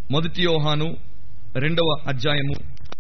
మొదటి యోహాను రెండవ అధ్యాయము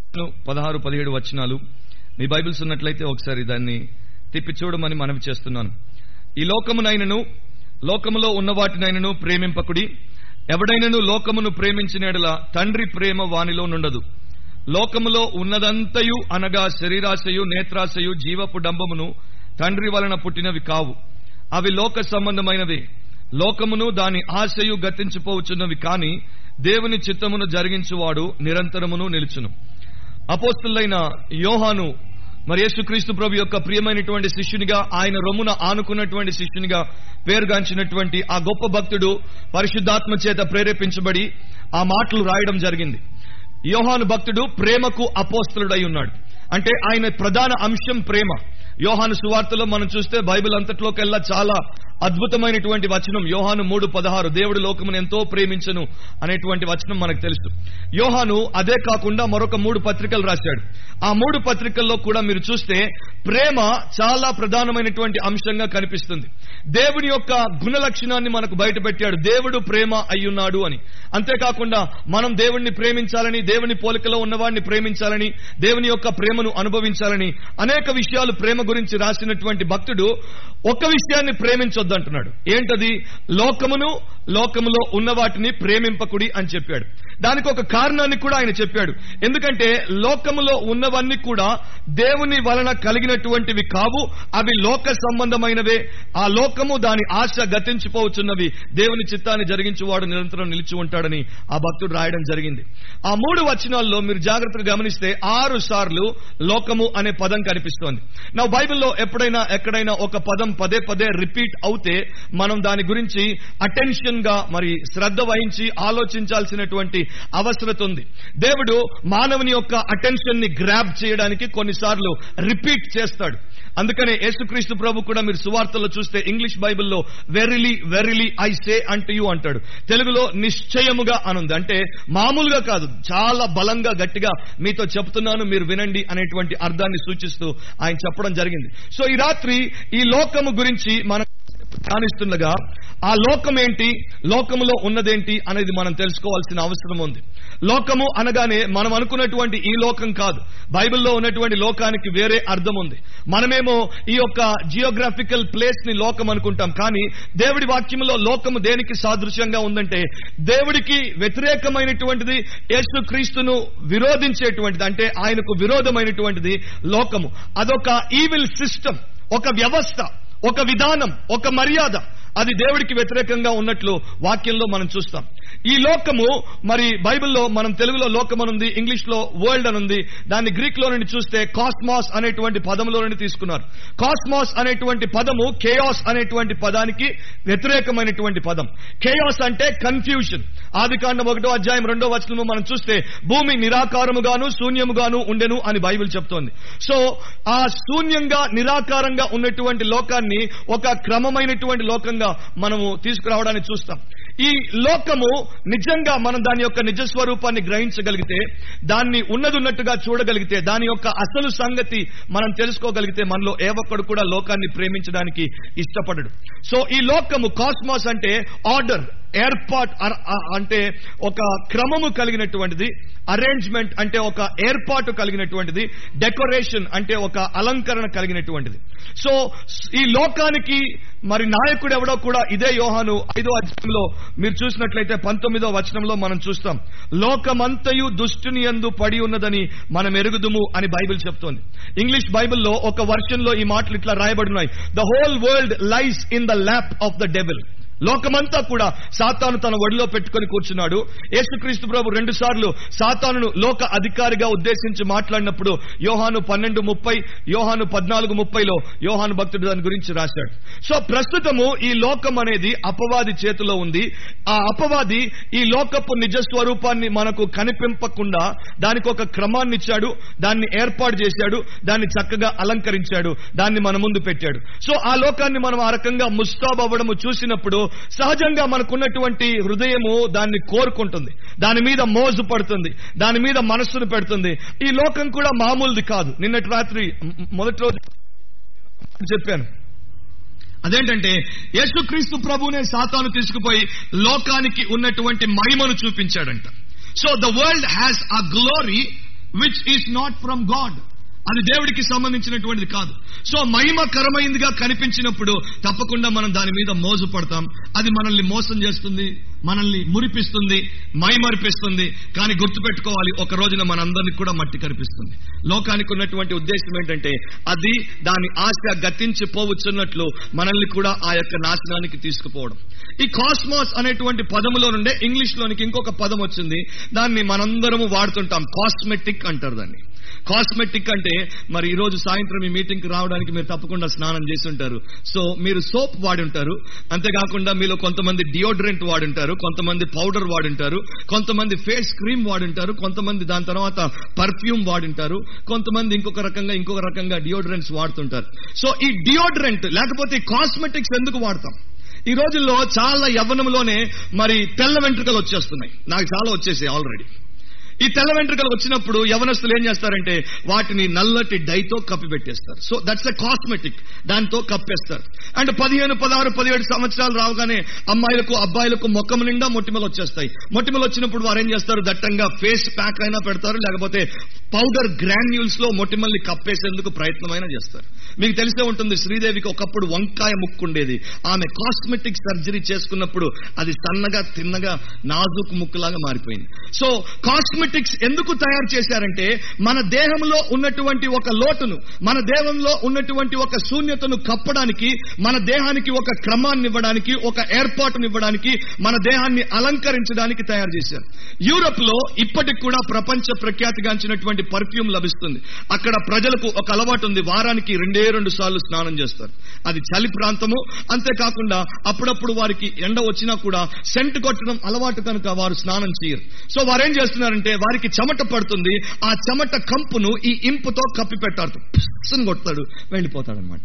పదహారు పదిహేడు వచనాలు మీ బైబిల్స్ ఉన్నట్లయితే ఒకసారి దాన్ని తిప్పి చూడమని మనవి చేస్తున్నాను ఈ లోకమునైనను లోకములో ఉన్న వాటినైనను ప్రేమింపకుడి ఎవడైనను లోకమును ప్రేమించిన యెడల తండ్రి ప్రేమ వానిలో నుండదు లోకములో ఉన్నదంతయు అనగా శరీరాశయు నేత్రాశయు జీవపు డంబమును తండ్రి వలన పుట్టినవి కావు అవి లోక సంబంధమైనవే లోకమును దాని ఆశయు గతించిపోవచ్చున్నవి కాని దేవుని చిత్తమును జరిగించువాడు నిరంతరమును నిలుచును అపోస్తులైన యోహాను మరి యేసుక్రీస్తు ప్రభు యొక్క ప్రియమైనటువంటి శిష్యునిగా ఆయన రొమ్మున ఆనుకున్నటువంటి శిష్యునిగా పేరుగాంచినటువంటి ఆ గొప్ప భక్తుడు పరిశుద్ధాత్మ చేత ప్రేరేపించబడి ఆ మాటలు రాయడం జరిగింది యోహాను భక్తుడు ప్రేమకు అపోస్తలుడై ఉన్నాడు అంటే ఆయన ప్రధాన అంశం ప్రేమ యోహాను సువార్తలో మనం చూస్తే బైబిల్ అంతట్లోకెల్లా చాలా అద్భుతమైనటువంటి వచనం యోహాను మూడు పదహారు దేవుడు లోకమును ఎంతో ప్రేమించను అనేటువంటి వచనం మనకు తెలుసు యోహాను అదే కాకుండా మరొక మూడు పత్రికలు రాశాడు ఆ మూడు పత్రికల్లో కూడా మీరు చూస్తే ప్రేమ చాలా ప్రధానమైనటువంటి అంశంగా కనిపిస్తుంది దేవుని యొక్క గుణ లక్షణాన్ని మనకు బయట పెట్టాడు దేవుడు ప్రేమ అయ్యున్నాడు అని అంతేకాకుండా మనం దేవుణ్ణి ప్రేమించాలని దేవుని పోలికలో ఉన్నవాడిని ప్రేమించాలని దేవుని యొక్క ప్రేమను అనుభవించాలని అనేక విషయాలు ప్రేమ గురించి రాసినటువంటి భక్తుడు ఒక విషయాన్ని ప్రేమించొద్దు అంటున్నాడు ఏంటది లోకమును లోకములో ఉన్న వాటిని ప్రేమింపకుడి అని చెప్పాడు దానికి ఒక కారణాన్ని కూడా ఆయన చెప్పాడు ఎందుకంటే లోకములో ఉన్నవన్నీ కూడా దేవుని వలన కలిగినటువంటివి కావు అవి లోక సంబంధమైనవే ఆ లోకము దాని ఆశ గతించిపోవచ్చున్నవి దేవుని చిత్తాన్ని జరిగించేవాడు నిరంతరం నిలిచి ఉంటాడని ఆ భక్తుడు రాయడం జరిగింది ఆ మూడు వచనాల్లో మీరు జాగ్రత్తగా గమనిస్తే ఆరు సార్లు లోకము అనే పదం కనిపిస్తోంది నా బైబిల్లో ఎప్పుడైనా ఎక్కడైనా ఒక పదం పదే పదే రిపీట్ అవుతే మనం దాని గురించి అటెన్షన్ గా మరి శ్రద్ధ వహించి ఆలోచించాల్సినటువంటి అవసరత ఉంది దేవుడు మానవుని యొక్క అటెన్షన్ ని గ్రాప్ చేయడానికి కొన్నిసార్లు రిపీట్ చేస్తాడు అందుకనే యేసుక్రీస్తు ప్రభు కూడా మీరు సువార్తలో చూస్తే ఇంగ్లీష్ బైబిల్లో వెరిలీ వెరిలీ ఐ సే అంటూ యూ అంటాడు తెలుగులో నిశ్చయముగా అనుంది అంటే మామూలుగా కాదు చాలా బలంగా గట్టిగా మీతో చెప్తున్నాను మీరు వినండి అనేటువంటి అర్థాన్ని సూచిస్తూ ఆయన చెప్పడం జరిగింది సో ఈ రాత్రి ఈ లోకము గురించి మనం ధ్యానిస్తుండగా ఆ లోకం ఏంటి లోకములో ఉన్నదేంటి అనేది మనం తెలుసుకోవాల్సిన అవసరం ఉంది లోకము అనగానే మనం అనుకున్నటువంటి ఈ లోకం కాదు బైబిల్లో ఉన్నటువంటి లోకానికి వేరే అర్థం ఉంది మనమేమో ఈ యొక్క జియోగ్రాఫికల్ ప్లేస్ ని లోకం అనుకుంటాం కానీ దేవుడి వాక్యంలో లోకము దేనికి సాదృశ్యంగా ఉందంటే దేవుడికి వ్యతిరేకమైనటువంటిది యేసు క్రీస్తును విరోధించేటువంటిది అంటే ఆయనకు విరోధమైనటువంటిది లోకము అదొక ఈవిల్ సిస్టమ్ ఒక వ్యవస్థ ఒక విధానం ఒక మర్యాద అది దేవుడికి వ్యతిరేకంగా ఉన్నట్లు వాక్యంలో మనం చూస్తాం ఈ లోకము మరి బైబిల్లో మనం తెలుగులో లోకం అనుంది ఇంగ్లీష్ లో వరల్డ్ అనుంది దాన్ని గ్రీక్ లో నుండి చూస్తే కాస్మాస్ అనేటువంటి పదములో నుండి తీసుకున్నారు కాస్మాస్ అనేటువంటి పదము కేయాస్ అనేటువంటి పదానికి వ్యతిరేకమైనటువంటి పదం కేయాస్ అంటే కన్ఫ్యూషన్ ఆది కాండం ఒకటో అధ్యాయం రెండో వచనము మనం చూస్తే భూమి నిరాకారముగాను శూన్యముగాను ఉండెను అని బైబిల్ చెప్తోంది సో ఆ శూన్యంగా నిరాకారంగా ఉన్నటువంటి లోకాన్ని ఒక క్రమమైనటువంటి లోకంగా మనము తీసుకురావడానికి చూస్తాం ఈ లోకము నిజంగా మనం దాని యొక్క నిజ స్వరూపాన్ని గ్రహించగలిగితే దాన్ని ఉన్నదున్నట్టుగా చూడగలిగితే దాని యొక్క అసలు సంగతి మనం తెలుసుకోగలిగితే మనలో ఏ ఒక్కడు కూడా లోకాన్ని ప్రేమించడానికి ఇష్టపడడు సో ఈ లోకము కాస్మాస్ అంటే ఆర్డర్ ఏర్పాట్ అంటే ఒక క్రమము కలిగినటువంటిది అరేంజ్మెంట్ అంటే ఒక ఏర్పాటు కలిగినటువంటిది డెకరేషన్ అంటే ఒక అలంకరణ కలిగినటువంటిది సో ఈ లోకానికి మరి నాయకుడు ఎవడో కూడా ఇదే యోహాను ఐదో అధ్యాయంలో మీరు చూసినట్లయితే పంతొమ్మిదో వచనంలో మనం చూస్తాం లోకమంతయు దుష్టుని ఎందు పడి ఉన్నదని మనం ఎరుగుదుము అని బైబిల్ చెప్తోంది ఇంగ్లీష్ బైబిల్లో ఒక వర్షన్ లో ఈ మాటలు ఇట్లా రాయబడినాయి the whole world lies in the lap of the devil లోకమంతా కూడా సాతాను తన ఒడిలో పెట్టుకుని కూర్చున్నాడు యేసుక్రీస్తు ప్రభు రెండు సార్లు సాతానును లోక అధికారిగా ఉద్దేశించి మాట్లాడినప్పుడు యోహాను పన్నెండు ముప్పై యోహాను పద్నాలుగు ముప్పైలో యోహాను భక్తుడు దాని గురించి రాశాడు సో ప్రస్తుతము ఈ లోకం అనేది అపవాది చేతిలో ఉంది ఆ అపవాది ఈ లోకపు నిజ స్వరూపాన్ని మనకు కనిపింపకుండా దానికి ఒక క్రమాన్ని ఇచ్చాడు దాన్ని ఏర్పాటు చేశాడు దాన్ని చక్కగా అలంకరించాడు దాన్ని మన ముందు పెట్టాడు సో ఆ లోకాన్ని మనం ఆ రకంగా ముస్తాబ్ అవ్వడము చూసినప్పుడు సహజంగా మనకున్నటువంటి హృదయము దాన్ని కోరుకుంటుంది దాని మీద మోజు పడుతుంది దాని మీద మనస్సును పెడుతుంది ఈ లోకం కూడా మామూలుది కాదు నిన్నటి రాత్రి మ్- మొదటి రోజు చెప్పాను అదేంటంటే యేసుక్రీస్తు ప్రభునే సాతాను తీసుకుపోయి లోకానికి ఉన్నటువంటి మహిమను చూపించాడంట so the world has a glory which is not from God అది దేవుడికి సంబంధించినటువంటిది కాదు సో మహిమకరమైందిగా కనిపించినప్పుడు తప్పకుండా మనం దాని మీద మోజు పడతాం అది మనల్ని మోసం చేస్తుంది మనల్ని మురిపిస్తుంది మైమరిపిస్తుంది కానీ గుర్తుపెట్టుకోవాలి ఒక రోజున మనందరినీ కూడా మట్టి కనిపిస్తుంది లోకానికి ఉన్నటువంటి ఉద్దేశం ఏంటంటే అది దాని ఆశ గతించి పోవచ్చున్నట్లు మనల్ని కూడా ఆ యొక్క నాశనానికి తీసుకుపోవడం ఈ కాస్మాస్ అనేటువంటి పదములో నుండే ఇంగ్లీష్ లోనికి ఇంకొక పదం వచ్చింది దాన్ని మనందరము వాడుతుంటాం కాస్మెటిక్ అంటారు దాన్ని కాస్మెటిక్ అంటే మరి ఈ రోజు సాయంత్రం ఈ మీటింగ్ కి రావడానికి మీరు తప్పకుండా స్నానం చేసి ఉంటారు సో మీరు సోప్ వాడి ఉంటారు అంతేకాకుండా మీలో కొంతమంది డియోడ్రెంట్ వాడుంటారు కొంతమంది పౌడర్ వాడుంటారు కొంతమంది ఫేస్ క్రీమ్ వాడుంటారు కొంతమంది దాని తర్వాత పర్ఫ్యూమ్ వాడుంటారు కొంతమంది ఇంకొక రకంగా ఇంకొక రకంగా డియోడ్రెంట్స్ వాడుతుంటారు సో ఈ డియోడ్రెంట్ లేకపోతే కాస్మెటిక్స్ ఎందుకు వాడతాం ఈ రోజుల్లో చాలా యవ్వనంలోనే మరి తెల్ల వెంట్రుకలు వచ్చేస్తున్నాయి నాకు చాలా వచ్చేసాయి ఆల్రెడీ ఈ తెల్ల వెంట్రుకలు వచ్చినప్పుడు యవనస్తులు ఏం చేస్తారంటే వాటిని నల్లటి డైతో కప్పి పెట్టేస్తారు సో దట్స్ ఎ కాస్మెటిక్ దాంతో కప్పేస్తారు అండ్ పదిహేను పదహారు పదిహేడు సంవత్సరాలు రావగానే అమ్మాయిలకు అబ్బాయిలకు మొక్కము నిండా మొటిమలు వచ్చేస్తాయి మొటిమలు వచ్చినప్పుడు వారు ఏం చేస్తారు దట్టంగా ఫేస్ ప్యాక్ అయినా పెడతారు లేకపోతే పౌడర్ గ్రాన్యూల్స్ లో మొటిమల్ని కప్పేసేందుకు ప్రయత్నమైనా చేస్తారు మీకు తెలిసే ఉంటుంది శ్రీదేవికి ఒకప్పుడు వంకాయ ముక్కు ఉండేది ఆమె కాస్మెటిక్ సర్జరీ చేసుకున్నప్పుడు అది సన్నగా తిన్నగా నాజుకు ముక్కులాగా మారిపోయింది సో కాస్మెటిక్స్ ఎందుకు తయారు చేశారంటే మన దేహంలో ఉన్నటువంటి ఒక లోటును మన దేహంలో ఉన్నటువంటి ఒక శూన్యతను కప్పడానికి మన దేహానికి ఒక క్రమాన్ని ఇవ్వడానికి ఒక ఏర్పాటునివ్వడానికి మన దేహాన్ని అలంకరించడానికి తయారు చేశారు యూరప్ లో ఇప్పటికి కూడా ప్రపంచ ప్రఖ్యాతిగాంచినటువంటి పర్ఫ్యూమ్ లభిస్తుంది అక్కడ ప్రజలకు ఒక అలవాటు ఉంది వారానికి రెండే రెండు సార్లు స్నానం చేస్తారు అది చలి ప్రాంతము అంతేకాకుండా అప్పుడప్పుడు వారికి ఎండ వచ్చినా కూడా సెంట్ కొట్టడం అలవాటు కనుక వారు స్నానం చేయరు సో వారేం చేస్తున్నారంటే వారికి చెమట పడుతుంది ఆ చెమట కంపును ఈ ఇంపుతో కప్పి పెట్టారు పుస్సును కొడతాడు వెళ్ళిపోతాడనమాట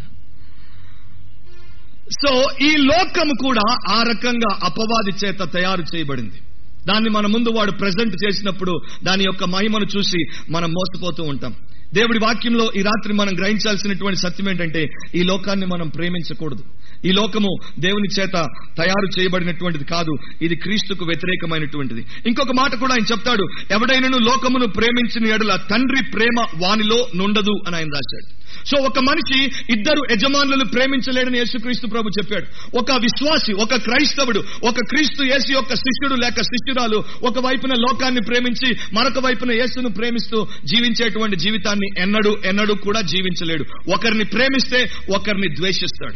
సో ఈ లోకము కూడా ఆ రకంగా అపవాది చేత తయారు చేయబడింది దాన్ని మన ముందు వాడు ప్రజెంట్ చేసినప్పుడు దాని యొక్క మహిమను చూసి మనం మోసపోతూ ఉంటాం దేవుడి వాక్యంలో ఈ రాత్రి మనం గ్రహించాల్సినటువంటి సత్యం ఏంటంటే ఈ లోకాన్ని మనం ప్రేమించకూడదు ఈ లోకము దేవుని చేత తయారు చేయబడినటువంటిది కాదు ఇది క్రీస్తుకు వ్యతిరేకమైనటువంటిది ఇంకొక మాట కూడా ఆయన చెప్తాడు ఎవడైనను లోకమును ప్రేమించిన ఎడల తండ్రి ప్రేమ వానిలో నుండదు అని ఆయన రాశాడు సో ఒక మనిషి ఇద్దరు యజమానులను ప్రేమించలేడని యేసుక్రీస్తు ప్రభు చెప్పాడు ఒక విశ్వాసి ఒక క్రైస్తవుడు ఒక క్రీస్తు యేసు యొక్క శిష్యుడు లేక శిష్యురాలు ఒక వైపున లోకాన్ని ప్రేమించి మరొక వైపున యేసును ప్రేమిస్తూ జీవించేటువంటి జీవితాన్ని ఎన్నడూ ఎన్నడూ కూడా జీవించలేడు ఒకరిని ప్రేమిస్తే ఒకరిని ద్వేషిస్తాడు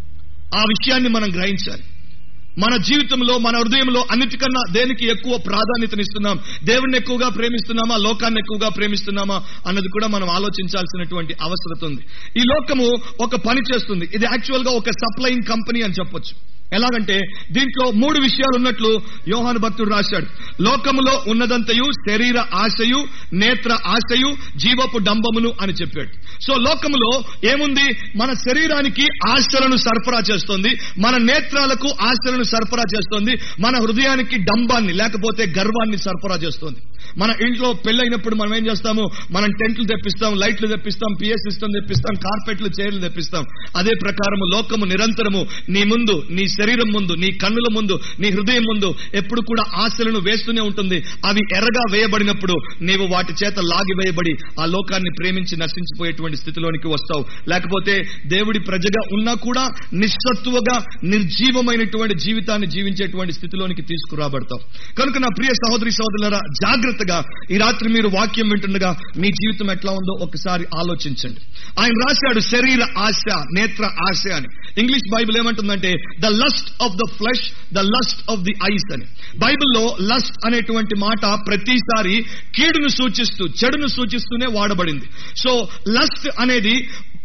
ఆ విషయాన్ని మనం గ్రహించాలి మన జీవితంలో మన హృదయంలో అన్నిటికన్నా దేనికి ఎక్కువ ప్రాధాన్యతనిస్తున్నాం దేవుణ్ణి ఎక్కువగా ప్రేమిస్తున్నామా లోకాన్ని ఎక్కువగా ప్రేమిస్తున్నామా అన్నది కూడా మనం ఆలోచించాల్సినటువంటి అవసరత ఉంది ఈ లోకము ఒక పని చేస్తుంది ఇది యాక్చువల్ గా ఒక సప్లయింగ్ కంపెనీ అని చెప్పొచ్చు ఎలాగంటే దీంట్లో మూడు విషయాలు ఉన్నట్లు యోహాను భక్తుడు రాశాడు లోకములో ఉన్నదంతయు శరీర ఆశయు నేత్ర ఆశయు జీవపు డంబమును అని చెప్పాడు సో లోకములో ఏముంది మన శరీరానికి ఆశలను సరఫరా చేస్తుంది మన నేత్రాలకు ఆశలను సరఫరా చేస్తుంది మన హృదయానికి డంబాన్ని లేకపోతే గర్వాన్ని సరఫరా చేస్తుంది మన ఇంట్లో పెళ్ళైనప్పుడు మనం ఏం చేస్తాము మనం టెంట్లు తెప్పిస్తాం లైట్లు తెప్పిస్తాం పిఎస్ సిస్టమ్ తెప్పిస్తాం కార్పెట్లు చైర్లు తెప్పిస్తాం అదే ప్రకారము లోకము నిరంతరము నీ ముందు నీ శరీరం ముందు నీ కన్నుల ముందు నీ హృదయం ముందు ఎప్పుడు కూడా ఆశలను వేస్తూనే ఉంటుంది అవి ఎర్రగా వేయబడినప్పుడు నీవు వాటి చేత లాగివేయబడి ఆ లోకాన్ని ప్రేమించి నశించిపోయేటువంటి స్థితిలోనికి వస్తావు లేకపోతే దేవుడి ప్రజగా ఉన్నా కూడా నిస్సత్తువగా నిర్జీవమైనటువంటి జీవితాన్ని జీవించేటువంటి స్థితిలోనికి తీసుకురాబడతావు కనుక నా ప్రియ సహోదరి సహోదరులరా జాగ్రత్తగా ఈ రాత్రి మీరు వాక్యం వింటుండగా మీ జీవితం ఎట్లా ఉందో ఒకసారి ఆలోచించండి ఆయన రాశాడు శరీర ఆశ నేత్ర ఆశ అని ఇంగ్లీష్ బైబిల్ ఏమంటుందంటే the lust of the flesh the lust of the eyes అని బైబిల్లో లస్ట్ అనేటువంటి మాట ప్రతిసారి కీడును సూచిస్తూ చెడును సూచిస్తూనే వాడబడింది సో లస్ట్ అనేది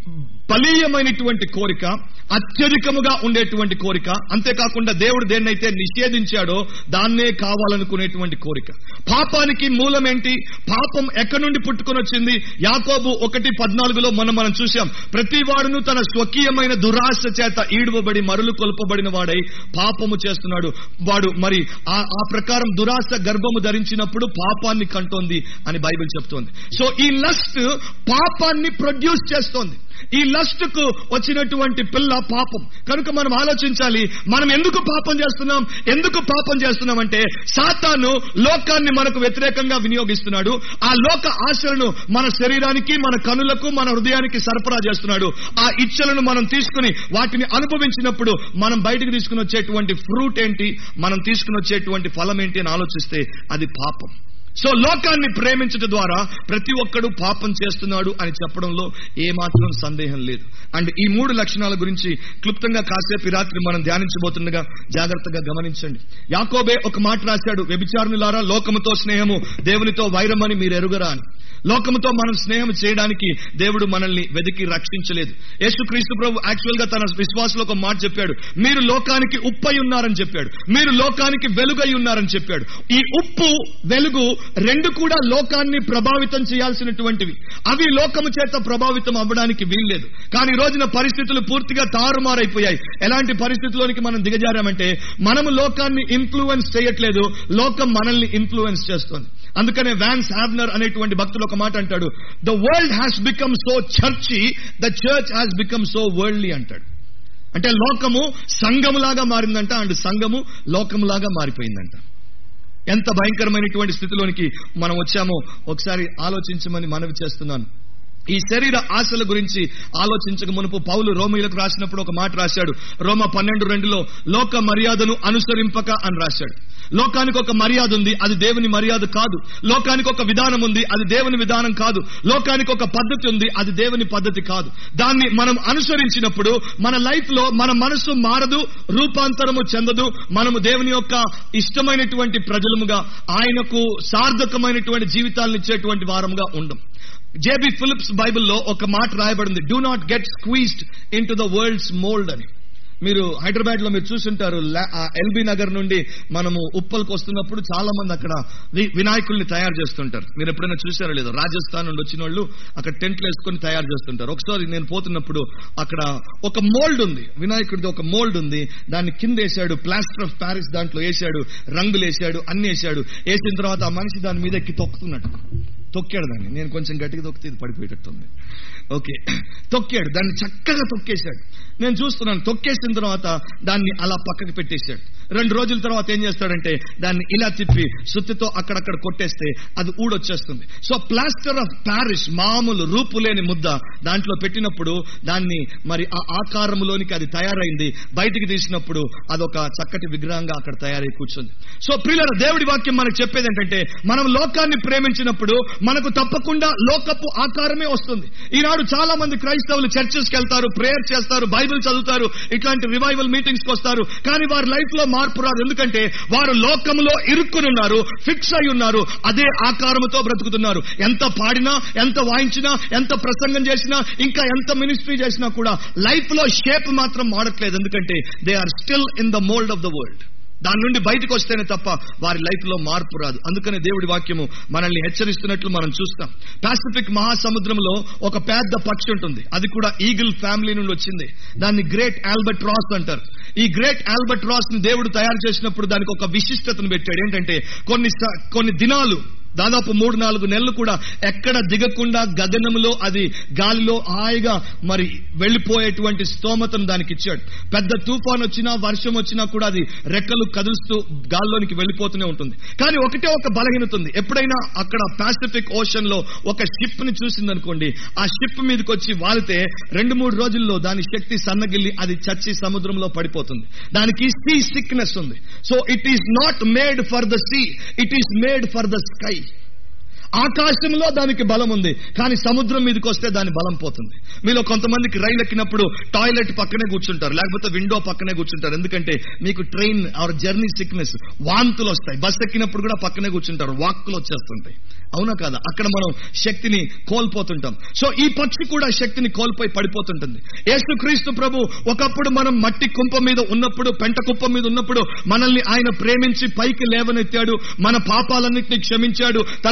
బలీయమైనటువంటి కోరిక అత్యధికముగా ఉండేటువంటి కోరిక అంతేకాకుండా దేవుడు దేన్నైతే నిషేధించాడో దాన్నే కావాలనుకునేటువంటి కోరిక పాపానికి మూలం ఏంటి పాపం ఎక్కడి నుండి పుట్టుకొని వచ్చింది యాకోబు ఒకటి పద్నాలుగులో మనం మనం చూశాం ప్రతి వాడును తన స్వకీయమైన దురాశ చేత ఈడువబడి మరులు కొల్పబడిన వాడై పాపము చేస్తున్నాడు వాడు మరి ఆ ఆ ప్రకారం దురాశ గర్భము ధరించినప్పుడు పాపాన్ని కంటోంది అని బైబిల్ చెప్తోంది సో ఈ లస్ట్ పాపాన్ని ప్రొడ్యూస్ చేస్తోంది ఈ లస్ట్ కు వచ్చినటువంటి పిల్ల పాపం కనుక మనం ఆలోచించాలి మనం ఎందుకు పాపం చేస్తున్నాం ఎందుకు పాపం చేస్తున్నాం అంటే సాతాను లోకాన్ని మనకు వ్యతిరేకంగా వినియోగిస్తున్నాడు ఆ లోక ఆశలను మన శరీరానికి మన కనులకు మన హృదయానికి సరఫరా చేస్తున్నాడు ఆ ఇచ్చలను మనం తీసుకుని వాటిని అనుభవించినప్పుడు మనం బయటకు తీసుకుని వచ్చేటువంటి ఫ్రూట్ ఏంటి మనం తీసుకుని వచ్చేటువంటి ఫలం ఏంటి అని ఆలోచిస్తే అది పాపం సో లోకాన్ని ప్రేమించడం ద్వారా ప్రతి ఒక్కడు పాపం చేస్తున్నాడు అని చెప్పడంలో ఏమాత్రం సందేహం లేదు అండ్ ఈ మూడు లక్షణాల గురించి క్లుప్తంగా కాసేపు ఈ రాత్రి మనం ధ్యానించబోతుండగా జాగ్రత్తగా గమనించండి యాకోబే ఒక మాట రాశాడు వ్యభిచారులారా లోకముతో స్నేహము దేవునితో వైరమని మీరు ఎరుగరా అని లోకముతో మనం స్నేహం చేయడానికి దేవుడు మనల్ని వెతికి రక్షించలేదు యేసుక్రీస్తు ప్రభు యాక్చువల్ గా తన విశ్వాసంలో ఒక మాట చెప్పాడు మీరు లోకానికి ఉప్పై ఉన్నారని చెప్పాడు మీరు లోకానికి వెలుగై ఉన్నారని చెప్పాడు ఈ ఉప్పు వెలుగు రెండు కూడా లోకాన్ని ప్రభావితం చేయాల్సినటువంటివి అవి లోకము చేత ప్రభావితం అవ్వడానికి వీల్లేదు కానీ ఈ రోజున పరిస్థితులు పూర్తిగా తారుమారైపోయాయి ఎలాంటి పరిస్థితుల్లోనికి మనం దిగజారామంటే మనము లోకాన్ని ఇన్ఫ్లుయెన్స్ చేయట్లేదు లోకం మనల్ని ఇన్ఫ్లుయెన్స్ చేస్తుంది అందుకనే వ్యాన్స్ హ్యావ్నర్ అనేటువంటి భక్తులు ఒక మాట అంటాడు the world has become so church the church has become so worldly అంటాడు అంటే లోకము సంఘములాగా మారిందంట అండ్ సంఘము లోకములాగా మారిపోయిందంట ఎంత భయంకరమైనటువంటి స్థితిలోనికి మనం వచ్చామో ఒకసారి ఆలోచించమని మనవి చేస్తున్నాను ఈ శరీర ఆశల గురించి ఆలోచించక మునుపు పౌలు రోమిలకు రాసినప్పుడు ఒక మాట రాశాడు రోమ పన్నెండు రెండులో లోక మర్యాదను అనుసరింపక అని రాశాడు లోకానికి ఒక మర్యాద ఉంది అది దేవుని మర్యాద కాదు లోకానికి ఒక విధానం ఉంది అది దేవుని విధానం కాదు లోకానికి ఒక పద్ధతి ఉంది అది దేవుని పద్ధతి కాదు దాన్ని మనం అనుసరించినప్పుడు మన లైఫ్ లో మన మనసు మారదు రూపాంతరము చెందదు మనము దేవుని యొక్క ఇష్టమైనటువంటి ప్రజలముగా ఆయనకు సార్థకమైనటువంటి జీవితాలను ఇచ్చేటువంటి వారముగా ఉండం జేబి ఫిలిప్స్ బైబిల్లో ఒక మాట రాయబడింది do not get squeezed into the world's mould అని మీరు హైదరాబాద్ లో మీరు చూసుంటారు ఎల్బీ నగర్ నుండి మనము ఉప్పల్కి వస్తున్నప్పుడు చాలా మంది అక్కడ వి- వినాయకుల్ని తయారు చేస్తుంటారు మీరు ఎప్పుడైనా చూసారో లేదో రాజస్థాన్ నుండి వచ్చిన వాళ్ళు అక్కడ టెంట్లు వేసుకొని తయారు చేస్తుంటారు ఒకసారి నేను పోతున్నప్పుడు అక్కడ ఒక మోల్డ్ ఉంది వినాయకుడిది ఒక మోల్డ్ ఉంది దాన్ని కింద వేసాడు ప్లాస్టర్ ఆఫ్ ప్యారిస్ దాంట్లో వేసాడు రంగులు వేసాడు అన్ని వేసాడు వేసిన తర్వాత ఆ మనిషి దాని మీద ఎక్కి తొక్కుతున్నట్టు తొక్కాడు దాన్ని నేను కొంచెం గట్టిగా తొక్కితే ఇది పడిపోయేటట్టుంది ఓకే తొక్కాడు దాన్ని చక్కగా తొక్కేశాడు నేను చూస్తున్నాను తొక్కేసిన తర్వాత దాన్ని అలా పక్కకి పెట్టేశాడు రెండు రోజుల తర్వాత ఏం చేస్తాడంటే దాన్ని ఇలా తిప్పి సుత్తితో అక్కడక్కడ కొట్టేస్తే అది ఊడొచ్చేస్తుంది సో ప్లాస్టర్ ఆఫ్ ప్యారిస్ మామూలు రూపు లేని ముద్ద దాంట్లో పెట్టినప్పుడు దాన్ని మరి ఆ ఆకారములోనికి అది తయారైంది బయటికి తీసినప్పుడు అదొక చక్కటి విగ్రహంగా అక్కడ తయారై కూర్చుంది సో ప్రియుల దేవుడి వాక్యం మనకు చెప్పేది ఏంటంటే మనం లోకాన్ని ప్రేమించినప్పుడు మనకు తప్పకుండా లోకపు ఆకారమే వస్తుంది ఈనాడు చాలా మంది క్రైస్తవులు చర్చెస్ కి వెళ్తారు ప్రేయర్ చేస్తారు బైబిల్ చదువుతారు ఇట్లాంటి రివైవల్ మీటింగ్స్ కి వస్తారు కానీ వారి లైఫ్ లో మార్పు రాదు ఎందుకంటే వారు లోకములో ఇరుక్కుని ఉన్నారు ఫిక్స్ అయి ఉన్నారు అదే ఆకారముతో బ్రతుకుతున్నారు ఎంత పాడినా ఎంత వాయించినా ఎంత ప్రసంగం చేసినా ఇంకా ఎంత మినిస్ట్రీ చేసినా కూడా లైఫ్ లో షేప్ మాత్రం మారట్లేదు ఎందుకంటే they are still in the mould of the world దాని నుండి బయటకు వస్తేనే తప్ప వారి లైఫ్ లో మార్పు రాదు అందుకనే దేవుడి వాక్యము మనల్ని హెచ్చరిస్తున్నట్లు మనం చూస్తాం పాసిఫిక్ మహాసముద్రంలో ఒక పెద్ద పక్షి ఉంటుంది అది కూడా ఈగిల్ ఫ్యామిలీ నుండి వచ్చింది దాన్ని గ్రేట్ ఆల్బర్ట్ రాస్ అంటారు ఈ గ్రేట్ ఆల్బర్ట్ రాస్ ని దేవుడు తయారు చేసినప్పుడు దానికి ఒక విశిష్టతను పెట్టాడు ఏంటంటే కొన్ని స- కొన్ని దినాలు దాదాపు మూడు నాలుగు నెలలు కూడా ఎక్కడ దిగకుండా గగనములో అది గాలిలో హాయిగా మరి వెళ్లిపోయేటువంటి స్తోమతను దానికి ఇచ్చాడు పెద్ద తుఫాన్ వచ్చినా వర్షం వచ్చినా కూడా అది రెక్కలు కదులుస్తూ గాల్లోనికి వెళ్లిపోతూనే ఉంటుంది కానీ ఒకటే ఒక బలహీనత ఉంది ఎప్పుడైనా అక్కడ పాసిఫిక్ ఓషన్ లో ఒక షిప్ ని చూసిందనుకోండి ఆ షిప్ మీదకి వచ్చి వాలితే రెండు మూడు రోజుల్లో దాని శక్తి సన్నగిల్లి అది చచ్చి సముద్రంలో పడిపోతుంది దానికి సీ సిక్నెస్ ఉంది so it is not made for the sea it is made for the sky ఆకాశంలో దానికి బలం ఉంది కానీ సముద్రం మీదకి వస్తే దాని బలం పోతుంది మీలో కొంతమందికి రైలు ఎక్కినప్పుడు టాయిలెట్ పక్కనే కూర్చుంటారు లేకపోతే విండో పక్కనే కూర్చుంటారు ఎందుకంటే మీకు ట్రైన్ ఆర్ జర్నీ సిక్నెస్ వాంతులు వస్తాయి బస్ ఎక్కినప్పుడు కూడా పక్కనే కూర్చుంటారు వాక్కులు వచ్చేస్తుంటాయి అవునా కాదా అక్కడ మనం శక్తిని కోల్పోతుంటాం సో ఈ పక్షి కూడా శక్తిని కోల్పోయి పడిపోతుంటుంది యేసుక్రీస్తు ప్రభు ఒకప్పుడు మనం మట్టి కుంప మీద ఉన్నప్పుడు పెంట కుప్ప మీద ఉన్నప్పుడు మనల్ని ఆయన ప్రేమించి పైకి లేవనెత్తాడు మన పాపాలన్నింటినీ క్షమించాడు తన పరిశుద్ధ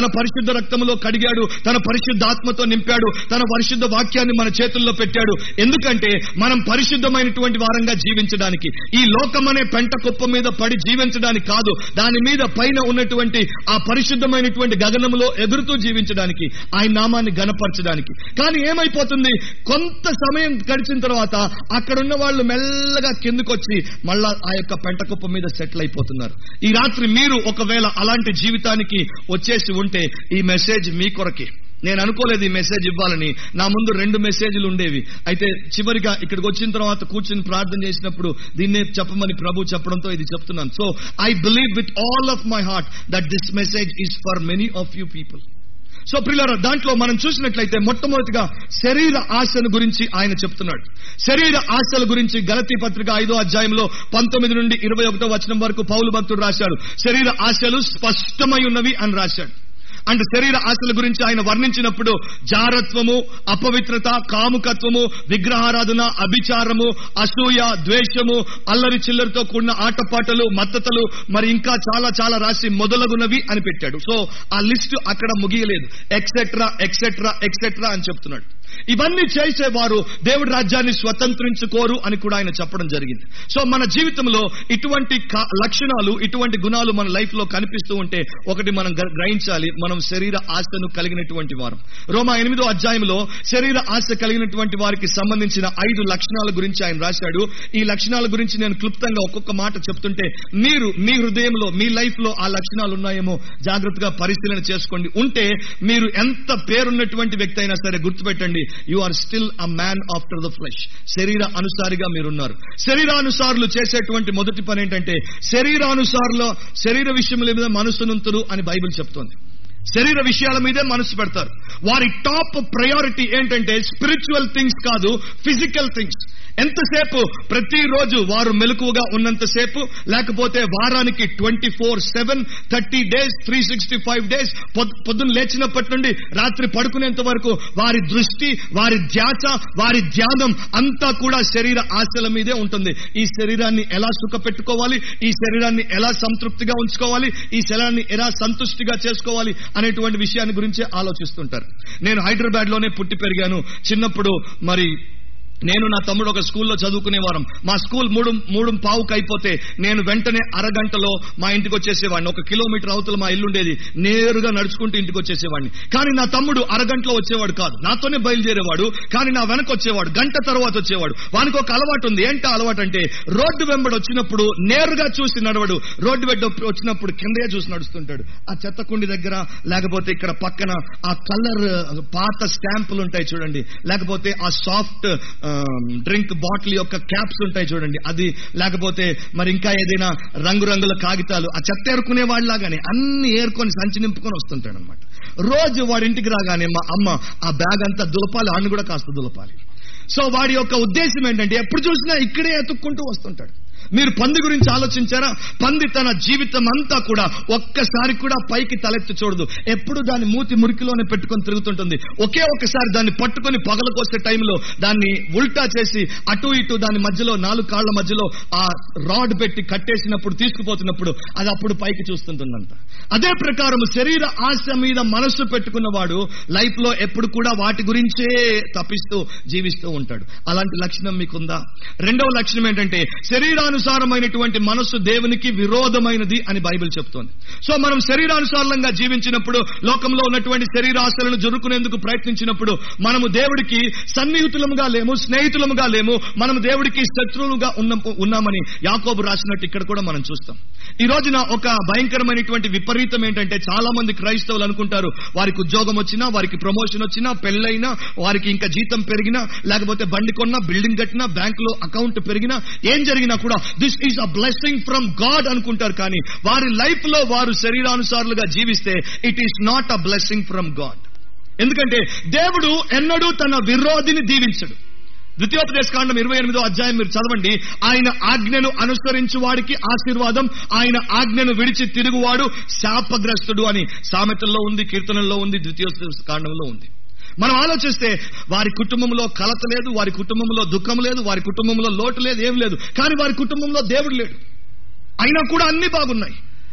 పరిశుద్ధ రక్తములో కడిగాడు తన పరిశుద్ధాత్మతో నింపాడు తన పరిశుద్ధ వాక్యాన్ని మన చేతుల్లో పెట్టాడు ఎందుకంటే మనం పరిశుద్ధమైనటువంటి వారంగా జీవించడానికి ఈ లోకమనే పెంట కుప్ప మీద పడి జీవించడానికి కాదు దాని మీద పైన ఉన్నటువంటి ఆ పరిశుద్ధమైనటువంటి గగనములో ఎగురుతూ జీవించడానికి ఆయన నామాన్ని గనపరచడానికి కానీ ఏమైపోతుంది కొంత సమయం గడిచిన తర్వాత అక్కడ ఉన్న వాళ్ళు మెల్లగా కిందకొచ్చి మళ్ళా ఆ యొక్క పెంట కుప్ప మీద సెటిల్ అయిపోతున్నారు ఈ రాత్రి మీరు ఒకవేళ అలాంటి జీవితానికి వచ్చేసి ఉంటే ఈ మెసేజ్ మీ కొరకే నేను అనుకోలేదు ఈ మెసేజ్ ఇవ్వాలని నా ముందు రెండు మెసేజ్లు ఉండేవి అయితే చివరిగా ఇక్కడికి వచ్చిన తర్వాత కూర్చుని ప్రార్థన చేసినప్పుడు దీన్నే చెప్పమని ప్రభు చెప్పడంతో ఇది చెప్తున్నాను so I believe with all of my heart that this message is for many of you people so ప్రియులారా దాంట్లో మనం చూసినట్లయితే మొట్టమొదటిగా శరీర ఆశను గురించి ఆయన చెప్తున్నాడు శరీర ఆశల గురించి గలతీ పత్రిక ఐదో అధ్యాయంలో పంతొమ్మిది నుండి ఇరవై ఒకటో వచనం వరకు పౌలు భక్తుడు రాశాడు శరీర ఆశలు స్పష్టమై ఉన్నవి అని రాశాడు అండ్ శరీర ఆశల గురించి ఆయన వర్ణించినప్పుడు జారత్వము అపవిత్రత కాముకత్వము విగ్రహారాధన అభిచారము అసూయ ద్వేషము అల్లరి చిల్లరితో కూడిన ఆటపాటలు మద్దతలు మరి ఇంకా చాలా చాలా రాసి మొదలగునవి అని పెట్టాడు సో ఆ లిస్టు అక్కడ ముగియలేదు ఎక్సెట్రా ఎక్సెట్రా ఎక్సెట్రా అని చెప్తున్నాడు ఇవన్నీ చేసేవారు దేవుడి రాజ్యాన్ని స్వతంత్రించుకోరు అని కూడా ఆయన చెప్పడం జరిగింది సో మన జీవితంలో ఇటువంటి క- లక్షణాలు ఇటువంటి గుణాలు మన లైఫ్ లో కనిపిస్తూ ఉంటే ఒకటి మనం గ్ర- గ్రహించాలి మనం శరీర ఆశను కలిగినటువంటి వారు రోమా ఎనిమిదో అధ్యాయంలో శరీర ఆశ కలిగినటువంటి వారికి సంబంధించిన ఐదు లక్షణాల గురించి ఆయన రాశాడు ఈ లక్షణాల గురించి నేను క్లుప్తంగా ఒక్కొక్క మాట చెప్తుంటే మీరు మీ హృదయంలో మీ లైఫ్ లో ఆ లక్షణాలు ఉన్నాయేమో జాగ్రత్తగా పరిశీలన చేసుకోండి ఉంటే మీరు ఎంత పేరున్నటువంటి వ్యక్తి అయినా సరే గుర్తుపెట్టండి you are still a man after the flesh శరీర అనుసారిగా మీరున్నారు శరీరానుసారులు చేసేటువంటి మొదటి పని ఏంటంటే శరీరానుసారులో శరీర విషయముల మీద మనసునుంతురు అని బైబిల్ చెప్తోంది శరీర విషయాల మీదే మనసు పెడతారు వారి టాప్ ప్రయారిటీ ఏంటంటే స్పిరిచువల్ థింగ్స్ కాదు ఫిజికల్ థింగ్స్ ఎంతసేపు ప్రతిరోజు వారు మెలకువగా ఉన్నంతసేపు లేకపోతే వారానికి twenty four seven thirty days three sixty five days పొద్దున్న లేచినప్పటి నుండి రాత్రి పడుకునేంత వరకు వారి దృష్టి వారి ధ్యాస వారి ధ్యానం అంతా కూడా శరీర ఆశల మీదే ఉంటుంది ఈ శరీరాన్ని ఎలా సుఖపెట్టుకోవాలి ఈ శరీరాన్ని ఎలా సంతృప్తిగా ఉంచుకోవాలి ఈ శరీరాన్ని ఎలా సంతుష్టిగా చేసుకోవాలి అనేటువంటి విషయాన్ని గురించే ఆలోచిస్తుంటారు నేను హైదరాబాద్ లోనే పుట్టి పెరిగాను చిన్నప్పుడు మరి నేను నా తమ్ముడు ఒక స్కూల్లో చదువుకునేవారం మా స్కూల్ మూడు మూడు పావుకి అయిపోతే నేను వెంటనే అరగంటలో మా ఇంటికి వచ్చేసేవాడిని ఒక కిలోమీటర్ అవతల మా ఇల్లు ఉండేది నేరుగా నడుచుకుంటూ ఇంటికి వచ్చేసేవాడిని కానీ నా తమ్ముడు అరగంటలో వచ్చేవాడు కాదు నాతోనే బయలుదేరేవాడు కానీ నా వెనక వచ్చేవాడు గంట తర్వాత వచ్చేవాడు వానికి ఒక అలవాటు ఉంది ఏంటి ఆ అలవాటు అంటే రోడ్డు వెంబడి వచ్చినప్పుడు నేరుగా చూసి నడవడు రోడ్డు వెంబడి వచ్చినప్పుడు కిందే చూసి నడుస్తుంటాడు ఆ చెత్త కుండి దగ్గర లేకపోతే ఇక్కడ పక్కన ఆ కలర్ పాత స్టాంపులు ఉంటాయి చూడండి లేకపోతే ఆ సాఫ్ట్ డ్రింక్ బాటిల్ యొక్క క్యాప్స్ ఉంటాయి చూడండి అది లేకపోతే మరి ఇంకా ఏదైనా రంగురంగుల కాగితాలు ఆ చెత్త ఏరుకునే వాళ్ళలాగానే అన్ని ఏరుకొని సంచి నింపుకొని వస్తుంటాడు అనమాట రోజు వాడి ఇంటికి రాగానే మా అమ్మ ఆ బ్యాగ్ అంతా దులపాలి ఆడిని కూడా కాస్త దులపాలి సో వాడి యొక్క ఉద్దేశం ఏంటంటే ఎప్పుడు చూసినా ఇక్కడే ఎత్తుక్కుంటూ వస్తుంటాడు మీరు పంది గురించి ఆలోచించారా పంది తన జీవితం అంతా కూడా ఒక్కసారి కూడా పైకి తలెత్తి చూడదు ఎప్పుడు దాని మూతి మురికిలోనే పెట్టుకొని తిరుగుతుంటుంది ఒకే ఒక్కసారి దాన్ని పట్టుకొని పగలకొచ్చే టైంలో దాన్ని ఉల్టా చేసి అటు ఇటు దాని మధ్యలో నాలుగు కాళ్ల మధ్యలో ఆ రాడ్ పెట్టి కట్టేసినప్పుడు తీసుకుపోతున్నప్పుడు అది అప్పుడు పైకి చూస్తుంటుందంట అదే ప్రకారం శరీర ఆశ మీద మనస్సు పెట్టుకున్నవాడు లైఫ్ లో ఎప్పుడు కూడా వాటి గురించే తప్పిస్తూ జీవిస్తూ ఉంటాడు అలాంటి లక్షణం మీకుందా రెండవ లక్షణం ఏంటంటే శరీరానుసారమైనటువంటి మనస్సు దేవునికి విరోధమైనది అని బైబిల్ చెప్తోంది సో మనం శరీరానుసారంగా జీవించినప్పుడు లోకంలో ఉన్నటువంటి శరీరాశలను జరుపుకునేందుకు ప్రయత్నించినప్పుడు మనము దేవుడికి సన్నిహితులముగా లేము స్నేహితులముగా లేము మనం దేవుడికి శత్రువులుగా ఉన్న ఉన్నామని యాకోబు రాసినట్టు ఇక్కడ కూడా మనం చూస్తాం ఈ రోజున ఒక భయంకరమైనటువంటి విపరీతం ఏంటంటే చాలా మంది క్రైస్తవులు అనుకుంటారు వారికి ఉద్యోగం వచ్చినా వారికి ప్రమోషన్ వచ్చినా పెళ్ళైనా వారికి ఇంకా జీతం పెరిగినా లేకపోతే బండి కొన్నా బిల్డింగ్ కట్టినా బ్యాంకులో అకౌంట్ పెరిగినా ఏం జరిగినా కూడా this is a blessing from God అనుకుంటారు కానీ వారి లైఫ్ లో వారు శరీరానుసారులుగా జీవిస్తే it is not a blessing from God ఎందుకంటే దేవుడు ఎన్నడూ తన విరోధిని దీవించడు ద్వితీయోపదేశ కాండం ఇరవై ఎనిమిదో అధ్యాయం మీరు చదవండి ఆయన ఆజ్ఞను అనుసరించు వాడికి ఆశీర్వాదం ఆయన ఆజ్ఞను విడిచి తిరుగువాడు శాపగ్రస్తుడు అని సామెతల్లో ఉంది కీర్తనల్లో ఉంది ద్వితీయోపదేశ కాండంలో ఉంది మనం ఆలోచిస్తే వారి కుటుంబంలో కలత లేదు వారి కుటుంబంలో దుఃఖం లేదు వారి కుటుంబంలో లోటు లేదు ఏం లేదు కానీ వారి కుటుంబంలో దేవుడు లేడు అయినా కూడా అన్ని బాగున్నాయి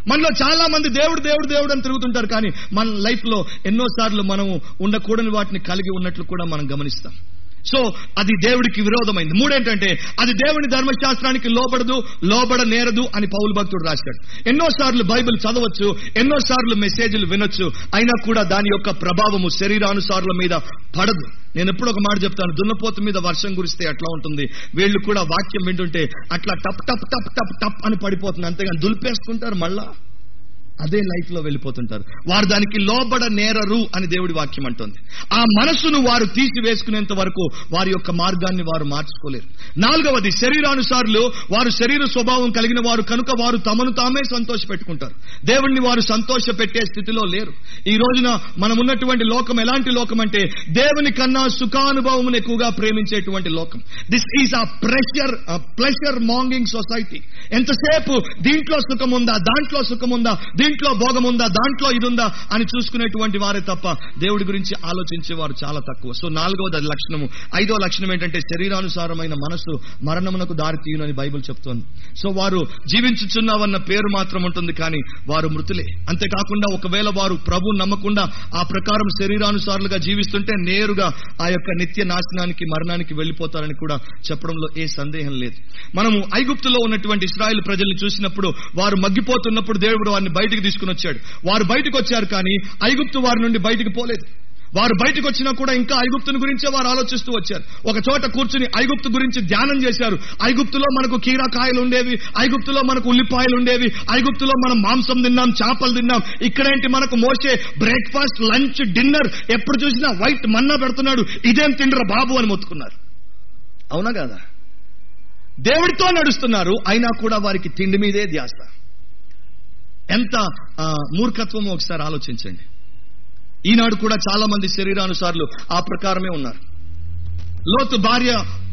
మనలో చాలా మంది దేవుడు దేవుడు దేవుడు అని తిరుగుతుంటారు కానీ మన లైఫ్ లో ఎన్నోసార్లు మనము ఉండకూడని వాటిని కలిగి ఉన్నట్లు కూడా మనం గమనిస్తాం సో అది దేవుడికి విరోధమైంది మూడేంటంటే అది దేవుని ధర్మశాస్త్రానికి లోబడదు లోబడ నేరదు అని పౌలు భక్తుడు రాశాడు ఎన్నోసార్లు బైబిల్ చదవచ్చు ఎన్నోసార్లు మెసేజ్లు వినొచ్చు అయినా కూడా దాని యొక్క ప్రభావము శరీరానుసారుల మీద పడదు నేను ఎప్పుడు ఒక మాట చెప్తాను దున్నపోతు మీద వర్షం కురిస్తే ఎట్లా ఉంటుంది వీళ్ళు కూడా వాక్యం వింటుంటే అట్లా టప్ టప్ టప్ టప్ టప్ అని పడిపోతుంది అంతేగాని దులిపేసుకుంటారు మళ్ళా అదే లైఫ్ లో వెళ్ళిపోతుంటారు వారు దానికి లోబడ నేరరు అని దేవుడి వాక్యం అంటోంది ఆ మనసును వారు తీసివేసుకునేంత వరకు వారి యొక్క మార్గాన్ని వారు మార్చుకోలేరు నాలుగవది శరీరానుసారులు వారు శరీర స్వభావం కలిగిన వారు కనుక వారు తమను తామే సంతోష పెట్టుకుంటారు దేవుణ్ణి వారు సంతోష పెట్టే స్థితిలో లేరు ఈ రోజున మనం ఉన్నటువంటి లోకం ఎలాంటి లోకం అంటే దేవుని కన్నా సుఖానుభవం ఎక్కువగా ప్రేమించేటువంటి లోకం this is a pressure pleasure mongering society ఎంతసేపు దీంట్లో సుఖం ఉందా దాంట్లో సుఖం ఉందా దీంట్లో భోగం ఉందా దాంట్లో ఇది ఉందా అని చూసుకునేటువంటి వారే తప్ప దేవుడి గురించి ఆలోచించే వారు చాలా తక్కువ సో నాలుగవది అది లక్షణము ఐదో లక్షణం ఏంటంటే శరీరానుసారమైన మనసు మరణమునకు దారి తీయునని బైబిల్ చెప్తోంది సో వారు జీవించుచున్నావన్న పేరు మాత్రం ఉంటుంది కానీ వారు మృతులే అంతేకాకుండా ఒకవేళ వారు ప్రభు నమ్మకుండా ఆ ప్రకారం శరీరానుసారులుగా జీవిస్తుంటే నేరుగా ఆ యొక్క నిత్య నాశనానికి మరణానికి వెళ్లిపోతారని కూడా చెప్పడంలో ఏ సందేహం లేదు మనము ఐగుప్తులో ఉన్నటువంటి ఇస్రాయేల్ ప్రజల్ని చూసినప్పుడు వారు మగ్గిపోతున్నప్పుడు దేవుడు వారిని బయటికి తీసుకుని వచ్చాడు వారు బయటకు వచ్చారు కానీ ఐగుప్తు వారి నుండి బయటికి పోలేదు వారు బయటకు వచ్చినా కూడా ఇంకా ఐగుప్తుని గురించే వారు ఆలోచిస్తూ వచ్చారు ఒక చోట కూర్చుని ఐగుప్తు గురించి ధ్యానం చేశారు ఐగుప్తులో మనకు కీరాకాయలు ఉండేవి ఐగుప్తులో మనకు ఉల్లిపాయలు ఉండేవి ఐగుప్తులో మనం మాంసం తిన్నాం చేపలు తిన్నాం ఇక్కడేంటి మనకు మోసే బ్రేక్ఫాస్ట్ లంచ్ డిన్నర్ ఎప్పుడు చూసినా వైట్ మన్నా పెడుతున్నాడు ఇదేం తిండ్ర బాబు అని మొత్తుకున్నారు అవునా కదా దేవుడితో నడుస్తున్నారు అయినా కూడా వారికి తిండి మీదే ధ్యాస ఎంత ఆ, మూర్ఖత్వమో ఒకసారి ఆలోచించండి ఈనాడు కూడా చాలా మంది శరీరానుసారులు ఆ ప్రకారమే ఉన్నారు లోతు భార్య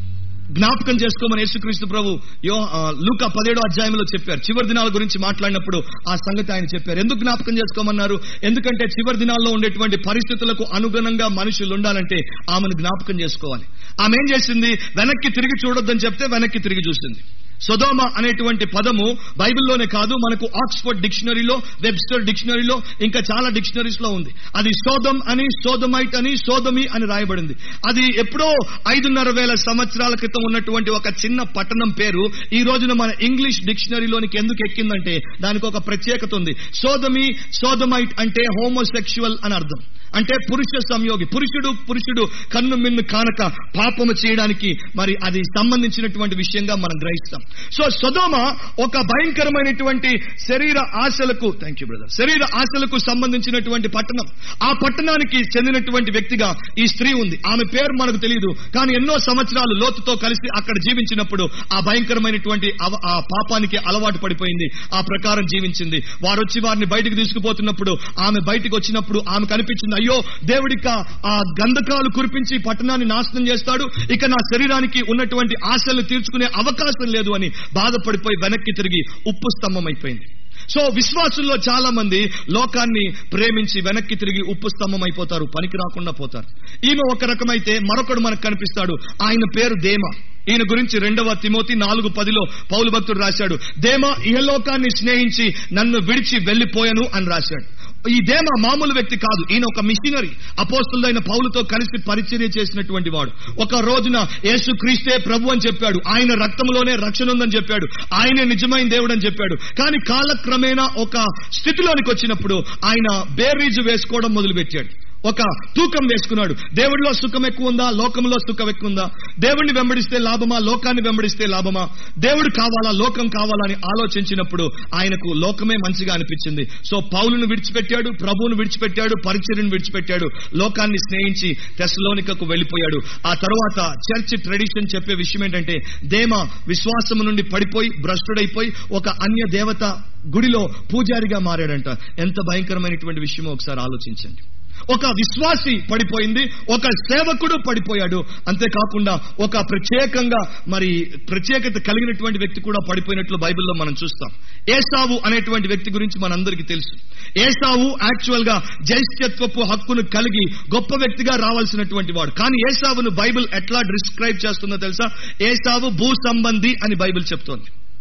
జ్ఞాపకం చేసుకోమని యేసుక్రీస్తు ప్రభు యో ఆ, లూకా పదిహేడో అధ్యాయంలో చెప్పారు చివరి దినాల గురించి మాట్లాడినప్పుడు ఆ సంగతి ఆయన చెప్పారు ఎందుకు జ్ఞాపకం చేసుకోమన్నారు ఎందుకంటే చివరి దినాల్లో ఉండేటువంటి పరిస్థితులకు అనుగుణంగా మనుషులు ఉండాలంటే ఆమెను జ్ఞాపకం చేసుకోవాలి ఆమె ఏం చేసింది వెనక్కి తిరిగి చూడొద్దని చెప్తే వెనక్కి తిరిగి చూసింది సొదోమ అనేటువంటి పదము బైబిల్లోనే కాదు మనకు ఆక్స్ఫర్డ్ డిక్షనరీలో వెబ్స్టర్ డిక్షనరీలో ఇంకా చాలా డిక్షనరీస్ లో ఉంది అది సోదం అని సోదమైట్ అని సోదమి అని రాయబడింది అది ఎప్పుడో ఐదున్నర వేల సంవత్సరాల క్రితం ఉన్నటువంటి ఒక చిన్న పట్టణం పేరు ఈ రోజున మన ఇంగ్లీష్ డిక్షనరీలోనికి ఎందుకు ఎక్కిందంటే దానికి ఒక ప్రత్యేకత ఉంది సోదమి సోదమైట్ అంటే హోమోసెక్షువల్ అని అర్థం అంటే పురుష సంయోగి పురుషుడు పురుషుడు కన్ను మిన్ను కానక పాపము చేయడానికి మరి అది సంబంధించినటువంటి విషయంగా మనం గ్రహిస్తాం సో సొదోమ ఒక భయంకరమైనటువంటి శరీర ఆశలకు థ్యాంక్ యూ బ్రదర్ శరీర ఆశలకు సంబంధించినటువంటి పట్టణం ఆ పట్టణానికి చెందినటువంటి వ్యక్తిగా ఈ స్త్రీ ఉంది ఆమె పేరు మనకు తెలియదు కానీ ఎన్నో సంవత్సరాలు లోతుతో కలిసి అక్కడ జీవించినప్పుడు ఆ భయంకరమైనటువంటి అవ- ఆ పాపానికి అలవాటు పడిపోయింది ఆ ప్రకారం జీవించింది వారు వచ్చి వారిని బయటికి తీసుకుపోతున్నప్పుడు ఆమె బయటికి వచ్చినప్పుడు ఆమె కనిపించింది అయ్యో దేవుడిక ఆ గంధకాలు కురిపించి పట్టణాన్ని నాశనం చేస్తాడు ఇక నా శరీరానికి ఉన్నటువంటి ఆశలు తీర్చుకునే అవకాశం లేదు అని బాధపడిపోయి వెనక్కి తిరిగి ఉప్పు స్తంభం అయిపోయింది సో విశ్వాసుల్లో చాలా మంది లోకాన్ని ప్రేమించి వెనక్కి తిరిగి ఉప్పు స్తంభం అయిపోతారు పనికి రాకుండా పోతారు ఈమె ఒక రకమైతే మరొకడు మనకు కనిపిస్తాడు ఆయన పేరు దేమ ఈయన గురించి రెండవ తిమోతి నాలుగు పదిలో పౌలు భక్తుడు రాశాడు దేమ ఇహలోకాన్ని స్నేహించి నన్ను విడిచి వెళ్లిపోయాను అని రాశాడు ఈ దేమ మామూలు వ్యక్తి కాదు ఈయన ఒక మిషనరీ అపోస్తులైన పౌలుతో కలిసి పరిచర్య చేసినటువంటి వాడు ఒక రోజున యేసు క్రీస్తే ప్రభు అని చెప్పాడు ఆయన రక్తంలోనే రక్షణ ఉందని చెప్పాడు ఆయనే నిజమైన దేవుడు అని చెప్పాడు కానీ కాలక్రమేణా ఒక స్థితిలోనికి వచ్చినప్పుడు ఆయన బేరీజు వేసుకోవడం మొదలుపెట్టాడు ఒక తూకం వేసుకున్నాడు దేవుడిలో సుఖం ఎక్కువ ఉందా లోకంలో సుఖం ఎక్కువ ఉందా దేవుడిని వెంబడిస్తే లాభమా లోకాన్ని వెంబడిస్తే లాభమా దేవుడు కావాలా లోకం కావాలా అని ఆలోచించినప్పుడు ఆయనకు లోకమే మంచిగా అనిపించింది సో పౌలును విడిచిపెట్టాడు ప్రభువును విడిచిపెట్టాడు పరిచర్యను విడిచిపెట్టాడు లోకాన్ని స్నేహించి తెసలోనికకు వెళ్ళిపోయాడు ఆ తర్వాత చర్చ్ ట్రెడిషన్ చెప్పే విషయం ఏంటంటే దేమ విశ్వాసము నుండి పడిపోయి భ్రష్టుడైపోయి ఒక అన్య దేవత గుడిలో పూజారిగా మారాడంట ఎంత భయంకరమైనటువంటి విషయమో ఒకసారి ఆలోచించండి ఒక విశ్వాసి పడిపోయింది ఒక సేవకుడు పడిపోయాడు అంతేకాకుండా ఒక ప్రత్యేకంగా మరి ప్రత్యేకత కలిగినటువంటి వ్యక్తి కూడా పడిపోయినట్లు బైబిల్లో మనం చూస్తాం ఏసావు అనేటువంటి వ్యక్తి గురించి మనందరికీ తెలుసు ఏసావు యాక్చువల్ గా జ్యేష్ఠత్వపు హక్కును కలిగి గొప్ప వ్యక్తిగా రావాల్సినటువంటి వాడు కానీ ఏసావును బైబిల్ ఎట్లా డిస్క్రైబ్ చేస్తుందో తెలుసా ఏసావు భూ సంబంధి అని బైబిల్ చెప్తోంది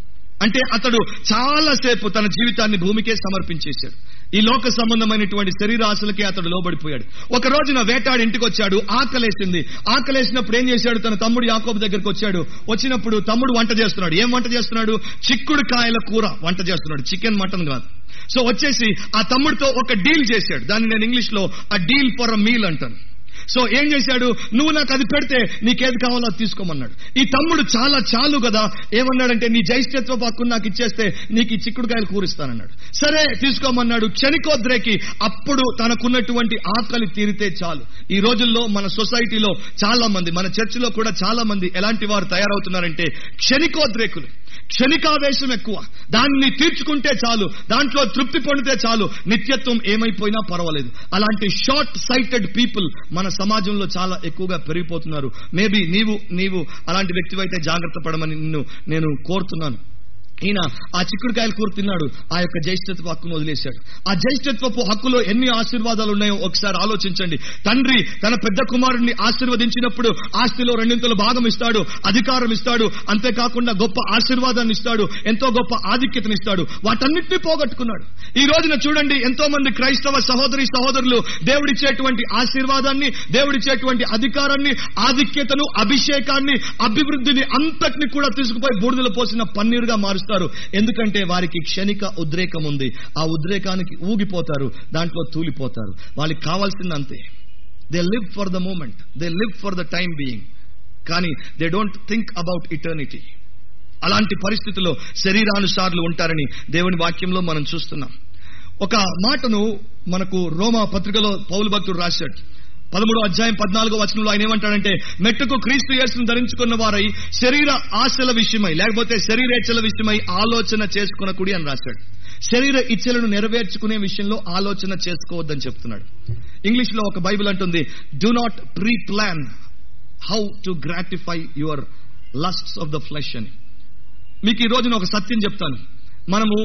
అంటే అతడు చాలాసేపు తన జీవితాన్ని భూమికే సమర్పించేశాడు ఈ లోక సంబంధమైనటువంటి శరీర ఆశలకే అతడు లోబడిపోయాడు ఒక రోజున వేటాడి ఇంటికి వచ్చాడు ఆకలేసింది ఆకలేసినప్పుడు ఏం చేశాడు తన తమ్ముడు యాకోబు దగ్గరికి వచ్చాడు వచ్చినప్పుడు తమ్ముడు వంట చేస్తున్నాడు ఏం వంట చేస్తున్నాడు చిక్కుడు కాయల కూర వంట చేస్తున్నాడు చికెన్ మటన్ కాదు సో వచ్చేసి ఆ తమ్ముడితో ఒక డీల్ చేశాడు దాన్ని నేను ఇంగ్లీష్ లో a deal for a meal అంటాను సో ఏం చేశాడు నువ్వు నాకు అది పెడితే నీకేది కావాలో అది తీసుకోమన్నాడు ఈ తమ్ముడు చాలా చాలు కదా ఏమన్నాడంటే నీ జైష్ఠత్వ హక్కును నాకు ఇచ్చేస్తే నీకు ఈ చిక్కుడుకాయలు కూరిస్తానన్నాడు సరే తీసుకోమన్నాడు క్షణికోద్రేకి అప్పుడు తనకున్నటువంటి ఆకలి తీరితే చాలు ఈ రోజుల్లో మన సొసైటీలో చాలా మంది మన చర్చిలో కూడా చాలా మంది ఎలాంటి వారు తయారవుతున్నారంటే క్షణికోద్రేకులు క్షణికావేశం ఎక్కువ దాన్ని తీర్చుకుంటే చాలు దాంట్లో తృప్తి పొందితే చాలు నిత్యత్వం ఏమైపోయినా పర్వాలేదు అలాంటి షార్ట్ సైటెడ్ పీపుల్ మన సమాజంలో చాలా ఎక్కువగా పెరిగిపోతున్నారు మేబీ నీవు నీవు అలాంటి వ్యక్తివైతే జాగ్రత్త పడమని నిన్ను నేను కోరుతున్నాను ఈయన ఆ చిక్కుడుకాయలు కూర తిన్నాడు ఆ యొక్క జ్యేష్ఠత్వ హక్కును వదిలేశాడు ఆ జ్యేష్ఠత్వపు హక్కులో ఎన్ని ఆశీర్వాదాలు ఉన్నాయో ఒకసారి ఆలోచించండి తండ్రి తన పెద్ద కుమారుడిని ఆశీర్వదించినప్పుడు ఆస్తిలో రెండింతలు భాగం ఇస్తాడు అధికారం ఇస్తాడు అంతేకాకుండా గొప్ప ఆశీర్వాదాన్ని ఇస్తాడు ఎంతో గొప్ప ఆధిక్యతను ఇస్తాడు వాటన్నిటిని పోగొట్టుకున్నాడు ఈ రోజున చూడండి ఎంతో మంది క్రైస్తవ సహోదరి సహోదరులు దేవుడిచ్చేటువంటి ఆశీర్వాదాన్ని దేవుడిచ్చేటువంటి అధికారాన్ని ఆధిక్యతను అభిషేకాన్ని అభివృద్ధిని అంతటిని కూడా తీసుకుపోయి బూడిదలు పోసిన పన్నీరుగా మారుస్తారు ఎందుకంటే వారికి క్షణిక ఉద్రేకం ఉంది ఆ ఉద్రేకానికి ఊగిపోతారు దాంట్లో తూలిపోతారు వాళ్ళకి కావాల్సింది అంతే they live for the moment they live for the time being కానీ they don't think about eternity అలాంటి పరిస్థితుల్లో శరీరానుసారులు ఉంటారని దేవుని వాక్యంలో మనం చూస్తున్నాం ఒక మాటను మనకు రోమా పత్రికలో పౌలు భక్తుడు రాశాడు పదమూడో అధ్యాయం పద్నాలుగో వచనంలో ఆయన ఏమంటాడంటే మెట్టుకు క్రీస్తు యేసును ధరించుకున్న వారై శరీర ఆశల విషయమై లేకపోతే శరీరేచ్ఛల విషయమై ఆలోచన చేసుకునకుడి అని రాశాడు శరీర ఇచ్చలను నెరవేర్చుకునే విషయంలో ఆలోచన చేసుకోవద్దని చెప్తున్నాడు ఇంగ్లీష్ లో ఒక బైబిల్ అంటుంది do not pre plan how to gratify your lusts of the flesh అని మీకు ఈ రోజున ఒక సత్యం చెప్తాను మనము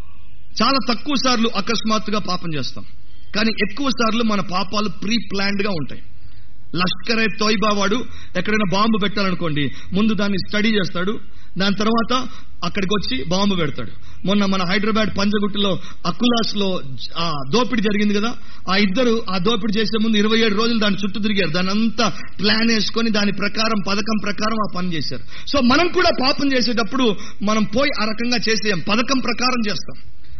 చాలా తక్కువ సార్లు అకస్మాత్తుగా పాపం చేస్తాం కానీ ఎక్కువ సార్లు మన పాపాలు ప్రీ ప్లాన్డ్ గా ఉంటాయి లష్కర్ ఏ తోయిబా వాడు ఎక్కడైనా బాంబు పెట్టాలనుకోండి ముందు దాన్ని స్టడీ చేస్తాడు దాని తర్వాత అక్కడికి వచ్చి బాంబు పెడతాడు మొన్న మన హైదరాబాద్ పంజగుట్టులో అకులాస్ లో ఆ దోపిడీ జరిగింది కదా ఆ ఇద్దరు ఆ దోపిడీ చేసే ముందు ఇరవై ఏడు రోజులు దాని చుట్టూ తిరిగారు దాని అంతా ప్లాన్ వేసుకొని దాని ప్రకారం పథకం ప్రకారం ఆ పని చేశారు సో మనం కూడా పాపం చేసేటప్పుడు మనం పోయి ఆ రకంగా చేసేయం పథకం ప్రకారం చేస్తాం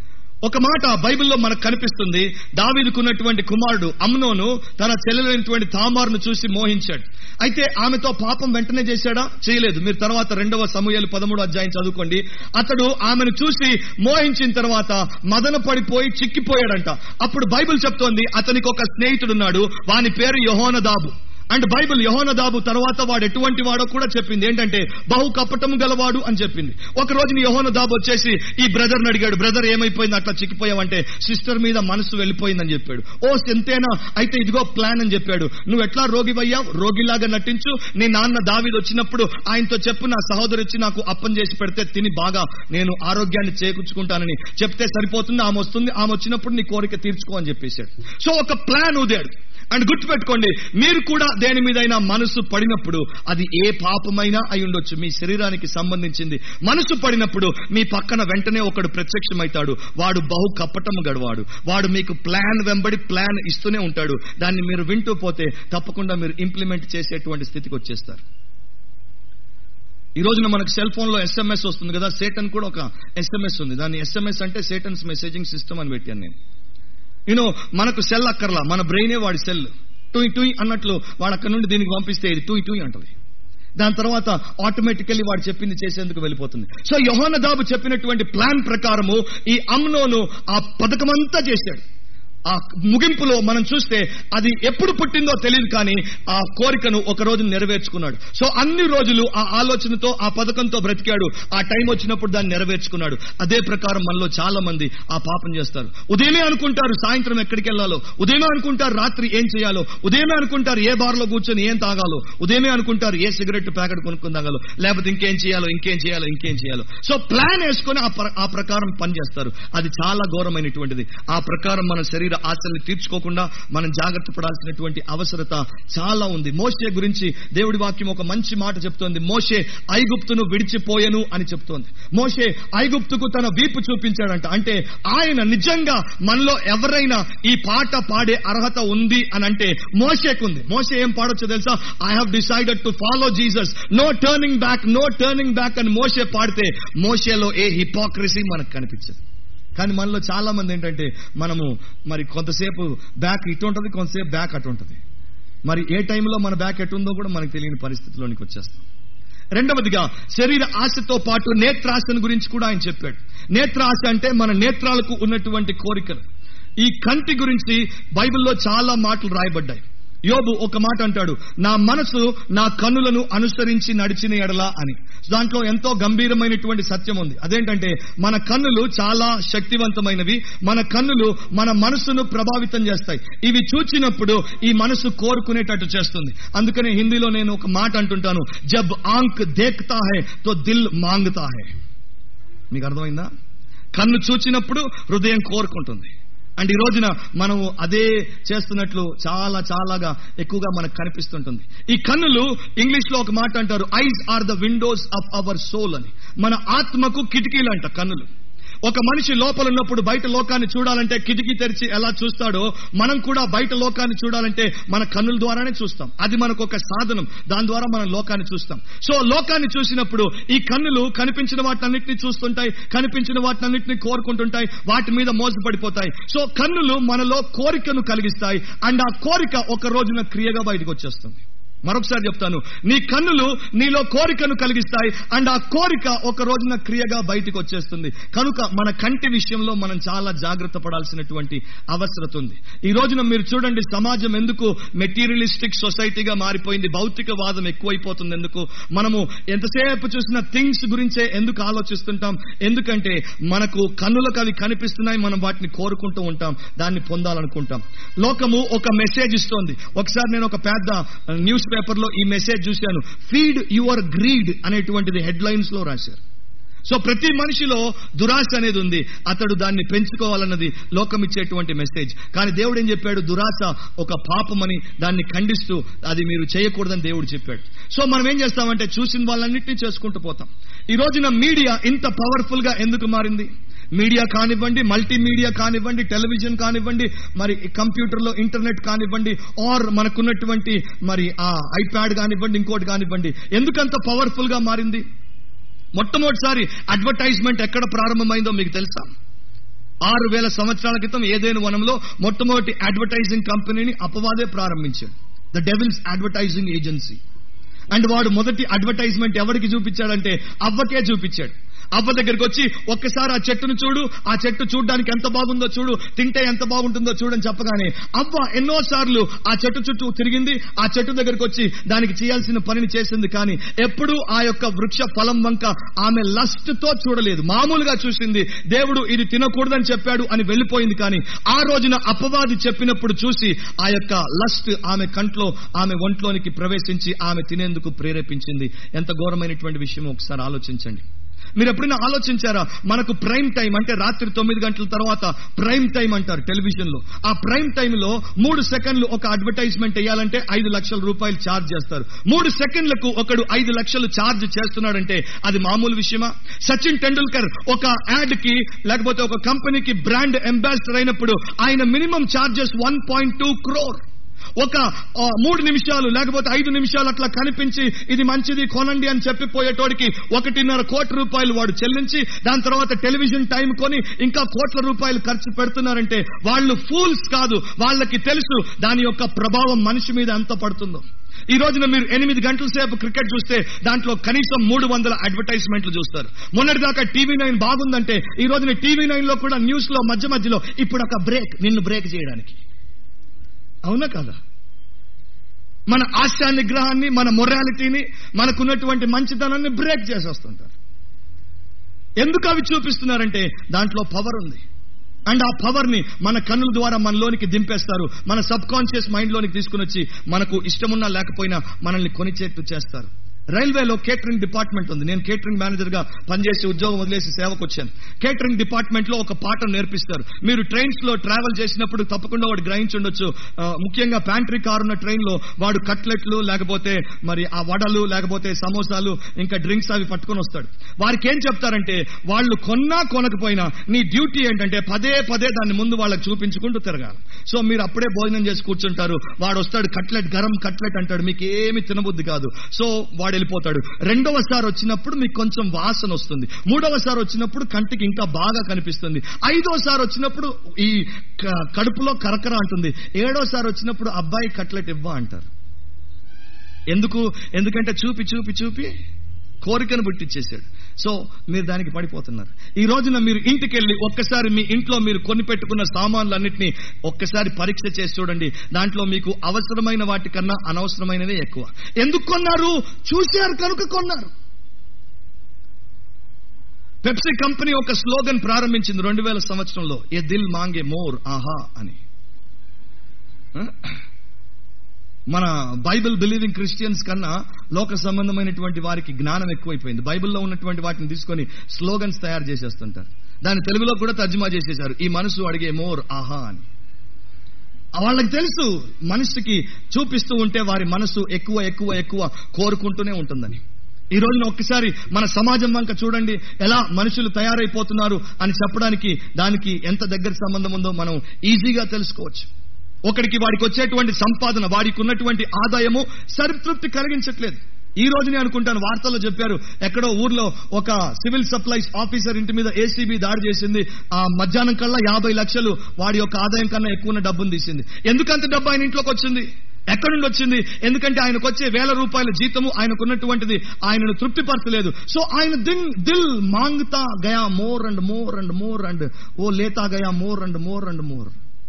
ఒక మాట బైబిల్లో మనకు కనిపిస్తుంది దావీదుకున్నటువంటి కుమారుడు అమ్నోను తన చెల్లెలైనటువంటి తామారును చూసి మోహించాడు అయితే ఆమెతో పాపం వెంటనే చేశాడా చేయలేదు మీరు తర్వాత రెండవ సమూహాలు పదమూడు అధ్యాయం చదువుకోండి అతడు ఆమెను చూసి మోహించిన తర్వాత మదన పడిపోయి చిక్కిపోయాడంట అప్పుడు బైబిల్ చెప్తోంది అతనికి ఒక స్నేహితుడున్నాడు వాని పేరు యహోనదాబు అండ్ బైబిల్ యహోనదాబు తర్వాత వాడు ఎటువంటి వాడో కూడా చెప్పింది ఏంటంటే బహు కపటము గలవాడు అని చెప్పింది ఒక రోజు యహోనదాబు వచ్చేసి ఈ బ్రదర్ని అడిగాడు బ్రదర్ ఏమైపోయింది అట్లా చిక్కిపోయావంటే సిస్టర్ మీద మనసు వెళ్ళిపోయిందని చెప్పాడు ఓ ఎంతేనా అయితే ఇదిగో ప్లాన్ అని చెప్పాడు నువ్వు ఎట్లా రోగివయ్యావు రోగిలాగా నటించు నీ నాన్న దావీదు వచ్చినప్పుడు ఆయనతో చెప్పు నా సహోదరు వచ్చి నాకు అప్పం చేసి పెడితే తిని బాగా నేను ఆరోగ్యాన్ని చేకూర్చుకుంటానని చెప్తే సరిపోతుంది ఆమె వస్తుంది ఆమె వచ్చినప్పుడు నీ కోరిక తీర్చుకో అని చెప్పేశాడు సో ఒక ప్లాన్ ఉదాడు అండ్ గుర్తుపెట్టుకోండి మీరు కూడా దేని మీదైనా మనసు పడినప్పుడు అది ఏ పాపమైనా అయి ఉండొచ్చు మీ శరీరానికి సంబంధించింది మనసు పడినప్పుడు మీ పక్కన వెంటనే ఒకడు ప్రత్యక్షమవుతాడు వాడు బహు కప్పటము గడవాడు వాడు మీకు ప్లాన్ వెంబడి ప్లాన్ ఇస్తూనే ఉంటాడు దాన్ని మీరు వింటూ పోతే తప్పకుండా మీరు ఇంప్లిమెంట్ చేసేటువంటి స్థితికి వచ్చేస్తారు ఈ రోజున మనకు సెల్ ఫోన్ లో ఎస్ఎంఎస్ వస్తుంది కదా సేటన్ కూడా ఒక ఎస్ఎంఎస్ ఉంది దాన్ని ఎస్ఎంఎస్ అంటే సేటన్స్ మెసేజింగ్ సిస్టమ్ అని పెట్టాను నేను యూనో మనకు సెల్ అక్కర్లా మన బ్రెయినే వాడి సెల్ టూయ్ టూయ్ అన్నట్లు వాడు అక్కడ నుండి దీనికి పంపిస్తే ఇది టూయ్ టూయ్ అంటది దాని తర్వాత ఆటోమేటికల్లీ వాడు చెప్పింది చేసేందుకు వెళ్ళిపోతుంది సో యోహన దాబు చెప్పినటువంటి ప్లాన్ ప్రకారము ఈ అమ్నోను ఆ పథకమంతా చేశాడు ఆ ముగింపులో మనం చూస్తే అది ఎప్పుడు పుట్టిందో తెలియదు కానీ ఆ కోరికను ఒక రోజు నెరవేర్చుకున్నాడు సో అన్ని రోజులు ఆ ఆలోచనతో ఆ పథకంతో బ్రతికాడు ఆ టైం వచ్చినప్పుడు దాన్ని నెరవేర్చుకున్నాడు అదే ప్రకారం మనలో చాలా మంది ఆ పాపం చేస్తారు ఉదయమే అనుకుంటారు సాయంత్రం ఎక్కడికి వెళ్ళాలో ఉదయమే అనుకుంటారు రాత్రి ఏం చేయాలో ఉదయమే అనుకుంటారు ఏ బార్లో కూర్చొని ఏం తాగాలో ఉదయమే అనుకుంటారు ఏ సిగరెట్ ప్యాకెట్ కొనుక్కొని తాగాలో లేకపోతే ఇంకేం చేయాలో ఇంకేం చేయాలో ఇంకేం చేయాలో సో ప్లాన్ వేసుకొని ఆ ప్ర- ఆ ప్రకారం పనిచేస్తారు అది చాలా ఘోరమైనటువంటిది ఆ ప్రకారం మన శరీర శరీర ఆశల్ని తీర్చుకోకుండా మనం జాగ్రత్త పడాల్సినటువంటి అవసరత చాలా ఉంది మోషే గురించి దేవుడి వాక్యం ఒక మంచి మాట చెప్తోంది మోషే ఐగుప్తును విడిచిపోయెను అని చెప్తోంది మోషే ఐగుప్తుకు తన వీపు చూపించాడంట అంటే ఆయన నిజంగా మనలో ఎవరైనా ఈ పాట పాడే అర్హత ఉంది అని అంటే మోషేకుంది మోషే ఏం పాడొచ్చో తెలుసా I have decided to follow Jesus no turning back no turning back అని మోషే పాడితే మోషేలో ఏ హిపోక్రసీ మనకు కనిపించదు కానీ మనలో చాలా మంది ఏంటంటే మనము మరి కొంతసేపు బ్యాక్ ఇటు ఉంటుంది కొంతసేపు బ్యాక్ అటు ఉంటుంది మరి ఏ టైంలో మన బ్యాక్ ఎటు ఉందో కూడా మనకు తెలియని పరిస్థితిలోనికి వచ్చేస్తాం రెండవదిగా శరీర ఆశతో పాటు నేత్రాశను గురించి కూడా ఆయన చెప్పాడు నేత్రాశ అంటే మన నేత్రాలకు ఉన్నటువంటి కోరికలు ఈ కంటి గురించి బైబిల్లో చాలా మాటలు రాయబడ్డాయి యోబు ఒక మాట అంటాడు నా మనసు నా కన్నులను అనుసరించి నడిచిన ఎడలా అని దాంట్లో ఎంతో గంభీరమైనటువంటి సత్యం ఉంది అదేంటంటే మన కన్నులు చాలా శక్తివంతమైనవి మన కన్నులు మన మనసును ప్రభావితం చేస్తాయి ఇవి చూచినప్పుడు ఈ మనసు కోరుకునేటట్టు చేస్తుంది అందుకనే హిందీలో నేను ఒక మాట అంటుంటాను జబ్ ఆంక్ దేఖ్తా హై తో దిల్ మాంగతా హై మీకు అర్థమైందా కన్ను చూచినప్పుడు హృదయం కోరుకుంటుంది అండ్ ఈ రోజున మనం అదే చేస్తున్నట్లు చాలా చాలాగా ఎక్కువగా మనకు కనిపిస్తుంటుంది ఈ కన్నులు ఇంగ్లీష్ లో ఒక మాట అంటారు eyes are the windows of our soul అని మన ఆత్మకు కిటికీలు అంట కన్నులు ఒక మనిషి లోపల ఉన్నప్పుడు బయట లోకాన్ని చూడాలంటే కిటికీ తెరిచి ఎలా చూస్తాడో మనం కూడా బయట లోకాన్ని చూడాలంటే మన కన్నుల ద్వారానే చూస్తాం అది మనకు ఒక సాధనం దాని ద్వారా మనం లోకాన్ని చూస్తాం సో లోకాన్ని చూసినప్పుడు ఈ కన్నులు కనిపించిన వాటినన్నింటినీ చూస్తుంటాయి కనిపించిన వాటినన్నింటినీ కోరుకుంటుంటాయి వాటి మీద మోసపడిపోతాయి సో కన్నులు మనలో కోరికను కలిగిస్తాయి అండ్ ఆ కోరిక ఒక రోజున క్రియగా బయటకు వచ్చేస్తుంది మరొకసారి చెప్తాను నీ కన్నులు నీలో కోరికను కలిగిస్తాయి అండ్ ఆ కోరిక ఒక రోజున క్రియగా బయటికి వచ్చేస్తుంది కనుక మన కంటి విషయంలో మనం చాలా జాగ్రత్త పడాల్సినటువంటి అవసరత ఉంది ఈ రోజున మీరు చూడండి సమాజం ఎందుకు మెటీరియలిస్టిక్ సొసైటీగా మారిపోయింది భౌతికవాదం ఎక్కువైపోతుంది ఎందుకు మనము ఎంతసేపు చూసిన థింగ్స్ గురించే ఎందుకు ఆలోచిస్తుంటాం ఎందుకంటే మనకు కన్నులకు అవి కనిపిస్తున్నాయి మనం వాటిని కోరుకుంటూ ఉంటాం దాన్ని పొందాలనుకుంటాం లోకము ఒక మెసేజ్ ఇస్తోంది ఒకసారి నేను ఒక పెద్ద న్యూస్ పేపర్ లో ఈ మెసేజ్ చూశాను ఫీడ్ యువర్ గ్రీడ్ అనేటువంటిది హెడ్ లైన్స్ లో రాశారు సో ప్రతి మనిషిలో దురాశ అనేది ఉంది అతడు దాన్ని పెంచుకోవాలన్నది లోకం ఇచ్చేటువంటి మెసేజ్ కానీ దేవుడు ఏం చెప్పాడు దురాశ ఒక పాపమని దాన్ని ఖండిస్తూ అది మీరు చేయకూడదని దేవుడు చెప్పాడు సో మనం ఏం చేస్తామంటే చూసిన వాళ్ళన్నింటినీ చేసుకుంటూ పోతాం ఈ రోజున మీడియా ఇంత పవర్ఫుల్ గా ఎందుకు మారింది మీడియా కానివ్వండి మల్టీమీడియా కానివ్వండి టెలివిజన్ కానివ్వండి మరి కంప్యూటర్లో ఇంటర్నెట్ కానివ్వండి ఆర్ మనకున్నటువంటి మరి ఆ ఐప్యాడ్ కానివ్వండి ఇంకోటి కానివ్వండి ఎందుకంత పవర్ఫుల్ గా మారింది మొట్టమొదటిసారి అడ్వర్టైజ్మెంట్ ఎక్కడ ప్రారంభమైందో మీకు తెలుసా ఆరు వేల సంవత్సరాల క్రితం ఏదైనా వనంలో మొట్టమొదటి అడ్వర్టైజింగ్ కంపెనీని అపవాదే ప్రారంభించాడు the devil's advertising agency and వాడు మొదటి అడ్వర్టైజ్మెంట్ ఎవరికి చూపించాడంటే అవ్వకే చూపించాడు అవ్వ దగ్గరికి వచ్చి ఒక్కసారి ఆ చెట్టును చూడు ఆ చెట్టు చూడడానికి ఎంత బాగుందో చూడు తింటే ఎంత బాగుంటుందో చూడని చెప్పగానే అవ్వ ఎన్నో సార్లు ఆ చెట్టు చుట్టూ తిరిగింది ఆ చెట్టు దగ్గరికి వచ్చి దానికి చేయాల్సిన పనిని చేసింది కానీ ఎప్పుడూ ఆ యొక్క వృక్ష ఫలం వంక ఆమె లస్ట్ తో చూడలేదు మామూలుగా చూసింది దేవుడు ఇది తినకూడదని చెప్పాడు అని వెళ్ళిపోయింది కానీ ఆ రోజున అపవాది చెప్పినప్పుడు చూసి ఆ యొక్క లస్ట్ ఆమె కంట్లో ఆమె ఒంట్లోనికి ప్రవేశించి ఆమె తినేందుకు ప్రేరేపించింది ఎంత ఘోరమైనటువంటి విషయం ఒకసారి ఆలోచించండి మీరు ఎప్పుడైనా ఆలోచించారా మనకు ప్రైమ్ టైం అంటే రాత్రి తొమ్మిది గంటల తర్వాత ప్రైమ్ టైం అంటారు టెలివిజన్ లో ఆ ప్రైమ్ టైంలో మూడు సెకండ్లు ఒక అడ్వర్టైజ్మెంట్ వేయాలంటే ఐదు లక్షల రూపాయలు ఛార్జ్ చేస్తారు మూడు సెకండ్లకు ఒకడు ఐదు లక్షలు ఛార్జ్ చేస్తున్నాడంటే అది మామూలు విషయమా సచిన్ టెండూల్కర్ ఒక యాడ్ కి లేకపోతే ఒక కంపెనీకి బ్రాండ్ అంబాసిడర్ అయినప్పుడు ఆయన minimum charges one point two crore ఒక ఆ, మూడు నిమిషాలు లేకపోతే ఐదు నిమిషాలు అట్లా కనిపించి ఇది మంచిది కొనండి అని చెప్పిపోయేటోడికి ఒకటిన్నర కోటి రూపాయలు వాడు చెల్లించి దాని తర్వాత టెలివిజన్ టైం కొని ఇంకా కోట్ల రూపాయలు ఖర్చు పెడుతున్నారంటే వాళ్ళు ఫూల్స్ కాదు వాళ్ళకి తెలుసు దాని యొక్క ప్రభావం మనిషి మీద ఎంత పడుతుందో ఈ రోజున మీరు ఎనిమిది గంటల సేపు క్రికెట్ చూస్తే దాంట్లో కనీసం మూడు వందల అడ్వర్టైజ్మెంట్లు చూస్తారు మొన్నటిదాకా టీవీ నైన్ బాగుందంటే ఈ రోజున టీవీ నైన్ లో కూడా న్యూస్ లో మధ్య మధ్యలో ఇప్పుడు ఒక బ్రేక్ నిన్ను బ్రేక్ చేయడానికి అవునా కదా మన ఆశా నిగ్రహాన్ని మన మొరాలిటీని మనకున్నటువంటి మంచితనాన్ని బ్రేక్ చేసేస్తుంటారు ఎందుకు అవి చూపిస్తున్నారంటే దాంట్లో పవర్ ఉంది అండ్ ఆ పవర్ ని మన కన్నుల ద్వారా మనలోనికి దింపేస్తారు మన సబ్ కాన్షియస్ మైండ్ లోనికి తీసుకుని వచ్చి మనకు ఇష్టమున్నా లేకపోయినా మనల్ని కొనిచేట్టు చేస్తారు రైల్వేలో కేటరింగ్ డిపార్ట్మెంట్ ఉంది నేను కేటరింగ్ మేనేజర్ గా పనిచేసి ఉద్యోగం వదిలేసి సేవకు వచ్చాను కేటరింగ్ డిపార్ట్మెంట్ లో ఒక పాఠం నేర్పిస్తారు మీరు ట్రైన్స్ లో ట్రావెల్ చేసినప్పుడు తప్పకుండా వాడు గ్రహించి ఉండొచ్చు ఆ, ముఖ్యంగా ప్యాంట్రీ కార్ ఉన్న ట్రైన్ లో వాడు కట్లెట్లు లేకపోతే మరి ఆ వడలు లేకపోతే సమోసాలు ఇంకా డ్రింక్స్ అవి పట్టుకొని వస్తాడు వారికి ఏం చెప్తారంటే వాళ్ళు కొన్నా కొనకపోయినా నీ డ్యూటీ ఏంటంటే పదే పదే దాన్ని ముందు వాళ్ళకి చూపించుకుంటూ తిరగాలి సో మీరు అప్పుడే భోజనం చేసి కూర్చుంటారు వాడు వస్తాడు కట్లెట్ గరం కట్లెట్ అంటాడు మీకు ఏమి తినబుద్ధి కాదు సో వాడు వెళ్ళిపోతాడు రెండవసారి వచ్చినప్పుడు మీకు కొంచెం వాసన వస్తుంది మూడవసారి వచ్చినప్పుడు కంటికి ఇంకా బాగా కనిపిస్తుంది ఐదోసారి వచ్చినప్పుడు ఈ క- కడుపులో కరకర అంటుంది ఏడోసారి వచ్చినప్పుడు అబ్బాయి కట్లెట్ ఇవ్వ అంటారు ఎందుకు ఎందుకంటే చూపి చూపి చూపి కోరికను పుట్టించేశాడు సో మీరు దానికి పడిపోతున్నారు ఈ రోజున మీరు ఇంటికి వెళ్ళి ఒక్కసారి మీ ఇంట్లో మీరు కొని పెట్టుకున్న సామాన్లన్నింటినీ ఒక్కసారి పరీక్ష చేసి చూడండి దాంట్లో మీకు అవసరమైన వాటికన్నా అనవసరమైనవే ఎక్కువ ఎందుకు కొన్నారు చూశారు కనుక కొన్నారు పెప్సీ కంపెనీ ఒక స్లోగన్ ప్రారంభించింది రెండు వేల సంవత్సరంలో ఏ దిల్ మాంగే మోర్ ఆహా అని ఆ? మన బైబిల్ బిలీవింగ్ క్రిస్టియన్స్ కన్నా లోక సంబంధమైనటువంటి వారికి జ్ఞానం ఎక్కువైపోయింది బైబిల్లో ఉన్నటువంటి వాటిని తీసుకొని స్లోగన్స్ తయారు చేసేస్తుంటారు దాన్ని తెలుగులో కూడా తర్జుమా చేసేశారు ఈ మనసు అడిగే మోర్ ఆహా అని వాళ్ళకి తెలుసు మనిషికి చూపిస్తూ ఉంటే వారి మనసు ఎక్కువ ఎక్కువ ఎక్కువ కోరుకుంటూనే ఉంటుందని ఈ రోజున ఒక్కసారి మన సమాజం వంక చూడండి ఎలా మనుషులు తయారైపోతున్నారు అని చెప్పడానికి దానికి ఎంత దగ్గర సంబంధం ఉందో మనం ఈజీగా తెలుసుకోవచ్చు ఒకడికి వాడికి వచ్చేటువంటి సంపాదన వాడికి ఉన్నటువంటి ఆదాయము సంతృప్తి కలిగించట్లేదు ఈ రోజు నేను అనుకుంటాను వార్తల్లో చెప్పారు ఎక్కడో ఊర్లో ఒక సివిల్ సప్లైస్ ఆఫీసర్ ఇంటి మీద ఏసీబీ దాడి చేసింది ఆ మధ్యాహ్నం కల్లా యాభై లక్షలు వాడి యొక్క ఆదాయం కన్నా ఎక్కువ ఉన్న డబ్బును తీసింది ఎందుకంత డబ్బు ఆయన ఇంట్లోకి వచ్చింది ఎక్కడి నుండి వచ్చింది ఎందుకంటే ఆయనకు వచ్చే వేల రూపాయల జీతము ఆయనకున్నటువంటిది ఆయనను తృప్తిపరచలేదు సో ఆయన దిల్ దిల్ మాంగ్తా గయా more and more and more and ఓ లేతా గయా more and more and more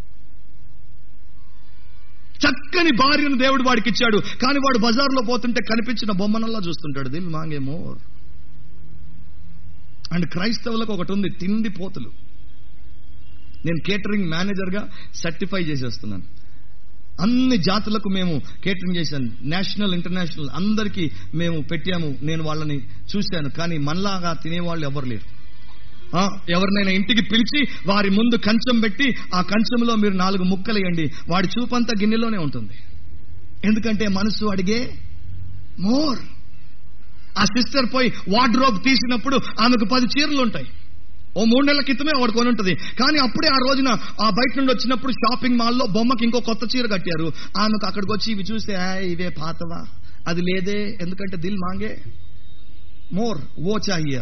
చక్కని భార్యను దేవుడు వాడికి ఇచ్చాడు కానీ వాడు బజార్లో పోతుంటే కనిపించిన బొమ్మనల్లా చూస్తుంటాడు దిల్ మాంగే మోర్ అండ్ క్రైస్తవులకు ఒకటి ఉంది తిండి పోతులు నేను కేటరింగ్ మేనేజర్గా సర్టిఫై చేసేస్తున్నాను అన్ని జాతులకు మేము కేటరింగ్ చేశాను నేషనల్ ఇంటర్నేషనల్ అందరికీ మేము పెట్టాము నేను వాళ్ళని చూశాను కానీ మనలాగా తినేవాళ్ళు ఎవరు లేరు ఆ, ఎవరినైనా ఇంటికి పిలిచి వారి ముందు కంచం పెట్టి ఆ కంచంలో మీరు నాలుగు ముక్కలేయండి వాడి చూపంతా గిన్నెలోనే ఉంటుంది ఎందుకంటే మనసు అడిగే మోర్ ఆ సిస్టర్ పోయి వార్డ్రోబ్ తీసినప్పుడు ఆమెకు పది చీరలు ఉంటాయి ఓ మూడు నెలల క్రితమే ఆవిడ కొని ఉంటుంది కానీ అప్పుడే ఆ రోజున ఆ బయట నుండి వచ్చినప్పుడు షాపింగ్ మాల్లో బొమ్మకి ఇంకో కొత్త చీర కట్టారు ఆమెకు అక్కడికి వచ్చి ఇవి చూస్తే "ఆ, ఇవే పాతవా అది లేదే ఎందుకంటే దిల్ మాంగే మోర్ ఓ చాహియే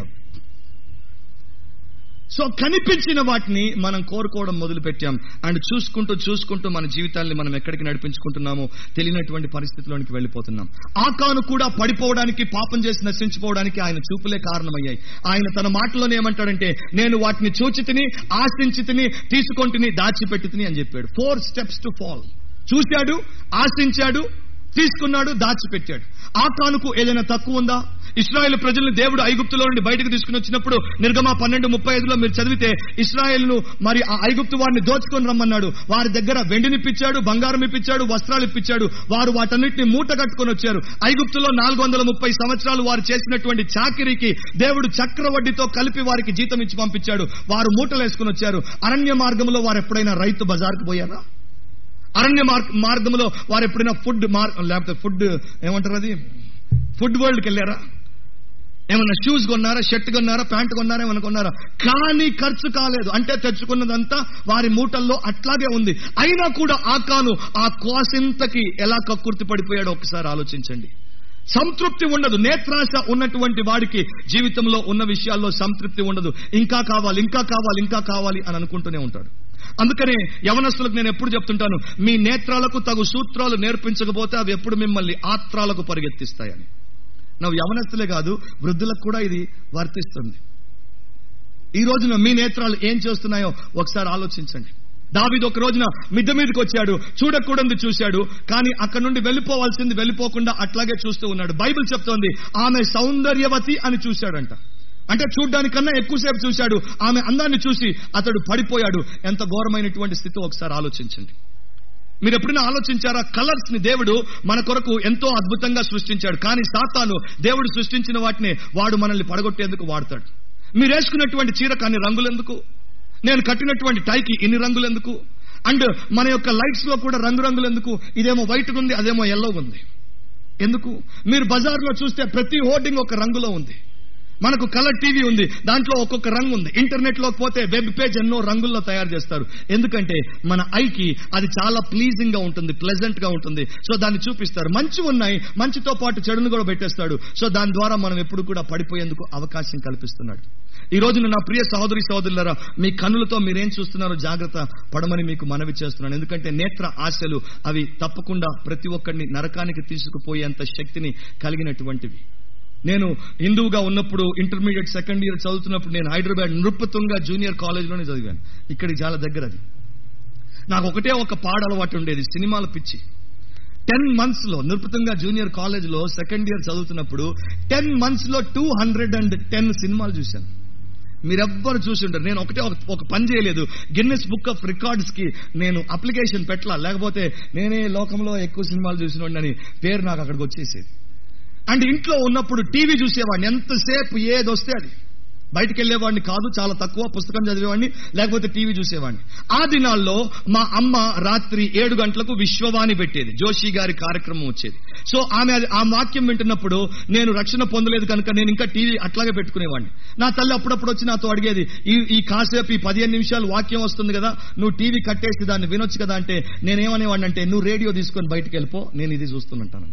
సో కనిపించిన వాటిని మనం కోరుకోవడం మొదలు పెట్టాం అండ్ చూసుకుంటూ చూసుకుంటూ మన జీవితాల్ని మనం ఎక్కడికి నడిపించుకుంటున్నామో తెలియనటువంటి పరిస్థితిలోనికి వెళ్ళిపోతున్నాం ఆకాను కూడా పడిపోవడానికి పాపం చేసి నశించిపోవడానికి ఆయన చూపులే కారణమయ్యాయి ఆయన తన మాటలోనే ఏమంటాడంటే నేను వాటిని చూచి తిని ఆశించి తిని తీసుకొంటిని దాచిపెట్టి తిని అని చెప్పాడు ఫోర్ స్టెప్స్ టు ఫాల్ చూశాడు ఆశించాడు తీసుకున్నాడు దాచిపెట్టాడు ఆకానుకు ఏదైనా తక్కువ ఉందా ఇస్రాయేల్ ప్రజల్ని దేవుడు ఐగుప్తులో నుండి బయటకు తీసుకుని వచ్చినప్పుడు నిర్గమ పన్నెండు ముప్పై ఐదులో మీరు చదివితే ఇస్రాయేల్ను మరి ఆ ఐగుప్తు వారిని దోచుకొని రమ్మన్నాడు వారి దగ్గర వెండిని ఇప్పించాడు బంగారం ఇప్పించాడు వస్త్రాలు ఇప్పించాడు వారు వాటన్నిటిని మూట కట్టుకొని వచ్చారు ఐగుప్తులో నాలుగు వందల ముప్పై సంవత్సరాలు వారు చేసినటువంటి చాకిరీకి దేవుడు చక్రవడ్డీతో కలిపి వారికి జీతం ఇచ్చి పంపించాడు వారు మూటలు వేసుకుని వచ్చారు అరణ్య మార్గంలో వారు ఎప్పుడైనా రైతు బజార్కు పోయారా అరణ్య మార్గ మార్గంలో వారు ఎప్పుడైనా ఫుడ్ మార్ లేకపోతే ఫుడ్ ఏమంటారు అది ఫుడ్ వరల్డ్కి వెళ్ళారా ఏమన్నా షూస్ కొన్నారా షర్ట్ కొన్నారా ప్యాంట్ కొన్నారా ఏమన్నా కొన్నారా కానీ ఖర్చు కాలేదు అంటే తెచ్చుకున్నదంతా వారి మూటల్లో అట్లాగే ఉంది అయినా కూడా ఆకాను ఆ కోసింతకి ఎలా కక్కుర్తి పడిపోయాడో ఒకసారి ఆలోచించండి సంతృప్తి ఉండదు నేత్రాశ ఉన్నటువంటి వాడికి జీవితంలో ఉన్న విషయాల్లో సంతృప్తి ఉండదు ఇంకా కావాలి ఇంకా కావాలి ఇంకా కావాలి అని అనుకుంటూనే ఉంటాడు అందుకనే యవనస్తులకు నేను ఎప్పుడు చెప్తుంటాను మీ నేత్రాలకు తగు సూత్రాలు నేర్పించకపోతే అవి ఎప్పుడు మిమ్మల్ని ఆత్రాలకు పరిగెత్తిస్తాయని నువ్వు యవనస్తులే కాదు వృద్ధులకు కూడా ఇది వర్తిస్తుంది ఈ రోజున మీ నేత్రాలు ఏం చేస్తున్నాయో ఒకసారి ఆలోచించండి దావీదు ఒక రోజున మిద్ద మీదకి వచ్చాడు చూడకూడదు చూశాడు కానీ అక్కడ నుండి వెళ్ళిపోవాల్సింది వెళ్ళిపోకుండా అట్లాగే చూస్తూ ఉన్నాడు బైబిల్ చెప్తోంది ఆమె సౌందర్యవతి అని చూశాడంట అంటే చూడ్డానికన్నా ఎక్కువసేపు చూశాడు ఆమె అందాన్ని చూసి అతడు పడిపోయాడు ఎంత ఘోరమైనటువంటి స్థితి ఒకసారి ఆలోచించండి మీరు ఎప్పుడైనా ఆలోచించారా కలర్స్ ని దేవుడు మన కొరకు ఎంతో అద్భుతంగా సృష్టించాడు కానీ సాతాను దేవుడు సృష్టించిన వాటిని వాడు మనల్ని పడగొట్టేందుకు వాడతాడు మీరు వేసుకున్నటువంటి చీరకు అన్ని రంగులు ఎందుకు నేను కట్టినటువంటి టైకి ఇన్ని రంగులు ఎందుకు అండ్ మన యొక్క లైట్స్ లో కూడా రంగురంగులు ఎందుకు ఇదేమో వైట్ ఉంది అదేమో ఎల్లో ఉంది ఎందుకు మీరు బజార్లో చూస్తే ప్రతి హోర్డింగ్ ఒక రంగులో ఉంది మనకు కలర్ టీవీ ఉంది దాంట్లో ఒక్కొక్క రంగు ఉంది ఇంటర్నెట్ లో పోతే వెబ్ పేజ్ ఎన్నో రంగుల్లో తయారు చేస్తారు ఎందుకంటే మన ఐకి అది చాలా ప్లీజింగ్ గా ఉంటుంది ప్లెజెంట్ గా ఉంటుంది సో దాన్ని చూపిస్తారు మంచి ఉన్నాయి మంచితో పాటు చెడును కూడా పెట్టేస్తాడు సో దాని ద్వారా మనం ఎప్పుడు కూడా పడిపోయేందుకు అవకాశం కల్పిస్తున్నాడు ఈ రోజున నా ప్రియ సహోదరి సహోదరులరా మీ కన్నులతో మీరేం చూస్తున్నారో జాగ్రత్త పడమని మీకు మనవి చేస్తున్నాను ఎందుకంటే నేత్ర ఆశలు అవి తప్పకుండా ప్రతి ఒక్కరిని నరకానికి తీసుకుపోయేంత శక్తిని కలిగినటువంటివి నేను హిందువుగా ఉన్నప్పుడు ఇంటర్మీడియట్ సెకండ్ ఇయర్ చదువుతున్నప్పుడు నేను హైదరాబాద్ నృపతుంగ జూనియర్ కాలేజ్లోనే చదివాను ఇక్కడికి చాలా దగ్గర అది నాకు ఒకటే ఒక పాడ అలవాటు ఉండేది సినిమాల పిచ్చి టెన్ మంత్స్ లో నృపతంగా జూనియర్ కాలేజ్ లో సెకండ్ ఇయర్ చదువుతున్నప్పుడు టెన్ మంత్స్ లో టూ హండ్రెడ్ అండ్ టెన్ సినిమాలు చూశాను మీరెవ్వరు చూసి ఉంటారు నేను ఒకటే ఒక- ఒక పని చేయలేదు గిన్నెస్ బుక్ ఆఫ్ రికార్డ్స్ కి నేను అప్లికేషన్ పెట్టలా లేకపోతే నేనే లోకంలో ఎక్కువ సినిమాలు చూసినోడిని అని పేరు నాకు అక్కడికి వచ్చేసేది అండ్ ఇంట్లో ఉన్నప్పుడు టీవీ చూసేవాడిని ఎంతసేపు ఏది వస్తే అది బయటికి వెళ్ళేవాడిని కాదు చాలా తక్కువ పుస్తకం చదివేవాడిని లేకపోతే టీవీ చూసేవాడిని ఆ దినాల్లో మా అమ్మ రాత్రి ఏడు గంటలకు విశ్వవాణి పెట్టేది జోషి గారి కార్యక్రమం వచ్చేది సో ఆమె అది- ఆ వాక్యం వింటున్నప్పుడు నేను రక్షణ పొందలేదు కనుక నేను ఇంకా టీవీ అట్లాగే పెట్టుకునేవాడిని నా తల్లి అప్పుడప్పుడు వచ్చి నాతో అడిగేది ఈ ఈ కాసేపు ఈ పదిహేను నిమిషాలు వాక్యం వస్తుంది కదా నువ్వు టీవీ కట్టేసి దాన్ని వినొచ్చు కదా అంటే నేనేమనేవాడిని అంటే నువ్వు రేడియో తీసుకొని బయటికి వెళ్ళిపో నేను ఇది చూస్తుంటాను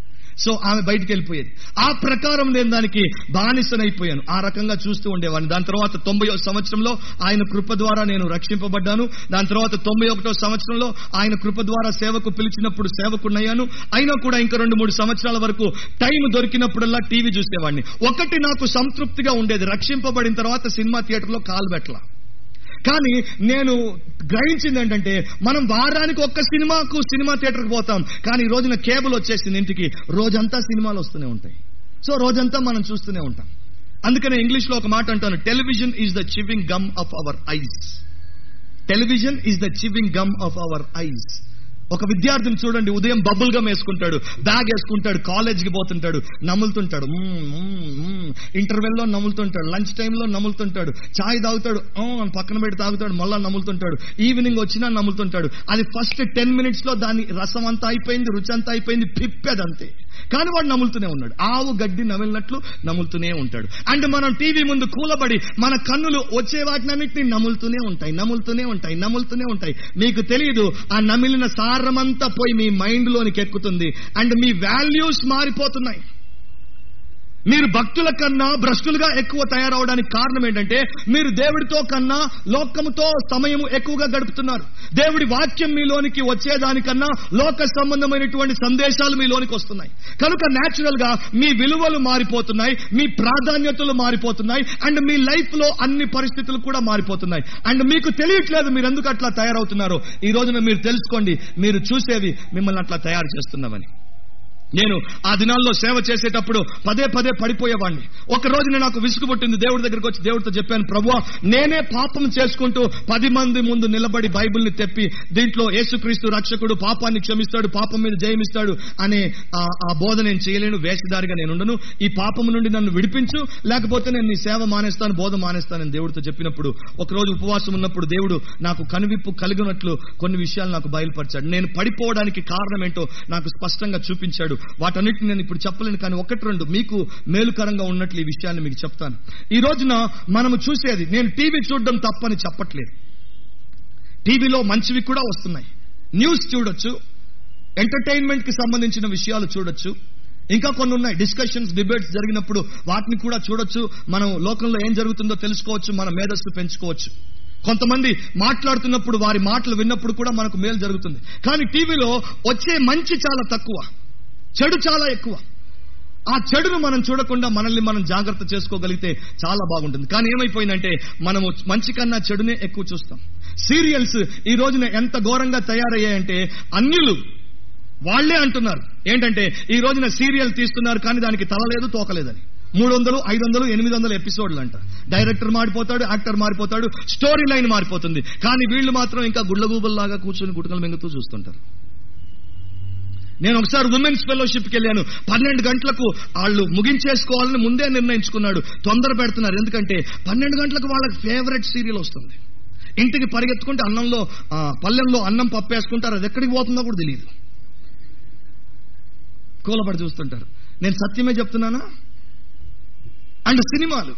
సో ఆమె బయటికి వెళ్ళిపోయేది ఆ ప్రకారం నేను దానికి బానిసనైపోయాను ఆ రకంగా చూస్తూ ఉండేవాడిని దాని తర్వాత తొంభై సంవత్సరంలో ఆయన కృప ద్వారా నేను రక్షింపబడ్డాను దాని తర్వాత తొంభై ఒకటో సంవత్సరంలో ఆయన కృప ద్వారా సేవకు పిలిచినప్పుడు సేవకున్నయ్యాను అయినా కూడా ఇంకా రెండు మూడు సంవత్సరాల వరకు టైం దొరికినప్పుడల్లా టీవీ చూసేవాడిని ఒకటి నాకు సంతృప్తిగా ఉండేది రక్షింపబడిన తర్వాత సినిమా థియేటర్లో కాలు పెట్టలా కానీ నేను గ్రహించింది ఏంటంటే మనం వారానికి ఒక్క సినిమాకు సినిమా థియేటర్కి పోతాం కానీ ఈ రోజున కేబుల్ వచ్చేసింది ఇంటికి రోజంతా సినిమాలు వస్తూనే ఉంటాయి సో రోజంతా మనం చూస్తూనే ఉంటాం అందుకనే ఇంగ్లీష్ లో ఒక మాట అంటాను television is the chewing gum of our eyes television is the chewing gum of our eyes ఒక విద్యార్థిని చూడండి ఉదయం బబుల్ గమ్ వేసుకుంటాడు బ్యాగ్ వేసుకుంటాడు కాలేజ్కి పోతుంటాడు నములుతుంటాడు ఇంటర్వెల్ లో నములుతుంటాడు లంచ్ టైంలో నములుతుంటాడు చాయ్ తాగుతాడు "ఆ" అని పక్కన పెట్టి తాగుతాడు మళ్ళా నములుతుంటాడు ఈవినింగ్ వచ్చినా నములుతుంటాడు అది ఫస్ట్ టెన్ మినిట్స్ లో దాని రసం అంతా అయిపోయింది రుచి అంతా అయిపోయింది పిప్పేదంతే కానీ వాడు నములుతూనే ఉన్నాడు ఆవు గడ్డి నమిలినట్లు నములుతూనే ఉంటాడు అండ్ మనం టీవీ ముందు కూలబడి మన కన్నులు వచ్చే వాటినన్నిటిని నములుతూనే ఉంటాయి నములుతూనే ఉంటాయి నములుతూనే ఉంటాయి మీకు తెలియదు ఆ నమిలిన సారమంతా పోయి మీ మైండ్ లోనికి ఎక్కుతుంది అండ్ మీ వాల్యూస్ మారిపోతున్నాయి మీరు భక్తుల కన్నా భ్రష్టులుగా ఎక్కువ తయారవడానికి కారణం ఏంటంటే మీరు దేవుడితో కన్నా లోకముతో సమయము ఎక్కువగా గడుపుతున్నారు దేవుడి వాక్యం మీలోనికి వచ్చేదానికన్నా లోక సంబంధమైనటువంటి సందేశాలు మీలోనికి వస్తున్నాయి కనుక నేచురల్ గా మీ విలువలు మారిపోతున్నాయి మీ ప్రాధాన్యతలు మారిపోతున్నాయి అండ్ మీ లైఫ్ లో అన్ని పరిస్థితులు కూడా మారిపోతున్నాయి అండ్ మీకు తెలియట్లేదు మీరు ఎందుకు అట్లా తయారవుతున్నారో ఈ రోజున మీరు తెలుసుకోండి మీరు చూసేవి మిమ్మల్ని అట్లా తయారు చేస్తున్నామని నేను ఆ దినాల్లో సేవ చేసేటప్పుడు పదే పదే పడిపోయేవాడిని ఒక రోజున నాకు విసుగు పుట్టింది దేవుడి దగ్గరికి వచ్చి దేవుడితో చెప్పాను ప్రభువా నేనే పాపం చేసుకుంటూ పది మంది ముందు నిలబడి బైబిల్ని తెప్పి దీంట్లో యేసుక్రీస్తు రక్షకుడు పాపాన్ని క్షమిస్తాడు పాపం మీద జయమిస్తాడు అనే ఆ- ఆ బోధ నేను చేయలేను వేషధారిగా నేను ఉండను ఈ పాపం నుండి నన్ను విడిపించు లేకపోతే నేను నీ సేవ మానేస్తాను బోధ మానేస్తానని దేవుడితో చెప్పినప్పుడు ఒక రోజు ఉపవాసం ఉన్నప్పుడు దేవుడు నాకు కనువిప్పు కలిగినట్లు కొన్ని విషయాలు నాకు బయలుపరిచాడు నేను పడిపోవడానికి కారణం ఏంటో నాకు స్పష్టంగా చూపించాడు వాటన్నిటిని నేను ఇప్పుడు చెప్పలేను కానీ ఒకటి రెండు మీకు మేలుకరంగా ఉన్నట్లు ఈ విషయాన్ని మీకు చెప్తాను ఈ రోజున మనము చూసేది నేను టీవీ చూడడం తప్పని చెప్పట్లేదు టీవీలో మంచివి కూడా వస్తున్నాయి న్యూస్ చూడొచ్చు ఎంటర్టైన్మెంట్ కి సంబంధించిన విషయాలు చూడొచ్చు ఇంకా కొన్ని ఉన్నాయి డిస్కషన్స్ డిబేట్స్ జరిగినప్పుడు వాటిని కూడా చూడొచ్చు మనం లోకంలో ఏం జరుగుతుందో తెలుసుకోవచ్చు మన మేధస్సు పెంచుకోవచ్చు కొంతమంది మాట్లాడుతున్నప్పుడు వారి మాటలు విన్నప్పుడు కూడా మనకు మేలు జరుగుతుంది కానీ టీవీలో వచ్చే మంచి చాలా తక్కువ చెడు చాలా ఎక్కువ ఆ చెడును మనం చూడకుండా మనల్ని మనం జాగ్రత్త చేసుకోగలిగితే చాలా బాగుంటుంది కానీ ఏమైపోయిందంటే మనము మంచి కన్నా చెడునే ఎక్కువ చూస్తాం సీరియల్స్ ఈ రోజున ఎంత ఘోరంగా తయారయ్యాయంటే అన్యులు వాళ్లే అంటున్నారు ఏంటంటే ఈ రోజున సీరియల్ తీస్తున్నారు కానీ దానికి తల లేదు తోకలేదని మూడు వందలు ఐదు వందలు ఎనిమిది వందల ఎపిసోడ్లు అంట డైరెక్టర్ మారిపోతాడు యాక్టర్ మారిపోతాడు స్టోరీ లైన్ మారిపోతుంది కానీ వీళ్ళు మాత్రం ఇంకా గుడ్లగూబల్లాగా కూర్చొని గుటకలు మింగుతూ చూస్తుంటారు నేను ఒకసారి ఉమెన్స్ ఫెలోషిప్కి వెళ్ళాను పన్నెండు గంటలకు వాళ్ళు ముగించేసుకోవాలని ముందే నిర్ణయించుకున్నాడు తొందర పెడుతున్నారు ఎందుకంటే పన్నెండు గంటలకు వాళ్ళకి ఫేవరెట్ సీరియల్ వస్తుంది ఇంటికి పరిగెత్తుకుంటే అన్నంలో ఆ, పల్లెంలో అన్నం పప్పేసుకుంటారు అది ఎక్కడికి పోతుందో కూడా తెలియదు కూలపడి చూస్తుంటారు నేను సత్యమే చెప్తున్నానా అండ్ సినిమాలు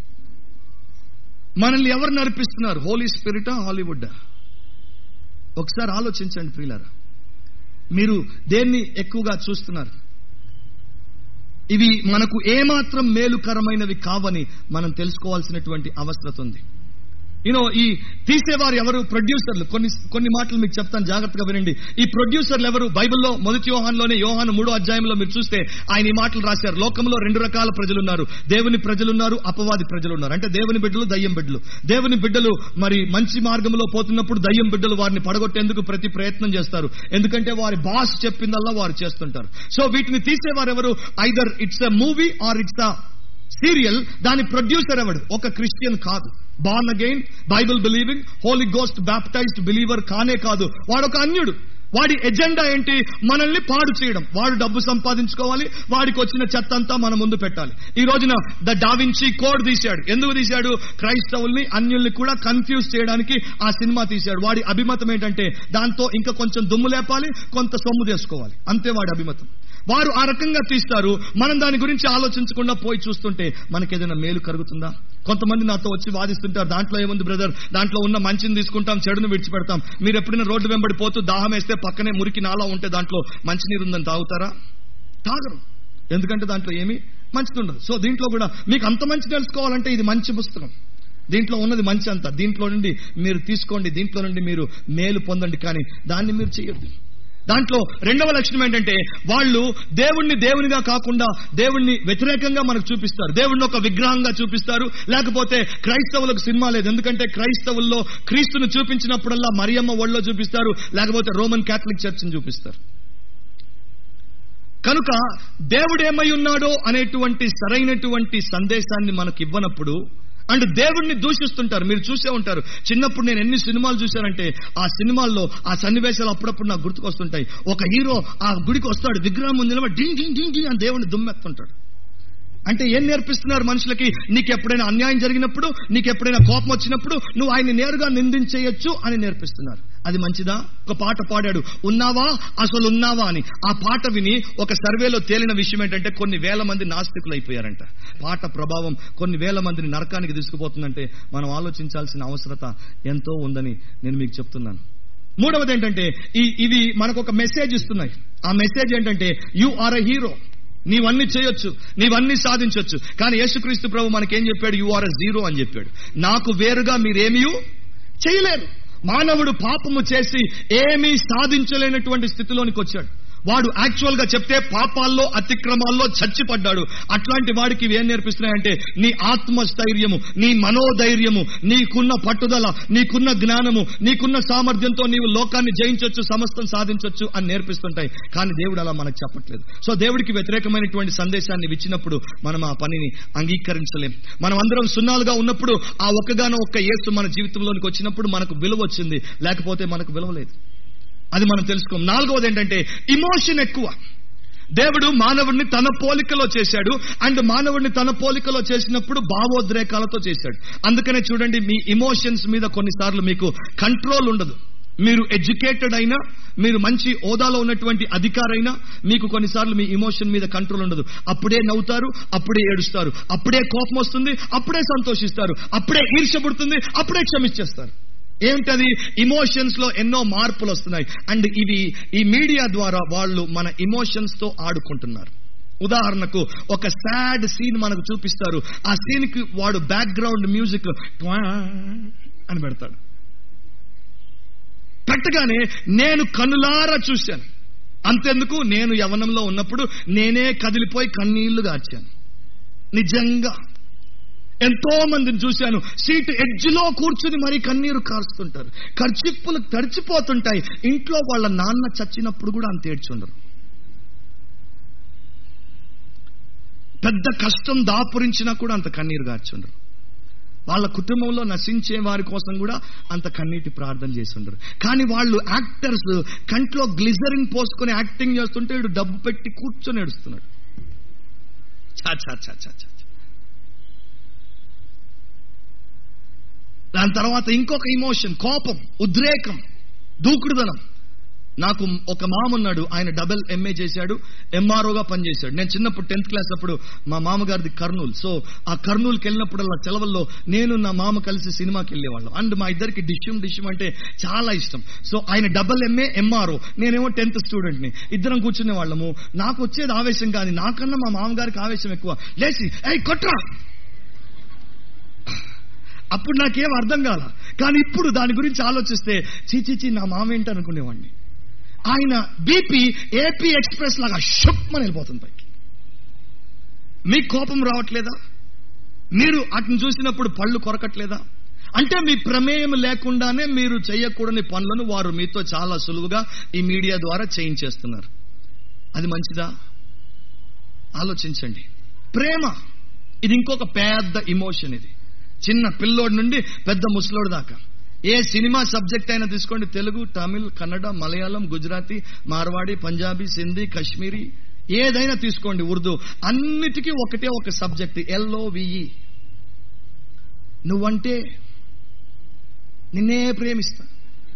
మనల్ని ఎవరు నడిపిస్తున్నారు హోలీ స్పిరిటా హాలీవుడ్ ఒకసారి ఆలోచించండి ప్రియులారా మీరు దేన్ని ఎక్కువగా చూస్తున్నారు ఇవి మనకు ఏమాత్రం మేలుకరమైనవి కావని మనం తెలుసుకోవాల్సినటువంటి అవసరత ఉంది యూనో ఈ తీసేవారు ఎవరు ప్రొడ్యూసర్లు కొన్ని కొన్ని మాటలు మీకు చెప్తాను జాగ్రత్తగా వినండి ఈ ప్రొడ్యూసర్లు ఎవరు బైబిల్లో మొదటి యోహాన్లోనే యోహాను మూడో అధ్యాయంలో మీరు చూస్తే ఆయన ఈ మాటలు రాశారు లోకంలో రెండు రకాల ప్రజలు ఉన్నారు దేవుని ప్రజలు ఉన్నారు అపవాది ప్రజలు ఉన్నారు అంటే దేవుని బిడ్డలు దయ్యం బిడ్డలు దేవుని బిడ్డలు మరి మంచి మార్గంలో పోతున్నప్పుడు దయ్యం బిడ్డలు వారిని పడగొట్టేందుకు ప్రతి ప్రయత్నం చేస్తారు ఎందుకంటే వారి బాస్ చెప్పిందల్లా వారు చేస్తుంటారు సో వీటిని తీసేవారు ఎవరు either it's a movie or it's a serial దాని ప్రొడ్యూసర్ ఎవడు ఒక క్రిస్టియన్ కాదు born again Bible believing Holy Ghost baptized believer కానే కాదు వాడు ఒక అన్యుడు వాడి ఎజెండా ఏంటి మనల్ని పాడు చేయడం వాడు డబ్బు సంపాదించుకోవాలి వాడికి వచ్చిన చెత్త అంతా మన ముందు పెట్టాలి ఈ రోజున ద డావించి కోడ్ తీశాడు ఎందుకు తీశాడు క్రైస్తవుల్ని అన్యుల్ని కూడా కన్ఫ్యూజ్ చేయడానికి ఆ సినిమా తీశాడు వాడి అభిమతం ఏంటంటే దాంతో ఇంకా కొంచెం దుమ్ము లేపాలి కొంత సొమ్ము చేసుకోవాలి అంతే వాడి అభిమతం వారు ఆ రకంగా తీస్తారు మనం దాని గురించి ఆలోచించకుండా పోయి చూస్తుంటే మనకి ఏదైనా మేలు కలుగుతుందా కొంతమంది నాతో వచ్చి వాదిస్తుంటారు దాంట్లో ఏముంది బ్రదర్ దాంట్లో ఉన్న మంచిని తీసుకుంటాం చెడును విడిచిపెడతాం మీరు ఎప్పుడైనా రోడ్డు వెంబడి పోతూ దాహం వేస్తే పక్కనే మురికి నాలా ఉంటే దాంట్లో మంచినీరు ఉందని తాగుతారా తాగరు ఎందుకంటే దాంట్లో ఏమీ మంచిది ఉండదు సో దీంట్లో కూడా మీకు అంత మంచి తెలుసుకోవాలంటే ఇది మంచి పుస్తకం దీంట్లో ఉన్నది మంచి అంత దీంట్లో నుండి మీరు తీసుకోండి దీంట్లో నుండి మీరు మేలు పొందండి కానీ దాన్ని మీరు చేయొద్దు దాంట్లో రెండవ లక్షణం ఏంటంటే వాళ్ళు దేవుణ్ణి దేవునిగా కాకుండా దేవుణ్ణి వ్యతిరేకంగా మనకు చూపిస్తారు దేవుణ్ణి ఒక విగ్రహంగా చూపిస్తారు లేకపోతే క్రైస్తవులకు సినిమా లేదు ఎందుకంటే క్రైస్తవుల్లో క్రీస్తును చూపించినప్పుడల్లా మరియమ్మ ఒళ్ళో చూపిస్తారు లేకపోతే రోమన్ క్యాథలిక్ చర్చ్ని చూపిస్తారు కనుక దేవుడు ఏమై ఉన్నాడో అనేటువంటి సరైనటువంటి సందేశాన్ని మనకు ఇవ్వనప్పుడు అండ్ దేవుడిని దూషిస్తుంటారు మీరు చూసే ఉంటారు చిన్నప్పుడు నేను ఎన్ని సినిమాలు చూశానంటే ఆ సినిమాల్లో ఆ సన్నివేశాలు అప్పుడప్పుడు నాకు గుర్తుకొస్తుంటాయి ఒక హీరో ఆ గుడికి వస్తాడు విగ్రహం ముందు నిలబడి డింగ్ డింగ్ డింగ్ డింగ్ అని దేవుడిని దుమ్మెత్తుంటాడు అంటే ఏం నేర్పిస్తున్నారు మనుషులకి నీకు ఎప్పుడైనా అన్యాయం జరిగినప్పుడు నీకు ఎప్పుడైనా కోపం వచ్చినప్పుడు నువ్వు ఆయన్ని నేరుగా నిందించేయొచ్చు అని నేర్పిస్తున్నారు అది మంచిదా ఒక పాట పాడాడు ఉన్నావా అసలు ఉన్నావా అని ఆ పాట విని ఒక సర్వేలో తేలిన విషయం ఏంటంటే కొన్ని వేల మంది నాస్తికులు అయిపోయారంట పాట ప్రభావం కొన్ని వేల మందిని నరకానికి తీసుకుపోతుందంటే మనం ఆలోచించాల్సిన అవసరత ఎంతో ఉందని నేను మీకు చెప్తున్నాను మూడవది ఏంటంటే ఈ ఇవి మనకు ఒక మెసేజ్ ఇస్తున్నాయి ఆ మెసేజ్ ఏంటంటే యు ఆర్ అ హీరో నీవన్నీ చేయొచ్చు నీవన్నీ సాధించొచ్చు కానీ యేసుక్రీస్తు ప్రభు మనకేం చెప్పాడు యు ఆర్ అ జీరో అని చెప్పాడు నాకు వేరుగా మీరేమీ చేయలేరు మానవుడు పాపము చేసి ఏమీ సాధించలేనటువంటి స్థితిలోనికి వచ్చాడు వాడు యాక్చువల్ గా చెప్తే పాపాల్లో అతిక్రమాల్లో చచ్చిపడ్డాడు అట్లాంటి వాడికి ఇవి ఏం నేర్పిస్తున్నాయంటే నీ ఆత్మస్థైర్యము నీ మనోధైర్యము నీకున్న పట్టుదల నీకున్న జ్ఞానము నీకున్న సామర్థ్యంతో నీవు లోకాన్ని జయించవచ్చు సమస్తం సాధించవచ్చు అని నేర్పిస్తుంటాయి కానీ దేవుడు అలా మనకు చెప్పట్లేదు సో దేవుడికి వ్యతిరేకమైనటువంటి సందేశాన్ని ఇచ్చినప్పుడు మనం ఆ పనిని అంగీకరించలేం మనం అందరం సున్నాలుగా ఉన్నప్పుడు ఆ ఒక్కగానో ఒక్క యేసు మన జీవితంలోనికి వచ్చినప్పుడు మనకు విలువ వచ్చింది లేకపోతే మనకు విలువ లేదు అది మనం తెలుసుకోం నాలుగవది ఏంటంటే ఇమోషన్ ఎక్కువ దేవుడు మానవుడిని తన పోలికలో చేశాడు అండ్ మానవుడిని తన పోలికలో చేసినప్పుడు భావోద్రేకాలతో చేశాడు అందుకనే చూడండి మీ ఇమోషన్స్ మీద కొన్నిసార్లు మీకు కంట్రోల్ ఉండదు మీరు ఎడ్యుకేటెడ్ అయినా మీరు మంచి హోదాలో ఉన్నటువంటి అధికారైనా మీకు కొన్నిసార్లు మీ ఇమోషన్ మీద కంట్రోల్ ఉండదు అప్పుడే నవ్వుతారు అప్పుడే ఏడుస్తారు అప్పుడే కోపం వస్తుంది అప్పుడే సంతోషిస్తారు అప్పుడే ఈర్ష్య పుడుతుంది అప్పుడే క్షమించేస్తారు ఏమిటది ఇమోషన్స్ లో ఎన్నో మార్పులు వస్తున్నాయి అండ్ ఇవి ఈ మీడియా ద్వారా వాళ్ళు మన ఇమోషన్స్ తో ఆడుకుంటున్నారు ఉదాహరణకు ఒక సాడ్ సీన్ మనకు చూపిస్తారు ఆ సీన్ కి వాడు బ్యాక్గ్రౌండ్ మ్యూజిక్ అని పెడతాడు పెట్టగానే నేను కనులారా చూశాను అంతెందుకు నేను యవనంలో ఉన్నప్పుడు నేనే కదిలిపోయి కన్నీళ్లు గార్చాను నిజంగా ఎంతో మందిని చూశాను సీట్ ఎడ్జ్ లో కూర్చుని మరీ కన్నీరు కారుస్తుంటారు ఖర్చిప్పులు తడిచిపోతుంటాయి ఇంట్లో వాళ్ళ నాన్న చచ్చినప్పుడు కూడా అంత ఏడ్చుండరు పెద్ద కష్టం దాపురించినా కూడా అంత కన్నీరు గార్చుండరు వాళ్ళ కుటుంబంలో నశించే వారి కోసం కూడా అంత కన్నీటి ప్రార్థన చేసి ఉండరు కానీ వాళ్ళు యాక్టర్స్ కంట్లో గ్లిజరిన్ పోసుకొని యాక్టింగ్ చేస్తుంటే వీడు డబ్బు పెట్టి కూర్చొని ఏడుస్తున్నాడు చా చా చా చా చా చా. దాని తర్వాత ఇంకొక ఇమోషన్ కోపం ఉద్రేకం దూకుడుదనం నాకు ఒక మామ ఉన్నాడు ఆయన డబుల్ ఎంఏ చేశాడు ఎంఆర్ఓగా పనిచేశాడు నేను చిన్నప్పుడు టెన్త్ క్లాస్ అప్పుడు మా మామగారిది కర్నూలు సో ఆ కర్నూలుకి వెళ్ళినప్పుడల్లా సెలవుల్లో నేను నా మామ కలిసి సినిమాకి వెళ్ళేవాళ్ళం అండ్ మా ఇద్దరికి డిష్యం డిష్యం అంటే చాలా ఇష్టం సో ఆయన డబుల్ ఎంఏ ఎంఆర్ఓ నేనేమో టెన్త్ స్టూడెంట్ని ఇద్దరం కూర్చునే వాళ్ళము నాకు వచ్చేది ఆవేశం కానీ నాకన్నా మా మామగారికి ఆవేశం ఎక్కువ లేచి ఏయ్ కొట్రా అప్పుడు నాకేం అర్థం కాల కానీ ఇప్పుడు దాని గురించి ఆలోచిస్తే చీచీచి నా మామ ఏంటి అనుకునేవాడిని ఆయన బీపీ ఏపీ ఎక్స్ప్రెస్ లాగా షుప్మని వెళ్ళిపోతుంది పైకి మీకు కోపం రావట్లేదా మీరు అతను చూసినప్పుడు పళ్ళు కొరకట్లేదా అంటే మీ ప్రమేయం లేకుండానే మీరు చేయకూడని పనులను వారు మీతో చాలా సులువుగా ఈ మీడియా ద్వారా చేయించేస్తున్నారు అది మంచిదా ఆలోచించండి ప్రేమ ఇది ఇంకొక పెద్ద ఇమోషన్ ఇది చిన్న పిల్లోడి నుండి పెద్ద ముసలోడు దాకా ఏ సినిమా సబ్జెక్ట్ అయినా తీసుకోండి తెలుగు తమిళ్ కన్నడ మలయాళం గుజరాతీ మార్వాడి పంజాబీ సింధీ కశ్మీరీ ఏదైనా తీసుకోండి ఉర్దూ అన్నిటికీ ఒకటే ఒక సబ్జెక్ట్ ఎల్ఓవిఈ నువ్వంటే నిన్నే ప్రేమిస్తా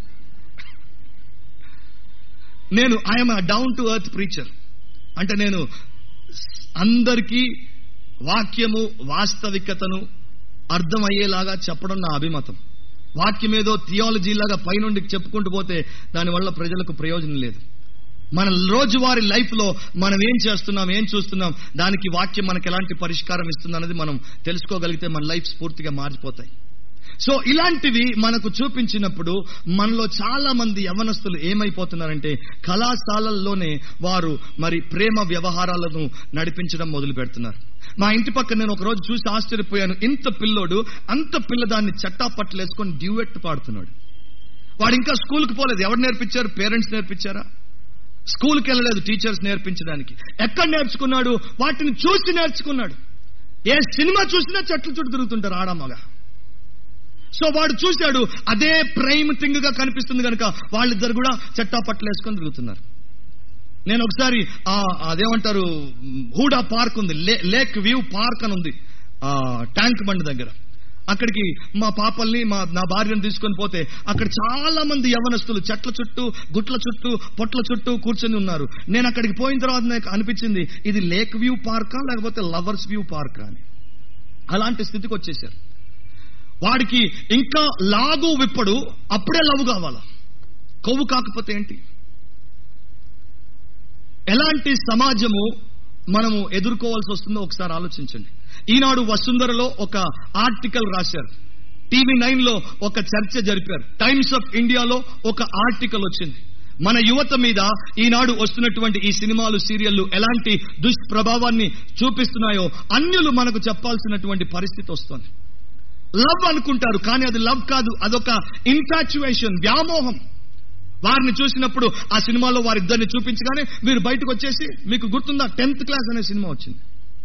నేను I'm down to earth preacher అంటే నేను అందరికీ వాక్యము వాస్తవికతను అర్థమయ్యేలాగా చెప్పడం నా అభిమతం వాక్యం ఏదో థియాలజీ లాగా పైనుండి చెప్పుకుంటూ పోతే దానివల్ల ప్రజలకు ప్రయోజనం లేదు మన రోజువారి లైఫ్ లో మనం ఏం చేస్తున్నాం ఏం చూస్తున్నాం దానికి వాక్యం మనకి ఎలాంటి పరిష్కారం ఇస్తుంది అన్నది మనం తెలుసుకోగలిగితే మన లైఫ్ పూర్తిగా మారిపోతాయి సో ఇలాంటివి మనకు చూపించినప్పుడు మనలో చాలా మంది యవనస్తులు ఏమైపోతున్నారంటే కళాశాలల్లోనే వారు మరి ప్రేమ వ్యవహారాలను నడిపించడం మొదలు పెడుతున్నారు మా ఇంటి పక్కన నేను ఒక రోజు చూసి ఆశ్చర్యపోయాను ఇంత పిల్లోడు అంత పిల్లదాన్ని చట్టాపట్లు వేసుకొని డ్యూయెట్ పాడుతున్నాడు వాడు ఇంకా స్కూల్కి పోలేదు ఎవరు నేర్పించారు పేరెంట్స్ నేర్పించారా స్కూల్కి వెళ్ళలేదు టీచర్స్ నేర్పించడానికి ఎక్కడ నేర్చుకున్నాడు వాటిని చూసి నేర్చుకున్నాడు ఏ సినిమా చూసినా చెట్లు చుట్టూ తిరుగుతుంటారు ఆడమ్మగా సో వాడు చూశాడు అదే ప్రైమ్ థింగ్ గా కనిపిస్తుంది కనుక వాళ్ళిద్దరు కూడా చట్టాపట్లు వేసుకొని తిరుగుతున్నారు నేను ఒకసారి ఆ అదేమంటారు హూడా పార్క్ ఉంది లే- లేక్ వ్యూ పార్క్ అని ఉంది ఆ ట్యాంక్ బండ్ దగ్గర అక్కడికి మా పాపల్ని మా నా భార్యను తీసుకొని పోతే అక్కడ చాలా మంది యవనస్తులు చెట్ల చుట్టూ గుట్ల చుట్టూ పొట్ల చుట్టూ కూర్చొని ఉన్నారు నేను అక్కడికి పోయిన తర్వాత నాకు అనిపించింది ఇది లేక్ వ్యూ పార్కా లేకపోతే లవర్స్ వ్యూ పార్కా అని అలాంటి స్థితికి వచ్చేసారు వాడికి ఇంకా లాగు విప్పడు అప్పుడే లవ్ కావాలా కొవ్వు కాకపోతే ఏంటి ఎలాంటి సమాజము మనము ఎదుర్కోవాల్సి వస్తుందో ఒకసారి ఆలోచించండి ఈనాడు వసుంధరలో ఒక ఆర్టికల్ రాశారు టీవీ నైన్ లో ఒక చర్చ జరిపారు టైమ్స్ ఆఫ్ ఇండియాలో ఒక ఆర్టికల్ వచ్చింది మన యువత మీద ఈనాడు వస్తున్నటువంటి ఈ సినిమాలు సీరియళ్లు ఎలాంటి దుష్ప్రభావాన్ని చూపిస్తున్నాయో అన్యులు మనకు చెప్పాల్సినటువంటి పరిస్థితి వస్తుంది లవ్ అనుకుంటారు కానీ అది లవ్ కాదు అదొక ఇన్ఫాచ్యుయేషన్ వ్యామోహం వారిని చూసినప్పుడు ఆ సినిమాలో వారిద్దరిని చూపించగానే మీరు బయటకు వచ్చేసి మీకు గుర్తుందా టెన్త్ క్లాస్ అనే సినిమా వచ్చింది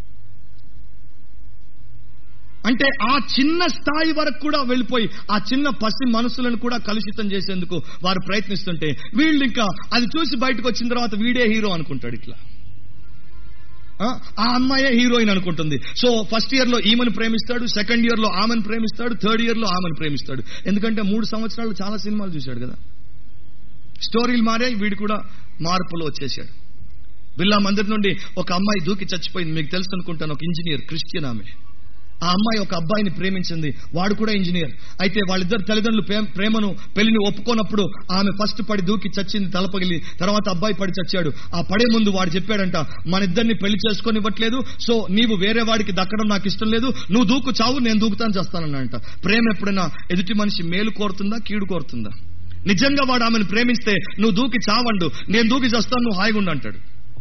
అంటే ఆ చిన్న స్థాయి వరకు కూడా వెళ్ళిపోయి ఆ చిన్న పసి మనసులను కూడా కలుషితం చేసేందుకు వారు ప్రయత్నిస్తుంటే వీళ్ళు ఇంకా అది చూసి బయటకు వచ్చిన తర్వాత వీడే హీరో అనుకుంటాడు ఇట్లా ఆ ఆ అమ్మాయే హీరోయిన్ అనుకుంటుంది సో ఫస్ట్ ఇయర్ లో ఈమెను ప్రేమిస్తాడు సెకండ్ ఇయర్ లో ఆమెను ప్రేమిస్తాడు థర్డ్ ఇయర్ లో ఆమెను ప్రేమిస్తాడు ఎందుకంటే మూడు సంవత్సరాలు చాలా సినిమాలు చూశాడు కదా స్టోరీలు మారాయి వీడు కూడా మార్పులు వచ్చేసాడు బిర్లా మందిర్ నుండి ఒక అమ్మాయి దూకి చచ్చిపోయింది మీకు తెలుసు అనుకుంటాను ఒక ఇంజనీర్ క్రిస్టియన్ ఆమె ఆ అమ్మాయి ఒక అబ్బాయిని ప్రేమించింది వాడు కూడా ఇంజనీర్ అయితే వాళ్ళిద్దరు తల్లిదండ్రులు ప్రేమ- ప్రేమను పెళ్లిని ఒప్పుకోనప్పుడు ఆమె ఫస్ట్ పడి దూకి చచ్చింది తలపగిలి తర్వాత అబ్బాయి పడి చచ్చాడు ఆ పడే ముందు వాడు చెప్పాడంట మన ఇద్దరిని పెళ్లి చేసుకొని ఇవ్వట్లేదు సో నీవు వేరే వాడికి దక్కడం నాకు ఇష్టం లేదు నువ్వు దూకు చావు నేను దూకుతాను చేస్తానన్నంట ప్రేమ ఎప్పుడైనా ఎదుటి మనిషి మేలు కోరుతుందా కీడు కోరుతుందా నిజంగా వాడు ఆమెను ప్రేమిస్తే నువ్వు దూకి చావండు నేను దూకి చేస్తాను నువ్వు హాయిగా ఉండు అంటాడు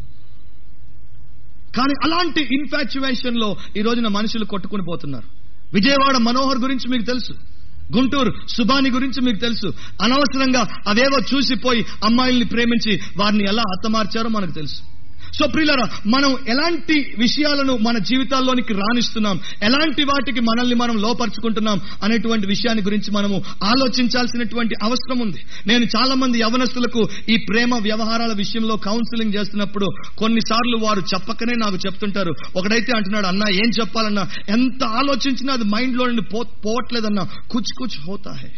కానీ అలాంటి ఇన్ఫాచ్యువేషన్ లో ఈ రోజున మనుషులు కొట్టుకుని పోతున్నారు విజయవాడ మనోహర్ గురించి మీకు తెలుసు గుంటూరు సుబాని గురించి మీకు తెలుసు అనవసరంగా అవేవో చూసిపోయి అమ్మాయిల్ని ప్రేమించి వారిని ఎలా హతమార్చారో మనకు తెలుసు సో ప్రియులరా మనం ఎలాంటి విషయాలను మన జీవితాల్లోనికి రాణిస్తున్నాం ఎలాంటి వాటికి మనల్ని మనం లోపరుచుకుంటున్నాం అనేటువంటి విషయాన్ని గురించి మనము ఆలోచించాల్సినటువంటి అవసరం ఉంది నేను చాలా మంది యవనస్తులకు ఈ ప్రేమ వ్యవహారాల విషయంలో కౌన్సిలింగ్ చేస్తున్నప్పుడు కొన్నిసార్లు వారు చెప్పకనే నాకు చెప్తుంటారు ఒకడైతే అంటున్నాడు అన్నా ఏం చెప్పాలన్నా ఎంత ఆలోచించినా అది మైండ్ లో నుండి పో పోవట్లేదన్నా కుచ్ కుచ్ హోతా హై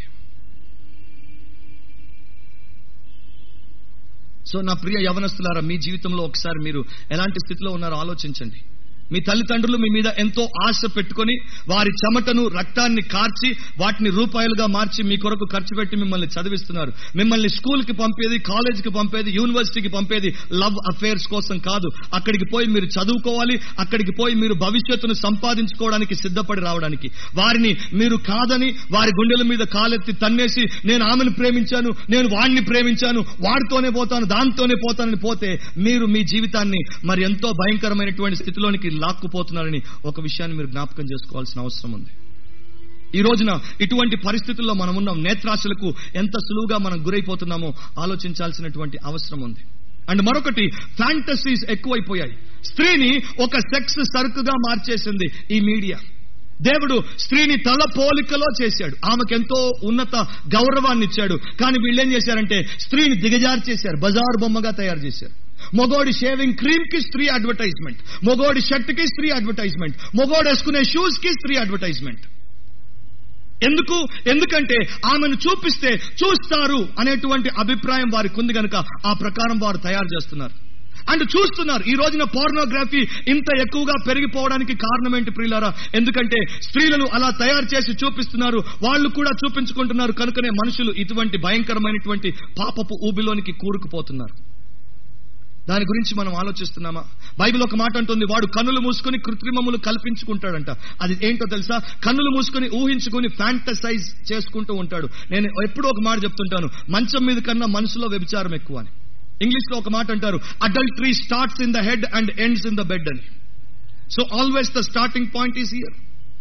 సో నా ప్రియ యవనస్తులారా మీ జీవితంలో ఒకసారి మీరు ఎలాంటి స్థితిలో ఉన్నారో ఆలోచించండి మీ తల్లిదండ్రులు మీ మీద ఎంతో ఆశ పెట్టుకొని వారి చెమటను రక్తాన్ని కార్చి వాటిని రూపాయలుగా మార్చి మీ కొరకు ఖర్చు పెట్టి మిమ్మల్ని చదివిస్తున్నారు మిమ్మల్ని స్కూల్ కి పంపేది కాలేజీకి పంపేది యూనివర్సిటీకి పంపేది లవ్ అఫేర్స్ కోసం కాదు అక్కడికి పోయి మీరు చదువుకోవాలి అక్కడికి పోయి మీరు భవిష్యత్తును సంపాదించుకోవడానికి సిద్ధపడి రావడానికి వారిని మీరు కాదని వారి గుండెల మీద కాలెత్తి తన్నేసి నేను ఆమెను ప్రేమించాను నేను వాడిని ప్రేమించాను వాడితోనే పోతాను దాంతోనే పోతానని పోతే మీరు మీ జీవితాన్ని మరి ఎంతో భయంకరమైనటువంటి స్థితిలోనికి లాక్కుపోతున్నారని ఒక విషయాన్ని మీరు జ్ఞాపకం చేసుకోవాల్సిన అవసరం ఉంది ఈ రోజున ఇటువంటి పరిస్థితుల్లో మనం ఉన్నాం నేత్రాశలకు ఎంత సులువుగా మనం గురైపోతున్నామో ఆలోచించాల్సినటువంటి అవసరం ఉంది అండ్ మరొకటి ఫ్యాంటసీస్ ఎక్కువైపోయాయి స్త్రీని ఒక సెక్స్ సరుకుగా మార్చేసింది ఈ మీడియా దేవుడు స్త్రీని తల పోలికలో చేశాడు ఆమెకెంతో ఉన్నత గౌరవాన్ని ఇచ్చాడు కానీ వీళ్ళు ఏం చేశారంటే స్త్రీని దిగజారు చేశారు బజారు బొమ్మగా తయారు చేశారు మొగోడి షేవింగ్ క్రీమ్ కి స్త్రీ అడ్వర్టైజ్మెంట్ మొగోడి షర్ట్ కి స్త్రీ అడ్వర్టైజ్మెంట్ మొగోడు వేసుకునే షూస్ కి స్త్రీ అడ్వర్టైజ్మెంట్ ఎందుకు ఎందుకంటే ఆమెను చూపిస్తే చూస్తారు అనేటువంటి అభిప్రాయం వారికి ఉంది గనుక ఆ ప్రకారం వారు తయారు చేస్తున్నారు అండ్ చూస్తున్నారు ఈ రోజున పోర్నోగ్రఫీ ఇంత ఎక్కువగా పెరిగిపోవడానికి కారణం ఏంటి ప్రియులారా ఎందుకంటే స్త్రీలను అలా తయారు చేసి చూపిస్తున్నారు వాళ్ళు కూడా చూపించుకుంటున్నారు కనుకనే మనుషులు ఇటువంటి భయంకరమైనటువంటి పాపపు ఊబిలోనికి కూరుకుపోతున్నారు దాని గురించి మనం ఆలోచిస్తున్నామా బైబిల్ ఒక మాట అంటుంది వాడు కన్నులు మూసుకొని కృత్రిమములు కల్పించుకుంటాడంట అది ఏంటో తెలుసా కన్నులు మూసుకొని ఊహించుకొని ఫ్యాంటసైజ్ చేసుకుంటూ ఉంటాడు నేను ఎప్పుడూ ఒక మాట చెప్తుంటాను మంచం మీద కన్నా మనసులో వ్యభిచారం ఎక్కువ అని ఇంగ్లీష్ లో ఒక మాట అంటారు adultery starts in the head and ends in the bed అని so always the starting point is here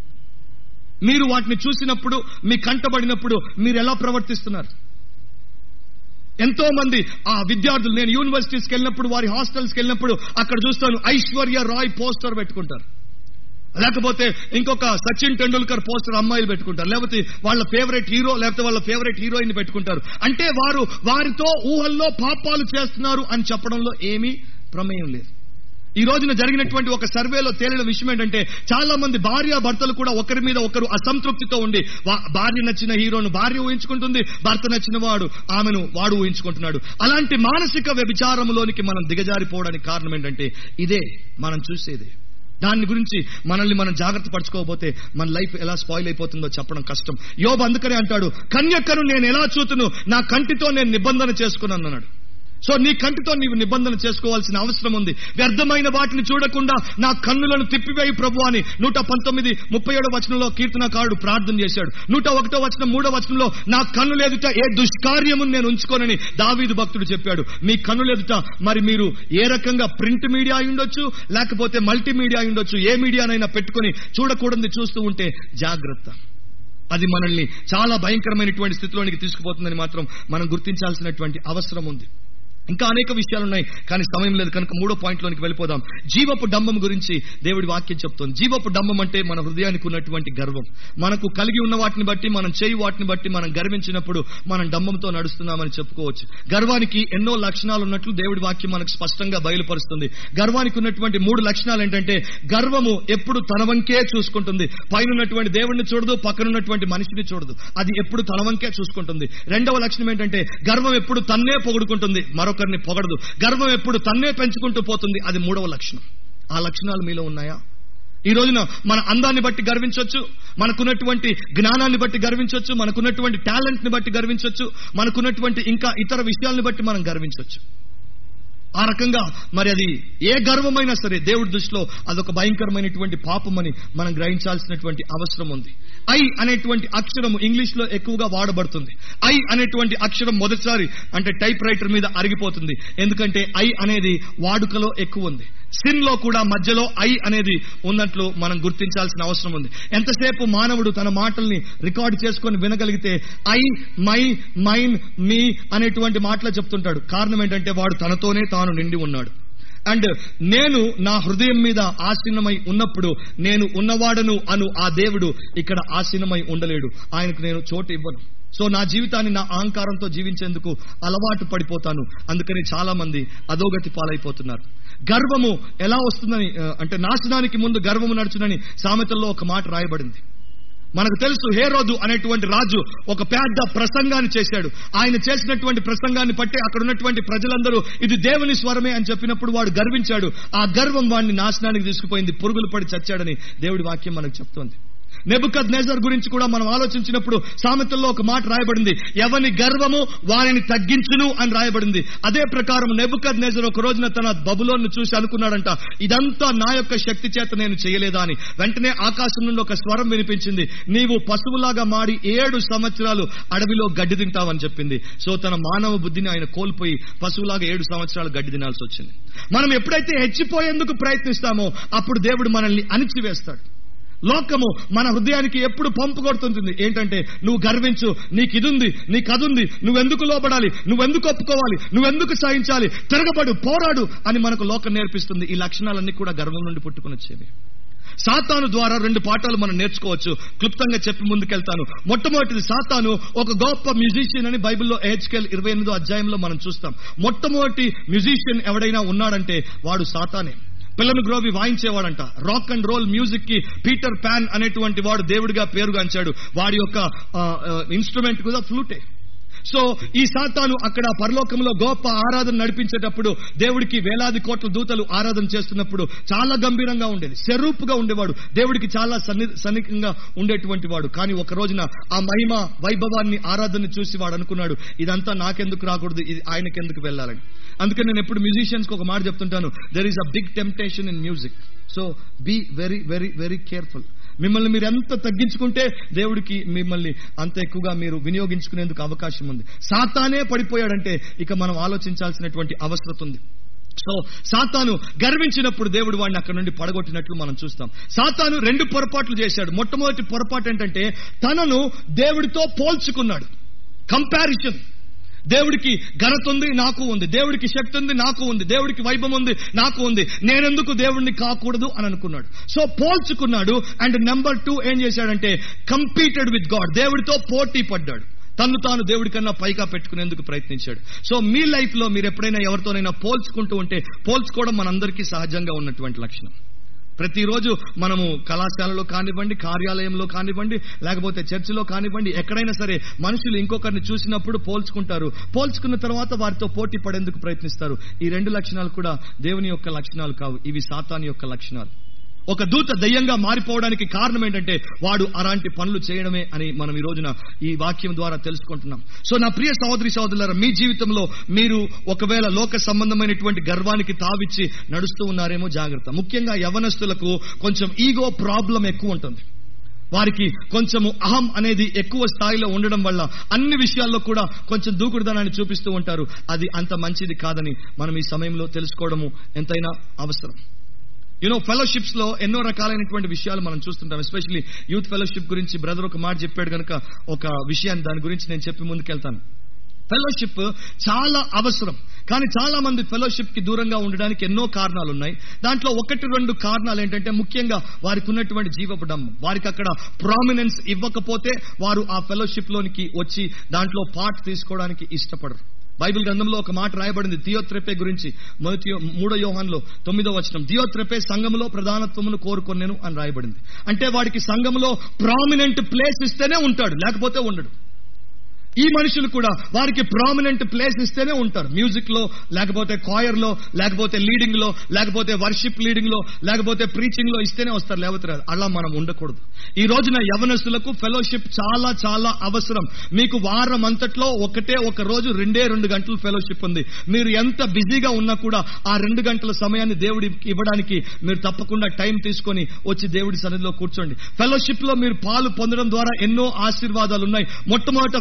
మీరు వాటిని చూసినప్పుడు మీ కంటబడినప్పుడు మీరు ఎలా ప్రవర్తిస్తున్నారు ఎంతో మంది ఆ విద్యార్థులు నేను యూనివర్సిటీస్కి వెళ్ళినప్పుడు వారి హాస్టల్స్కి వెళ్ళినప్పుడు అక్కడ చూస్తాను ఐశ్వర్య రాయ్ పోస్టర్ పెట్టుకుంటారు లేకపోతే ఇంకొక సచిన్ టెండూల్కర్ పోస్టర్ అమ్మాయిలు పెట్టుకుంటారు లేకపోతే వాళ్ళ ఫేవరెట్ హీరో లేకపోతే వాళ్ళ ఫేవరెట్ హీరోయిన్ పెట్టుకుంటారు అంటే వారు వారితో ఊహల్లో పాపాలు చేస్తున్నారు అని చెప్పడంలో ఏమీ ప్రమేయం లేదు ఈ రోజున జరిగినటువంటి ఒక సర్వేలో తేలిన విషయం ఏంటంటే చాలా మంది భార్య భర్తలు కూడా ఒకరి మీద ఒకరు అసంతృప్తితో ఉండి వా- భార్య నచ్చిన హీరోను భార్య ఊహించుకుంటుంది భర్త నచ్చిన వాడు ఆమెను వాడు ఊహించుకుంటున్నాడు అలాంటి మానసిక వ్యభిచారంలోనికి మనం దిగజారిపోవడానికి కారణం ఏంటంటే ఇదే మనం చూసేదే దాని గురించి మనల్ని మనం జాగ్రత్త పరచుకోకపోతే మన లైఫ్ ఎలా స్పాయిల్ అయిపోతుందో చెప్పడం కష్టం యోబు అందుకనే అంటాడు కన్యకను నేను ఎలా చూతును నా కంటితో నేను నిబంధన చేసుకున్నాను అన్నాడు సో నీ కంటితో నీవు నిబంధన చేసుకోవాల్సిన అవసరం ఉంది వ్యర్థమైన వాటిని చూడకుండా నా కన్నులను తిప్పివేయి ప్రభు అని నూట పంతొమ్మిది ముప్పై ఏడో వచనంలో కీర్తనకారుడు ప్రార్థన చేశాడు నూట ఒకటో వచనం మూడో వచనంలో నా కన్నులెదుట ఏ దుష్కార్యమును నేను ఉంచుకోనని దావీదు భక్తుడు చెప్పాడు మీ కన్నులెదుట మరి మీరు ఏ రకంగా ప్రింట్ మీడియా అయి ఉండొచ్చు లేకపోతే మల్టీమీడియా అయి ఉండొచ్చు ఏ మీడియానైనా పెట్టుకొని చూడకూడదు చూస్తూ ఉంటే జాగ్రత్త అది మనల్ని చాలా భయంకరమైనటువంటి స్థితిలోనికి తీసుకుపోతుందని మాత్రం మనం గుర్తించాల్సినటువంటి అవసరం ఉంది ఇంకా అనేక విషయాలు ఉన్నాయి కానీ సమయం లేదు కనుక మూడో పాయింట్ లోనికి వెళ్ళిపోదాం జీవపు డంబం గురించి దేవుడి వాక్యం చెప్తోంది జీవపు డంబం అంటే మన హృదయానికి ఉన్నటువంటి గర్వం మనకు కలిగి ఉన్న వాటిని బట్టి మనం చేయి వాటిని బట్టి మనం గర్వించినప్పుడు మనం డంబంతో నడుస్తున్నామని చెప్పుకోవచ్చు గర్వానికి ఎన్నో లక్షణాలు ఉన్నట్లు దేవుడి వాక్యం మనకు స్పష్టంగా బయలుపరుస్తుంది గర్వానికి ఉన్నటువంటి మూడు లక్షణాలు ఏంటంటే గర్వము ఎప్పుడు తన వంకే చూసుకుంటుంది పైన ఉన్నటువంటి దేవుడిని చూడదు పక్కన ఉన్నటువంటి మనిషిని చూడదు అది ఎప్పుడు తన వంకే చూసుకుంటుంది రెండవ లక్షణం ఏంటంటే గర్వం ఎప్పుడు తన్నే పొగుడుకుంటుంది మరొకరిని పొగడదు గర్వం ఎప్పుడు తన్నే పెంచుకుంటూ పోతుంది అది మూడవ లక్షణం ఆ లక్షణాలు మీలో ఉన్నాయా ఈ రోజున మన అందాన్ని బట్టి గర్వించవచ్చు మనకున్నటువంటి జ్ఞానాన్ని బట్టి గర్వించవచ్చు మనకున్నటువంటి టాలెంట్ ని బట్టి గర్వించవచ్చు మనకున్నటువంటి ఇంకా ఇతర విషయాలను బట్టి మనం గర్వించవచ్చు ఆ రకంగా మరి అది ఏ గర్వమైనా సరే దేవుడి దృష్టిలో అదొక భయంకరమైనటువంటి పాపమని మనం గ్రహించాల్సినటువంటి అవసరం ఉంది ఐ అనేటువంటి అక్షరం ఇంగ్లీష్ లో ఎక్కువగా వాడబడుతుంది ఐ అనేటువంటి అక్షరం మొదటిసారి అంటే టైప్ రైటర్ మీద అరిగిపోతుంది ఎందుకంటే ఐ అనేది వాడుకలో ఎక్కువ ఉంది సిన్ లో కూడా మధ్యలో ఐ అనేది ఉన్నట్లు మనం గుర్తించాల్సిన అవసరం ఉంది ఎంతసేపు మానవుడు తన మాటల్ని రికార్డ్ చేసుకొని వినగలిగితే ఐ మై మైన్ మీ అనేటువంటి మాటలు చెప్తుంటాడు కారణం ఏంటంటే వాడు తనతోనే తాను నిండి ఉన్నాడు అండ్ నేను నా హృదయం మీద ఆసీనమై ఉన్నప్పుడు నేను ఉన్నవాడను అను ఆ దేవుడు ఇక్కడ ఆసీనమై ఉండలేడు ఆయనకు నేను చోటు ఇవ్వను సో నా జీవితాన్ని నా అహంకారంతో జీవించేందుకు అలవాటు పడిపోతాను అందుకని చాలా మంది అధోగతి పాలైపోతున్నారు గర్వము ఎలా వస్తుందని ఆ, అంటే నాశనానికి ముందు గర్వము నడుచునని సామెతల్లో ఒక మాట రాయబడింది మనకు తెలుసు హేరోదు అనేటువంటి రాజు ఒక పెద్ద ప్రసంగాన్ని చేశాడు ఆయన చేసినటువంటి ప్రసంగాన్ని బట్టి అక్కడ ఉన్నటువంటి ప్రజలందరూ ఇది దేవుని స్వరమే అని చెప్పినప్పుడు వాడు గర్వించాడు ఆ గర్వం వాడిని నాశనానికి తీసుకుపోయింది పురుగులు పడి చచ్చాడని దేవుడి వాక్యం మనకు చెప్తోంది నెబుకద్ నేజర్ గురించి కూడా మనం ఆలోచించినప్పుడు సామెతల్లో ఒక మాట రాయబడింది ఎవని గర్వము వారిని తగ్గించును అని రాయబడింది అదే ప్రకారం నెబుకద్ నేజర్ ఒక రోజున తన బబులోను చూసి అనుకున్నాడంట ఇదంతా నా యొక్క శక్తి చేత నేను చేయలేదా అని వెంటనే ఆకాశం నుండి ఒక స్వరం వినిపించింది నీవు పశువులాగా మాడి ఏడు సంవత్సరాలు అడవిలో గడ్డి తింటావని చెప్పింది సో తన మానవ బుద్ధిని ఆయన కోల్పోయి పశువులాగా ఏడు సంవత్సరాలు గడ్డి తినాల్సి వచ్చింది మనం ఎప్పుడైతే హెచ్చిపోయేందుకు ప్రయత్నిస్తామో అప్పుడు దేవుడు మనల్ని అణిచివేస్తాడు లోకము మన హృదయానికి ఎప్పుడు పంపు కొడుతుంటుంది ఏంటంటే నువ్వు గర్వించు నీకు ఇది ఉంది నీకు అది ఉంది నువ్వెందుకు లోబడాలి నువ్వెందుకు ఒప్పుకోవాలి నువ్వెందుకు సహించాలి తిరగబడు పోరాడు అని మనకు లోకం నేర్పిస్తుంది ఈ లక్షణాలన్నీ కూడా గర్వం నుండి పుట్టుకుని వచ్చేవి సాతాను ద్వారా రెండు పాఠాలు మనం నేర్చుకోవచ్చు క్లుప్తంగా చెప్పి ముందుకెళ్తాను మొట్టమొదటిది సాతాను ఒక గొప్ప మ్యూజిషియన్ అని బైబిల్లో హెచ్కెల్ ఇరవై ఎనిమిదో అధ్యాయంలో మనం చూస్తాం మొట్టమొదటి మ్యూజిషియన్ ఎవడైనా ఉన్నాడంటే వాడు సాతానే పిల్లను గ్రోవి వాయించేవాడంట రాక్ అండ్ రోల్ మ్యూజిక్ కి పీటర్ ప్యాన్ అనేటువంటి వాడు దేవుడిగా పేరుగాంచాడు వాడి యొక్క ఇన్స్ట్రుమెంట్ కూడా ఫ్లూటే సో ఈ సాతాను అక్కడ పరలోకంలో గొప్ప ఆరాధన నడిపించేటప్పుడు దేవుడికి వేలాది కోట్ల దూతలు ఆరాధన చేస్తున్నప్పుడు చాలా గంభీరంగా ఉండేది స్వరూపుగా ఉండేవాడు దేవుడికి చాలా సన్ని సన్నిహితంగా ఉండేటువంటి వాడు కానీ ఒక రోజున ఆ మహిమ వైభవాన్ని ఆరాధన చూసి వాడు అనుకున్నాడు ఇదంతా నాకెందుకు రాకూడదు ఇది ఆయనకెందుకు వెళ్ళాలని అందుకని నేను ఎప్పుడు మ్యూజిషియన్స్ కి ఒక మాట చెప్తుంటాను there is a big temptation in music so be very very very careful మిమ్మల్ని మీరు ఎంత తగ్గించుకుంటే దేవుడికి మిమ్మల్ని అంత ఎక్కువగా మీరు వినియోగించుకునేందుకు అవకాశం ఉంది సాతానే పడిపోయాడంటే ఇక మనం ఆలోచించాల్సినటువంటి అవసరం ఉంది సో సాతాను గర్వించినప్పుడు దేవుడు వాడిని అక్కడ నుండి పడగొట్టినట్లు మనం చూస్తాం సాతాను రెండు పొరపాట్లు చేశాడు మొట్టమొదటి పొరపాటు ఏంటంటే తనను దేవుడితో పోల్చుకున్నాడు కంపారిజన్ దేవుడికి ఘనత ఉంది నాకు ఉంది దేవుడికి శక్తి ఉంది నాకు ఉంది దేవుడికి వైభవం ఉంది నాకు ఉంది నేనెందుకు దేవుడిని కాకూడదు అని అనుకున్నాడు సో పోల్చుకున్నాడు అండ్ నెంబర్ టూ ఏం చేశాడంటే కంపీటెడ్ విత్ గాడ్ దేవుడితో పోటీ పడ్డాడు తను తాను దేవుడి కన్నా పైగా పెట్టుకునేందుకు ప్రయత్నించాడు సో మీ లైఫ్ లో మీరు ఎప్పుడైనా ఎవరితోనైనా పోల్చుకుంటూ ఉంటే పోల్చుకోవడం మనందరికీ సహజంగా ఉన్నటువంటి లక్షణం ప్రతిరోజు మనము కళాశాలలో కానివ్వండి కార్యాలయంలో కానివ్వండి లేకపోతే చర్చిలో కానివ్వండి ఎక్కడైనా సరే మనుషులు ఇంకొకరిని చూసినప్పుడు పోల్చుకుంటారు పోల్చుకున్న తర్వాత వారితో పోటీ పడేందుకు ప్రయత్నిస్తారు ఈ రెండు లక్షణాలు కూడా దేవుని యొక్క లక్షణాలు కావు ఇవి సాతాని యొక్క లక్షణాలు ఒక దూత దయ్యంగా మారిపోవడానికి కారణం ఏంటంటే వాడు అలాంటి పనులు చేయడమే అని మనం ఈ రోజున ఈ వాక్యం ద్వారా తెలుసుకుంటున్నాం సో నా ప్రియ సహోదరి సహోదరులారా మీ జీవితంలో మీరు ఒకవేళ లోక సంబంధమైనటువంటి గర్వానికి తావిచ్చి నడుస్తూ ఉన్నారేమో జాగ్రత్త ముఖ్యంగా యవనస్తులకు కొంచెం ఈగో ప్రాబ్లం ఎక్కువ ఉంటుంది వారికి కొంచెము అహం అనేది ఎక్కువ స్థాయిలో ఉండడం వల్ల అన్ని విషయాల్లో కూడా కొంచెం దూకుడుదనాన్ని చూపిస్తూ ఉంటారు అది అంత మంచిది కాదని మనం ఈ సమయంలో తెలుసుకోవడము ఎంతైనా అవసరం యూనో ఫెలోషిప్స్ లో ఎన్నో రకాలైనటువంటి విషయాలు మనం చూస్తుంటాం ఎస్పెషల్లీ యూత్ ఫెలోషిప్ గురించి బ్రదర్ ఒక మాట చెప్పాడు కనుక ఒక విషయాన్ని దాని గురించి నేను చెప్పి ముందుకెళ్తాను ఫెలోషిప్ చాలా అవసరం కానీ చాలా మంది ఫెలోషిప్ కి దూరంగా ఉండడానికి ఎన్నో కారణాలు ఉన్నాయి దాంట్లో ఒకటి రెండు కారణాలు ఏంటంటే ముఖ్యంగా వారికి ఉన్నటువంటి జీవపడం వారికి అక్కడ ప్రామినెన్స్ ఇవ్వకపోతే వారు ఆ ఫెలోషిప్ లోనికి వచ్చి దాంట్లో పార్ట్ తీసుకోవడానికి ఇష్టపడరు బైబిల్ గ్రంథంలో ఒక మాట రాయబడింది దియోత్రెపే గురించి మొదటి యో- మూడో యోహాన్లో తొమ్మిదో వచనం దియోత్రెపే సంఘంలో ప్రధానత్వమును కోరుకొనేను అని రాయబడింది అంటే వాడికి సంఘంలో ప్రామినెంట్ ప్లేస్ ఇస్తేనే ఉంటాడు లేకపోతే ఉండడు ఈ మనుషులు కూడా వారికి ప్రామినెంట్ ప్లేస్ ఇస్తేనే ఉంటారు మ్యూజిక్ లో లేకపోతే కాయర్ లో లేకపోతే లీడింగ్ లో లేకపోతే వర్షిప్ లీడింగ్ లో లేకపోతే ప్రీచింగ్ లో ఇస్తేనే వస్తారు లేకపోతే రాదు. అలా మనం ఉండకూడదు ఈ రోజున యవనస్తులకు ఫెలోషిప్ చాలా చాలా అవసరం మీకు వారం అంతట్లో ఒకటే ఒక రోజు రెండే రెండు గంటలు ఫెలోషిప్ ఉంది మీరు ఎంత బిజీగా ఉన్నా కూడా ఆ రెండు గంటల సమయాన్ని దేవుడికి ఇవ్వడానికి మీరు తప్పకుండా టైం తీసుకొని వచ్చి దేవుడి సన్నిధిలో కూర్చోండి ఫెలోషిప్ లో మీరు పాలు పొందడం ద్వారా ఎన్నో ఆశీర్వాదాలు ఉన్నాయి మొట్టమొదట ఫెలోషిప్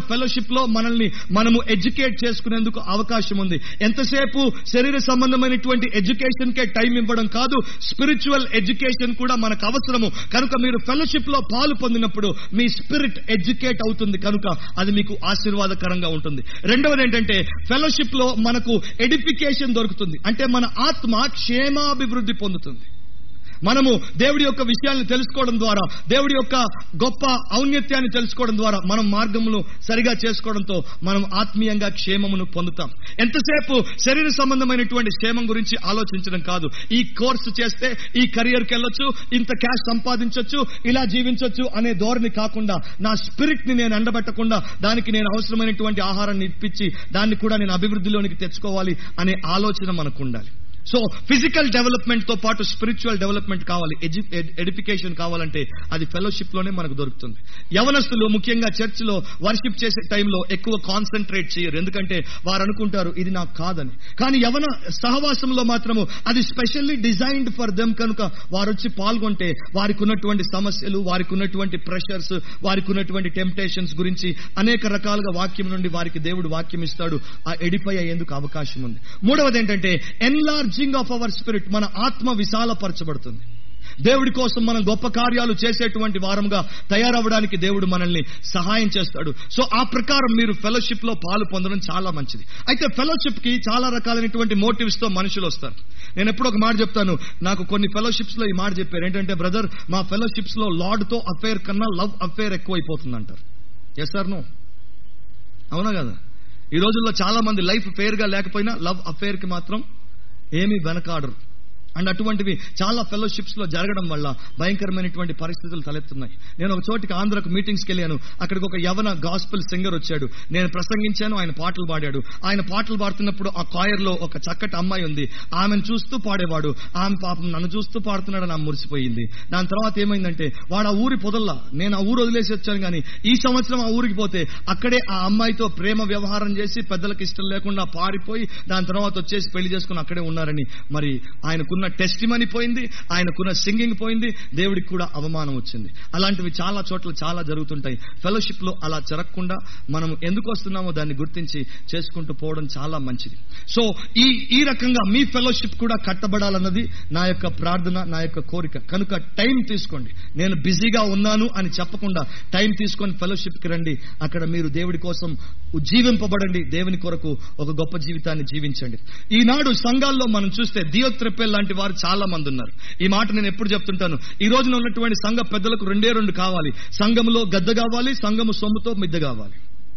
ఫెలోషిప్ లో మనల్ని మనము ఎడ్యుకేట్ చేసుకునేందుకు అవకాశం ఉంది ఎంతసేపు శరీర సంబంధమైనటువంటి ఎడ్యుకేషన్ కే టైం ఇవ్వడం కాదు స్పిరిచువల్ ఎడ్యుకేషన్ కూడా మనకు అవసరము కనుక మీరు ఫెలోషిప్ లో పాలు పొందినప్పుడు మీ స్పిరిట్ ఎడ్యుకేట్ అవుతుంది కనుక అది మీకు ఆశీర్వాదకరంగా ఉంటుంది రెండవది ఏంటంటే ఫెలోషిప్ లో మనకు ఎడిఫికేషన్ దొరుకుతుంది అంటే మన ఆత్మ క్షేమాభివృద్ధి పొందుతుంది మనము దేవుడి యొక్క విషయాలను తెలుసుకోవడం ద్వారా దేవుడి యొక్క గొప్ప ఔన్నత్యాన్ని తెలుసుకోవడం ద్వారా మనం మార్గమును సరిగా చేసుకోవడంతో మనం ఆత్మీయంగా క్షేమమును పొందుతాం ఎంతసేపు శరీర సంబంధమైనటువంటి క్షేమం గురించి ఆలోచించడం కాదు ఈ కోర్సు చేస్తే ఈ కెరియర్కి వెళ్ళొచ్చు ఇంత క్యాష్ సంపాదించొచ్చు ఇలా జీవించొచ్చు అనే ధోరణి కాకుండా నా స్పిరిట్ ని నేను ఎండబెట్టకుండా దానికి నేను అవసరమైనటువంటి ఆహారాన్ని ఇప్పించి దాన్ని కూడా నేను అభివృద్ధిలోనికి తెచ్చుకోవాలి అనే ఆలోచన మనకు ఉండాలి సో ఫిజికల్ డెవలప్మెంట్ తో పాటు స్పిరిచువల్ డెవలప్మెంట్ కావాలి ఎడ్యుకేషన్ కావాలంటే అది ఫెలోషిప్ లోనే మనకు దొరుకుతుంది యవనస్తులు ముఖ్యంగా చర్చ్ లో వర్షిప్ చేసే టైంలో ఎక్కువ కాన్సన్ట్రేట్ చేయరు ఎందుకంటే వారు అనుకుంటారు ఇది నాకు కాదని కానీ యవన సహవాసంలో మాత్రము అది స్పెషల్లీ డిజైన్డ్ ఫర్ దెమ్ కనుక వారు వచ్చి పాల్గొంటే వారికి ఉన్నటువంటి సమస్యలు వారికి ఉన్నటువంటి ప్రెషర్స్ వారికి ఉన్నటువంటి టెంప్టేషన్స్ గురించి అనేక రకాలుగా వాక్యం నుండి వారికి దేవుడు వాక్యం ఇస్తాడు ఆ ఎడిఫై అయ్యేందుకు అవకాశం ఉంది మూడవది ఏంటంటే ఎన్లార్జింగ్ ఆఫ్ అవర్ స్పిరిట్ మన ఆత్మ విశాలపరచబడుతుంది దేవుడి కోసం మనం గొప్ప కార్యాలు చేసేటువంటి వారంగా తయారవడానికి దేవుడు మనల్ని సహాయం చేస్తాడు సో ఆ ప్రకారం మీరు ఫెలోషిప్ లో పాలు పొందడం చాలా మంచిది అయితే ఫెలోషిప్ కి చాలా రకాలైనటువంటి మోటివ్స్ తో మనుషులు వస్తారు నేను ఎప్పుడు ఒక మాట చెప్తాను నాకు కొన్ని ఫెలోషిప్స్ లో ఈ మాట చెప్పారు ఏంటంటే బ్రదర్ మా ఫెలోషిప్స్ లో లార్డ్ తో అఫేర్ కన్నా లవ్ అఫేర్ ఎక్కువైపోతుంది అంటారు ఎస్ సార్ నో అవునా కదా ఈ రోజుల్లో చాలా మంది లైఫ్ ఫేర్ గా లేకపోయినా లవ్ అఫేర్ కి మాత్రం ఏమీ వెనకాడరు అండ్ అటువంటివి చాలా ఫెలోషిప్స్ లో జరగడం వల్ల భయంకరమైనటువంటి పరిస్థితులు తలెత్తున్నాయి నేను ఒక చోటికి ఆంధ్రకు మీటింగ్స్కి వెళ్ళాను అక్కడికి ఒక యవన గాస్పుల్ సింగర్ వచ్చాడు నేను ప్రసంగించాను ఆయన పాటలు పాడాడు ఆయన పాటలు పాడుతున్నప్పుడు ఆ కాయర్ లో ఒక చక్కటి అమ్మాయి ఉంది ఆమెను చూస్తూ పాడేవాడు ఆమె పాపం నన్ను చూస్తూ పాడుతున్నాడని ఆమె మురిసిపోయింది దాని తర్వాత ఏమైందంటే వాడు ఆ ఊరి పొదల్లా నేను ఆ ఊరు వదిలేసి వచ్చాను కానీ ఈ సంవత్సరం ఆ ఊరికి పోతే అక్కడే ఆ అమ్మాయితో ప్రేమ వ్యవహారం చేసి పెద్దలకు ఇష్టం లేకుండా పారిపోయి దాని తర్వాత వచ్చేసి పెళ్లి చేసుకుని అక్కడే ఉన్నారని మరి ఆయనకున్న టెస్ట్ మనీ పోయింది ఆయనకున్న సింగింగ్ పోయింది దేవుడికి కూడా అవమానం వచ్చింది అలాంటివి చాలా చోట్ల చాలా జరుగుతుంటాయి ఫెలోషిప్ లో అలా జరగకుండా మనం ఎందుకు వస్తున్నామో దాన్ని గుర్తించి చేసుకుంటూ పోవడం చాలా మంచిది సో ఈ ఈ రకంగా మీ ఫెలోషిప్ కూడా కట్టబడాలన్నది నా యొక్క ప్రార్థన నా యొక్క కోరిక కనుక టైం తీసుకోండి నేను బిజీగా ఉన్నాను అని చెప్పకుండా టైం తీసుకొని ఫెలోషిప్ కి రండి అక్కడ మీరు దేవుడి కోసం ఉజ్జీవింపబడండి దేవుని కొరకు ఒక గొప్ప జీవితాన్ని జీవించండి ఈనాడు సంఘాల్లో మనం చూస్తే దియోత్రెపెల్ లాంటి వారు చాలా మంది ఉన్నారు ఈ మాట నేను ఎప్పుడు చెప్తుంటాను ఈ రోజున ఉన్నటువంటి సంఘ పెద్దలకు రెండే రెండు కావాలి సంఘములో గద్ద కావాలి సంఘము సొమ్ముతో మిద్ద కావాలి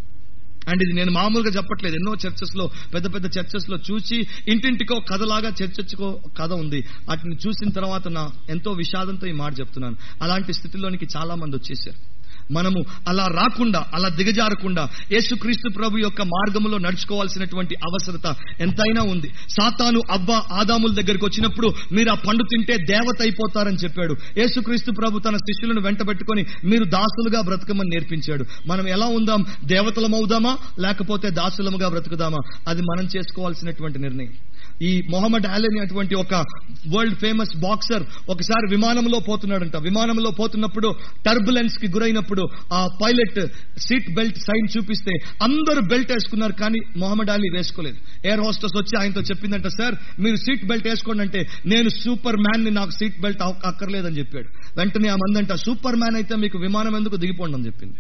అండ్ ఇది నేను మామూలుగా చెప్పట్లేదు ఎన్నో చర్చెస్ లో పెద్ద పెద్ద చర్చెస్ లో చూసి ఇంటింటికో కథలాగా చర్చకో కథ ఉంది వాటిని చూసిన తర్వాత నా ఎంతో విషాదంతో ఈ మాట చెప్తున్నాను అలాంటి స్థితిలోనికి చాలా మంది వచ్చేసారు మనము అలా రాకుండా అలా దిగజారకుండా యేసుక్రీస్తు ప్రభు యొక్క మార్గములో నడుచుకోవాల్సినటువంటి అవసరత ఎంతైనా ఉంది సాతాను అబ్బా ఆదాముల దగ్గరికి వచ్చినప్పుడు మీరు ఆ పండు తింటే దేవత అయిపోతారని చెప్పాడు యేసుక్రీస్తు ప్రభు తన శిష్యులను వెంటబెట్టుకొని మీరు దాసులుగా బ్రతకమని నేర్పించాడు మనం ఎలా ఉందాం దేవతలమవుదామా లేకపోతే దాసులముగా బ్రతుకుదామా అది మనం చేసుకోవాల్సినటువంటి నిర్ణయం ఈ మొహమ్మద్ అలీ అటువంటి ఒక వరల్డ్ ఫేమస్ బాక్సర్ ఒకసారి విమానంలో పోతున్నాడంట విమానంలో పోతున్నప్పుడు టర్బులెన్స్ కి గురైనప్పుడు ఆ పైలట్ సీట్ బెల్ట్ సైన్ చూపిస్తే అందరూ బెల్ట్ వేసుకున్నారు కానీ మొహమ్మద్ అలీ వేసుకోలేదు ఎయిర్ హోస్టెస్ వచ్చి ఆయనతో చెప్పిందంట సార్ మీరు సీట్ బెల్ట్ వేసుకోండి అంటే నేను సూపర్ మ్యాన్ ని నాకు సీట్ బెల్ట్ అక్కర్లేదని చెప్పాడు వెంటనే ఆ మందంట సూపర్ మ్యాన్ అయితే మీకు విమానం ఎందుకు దిగిపోండి అని చెప్పింది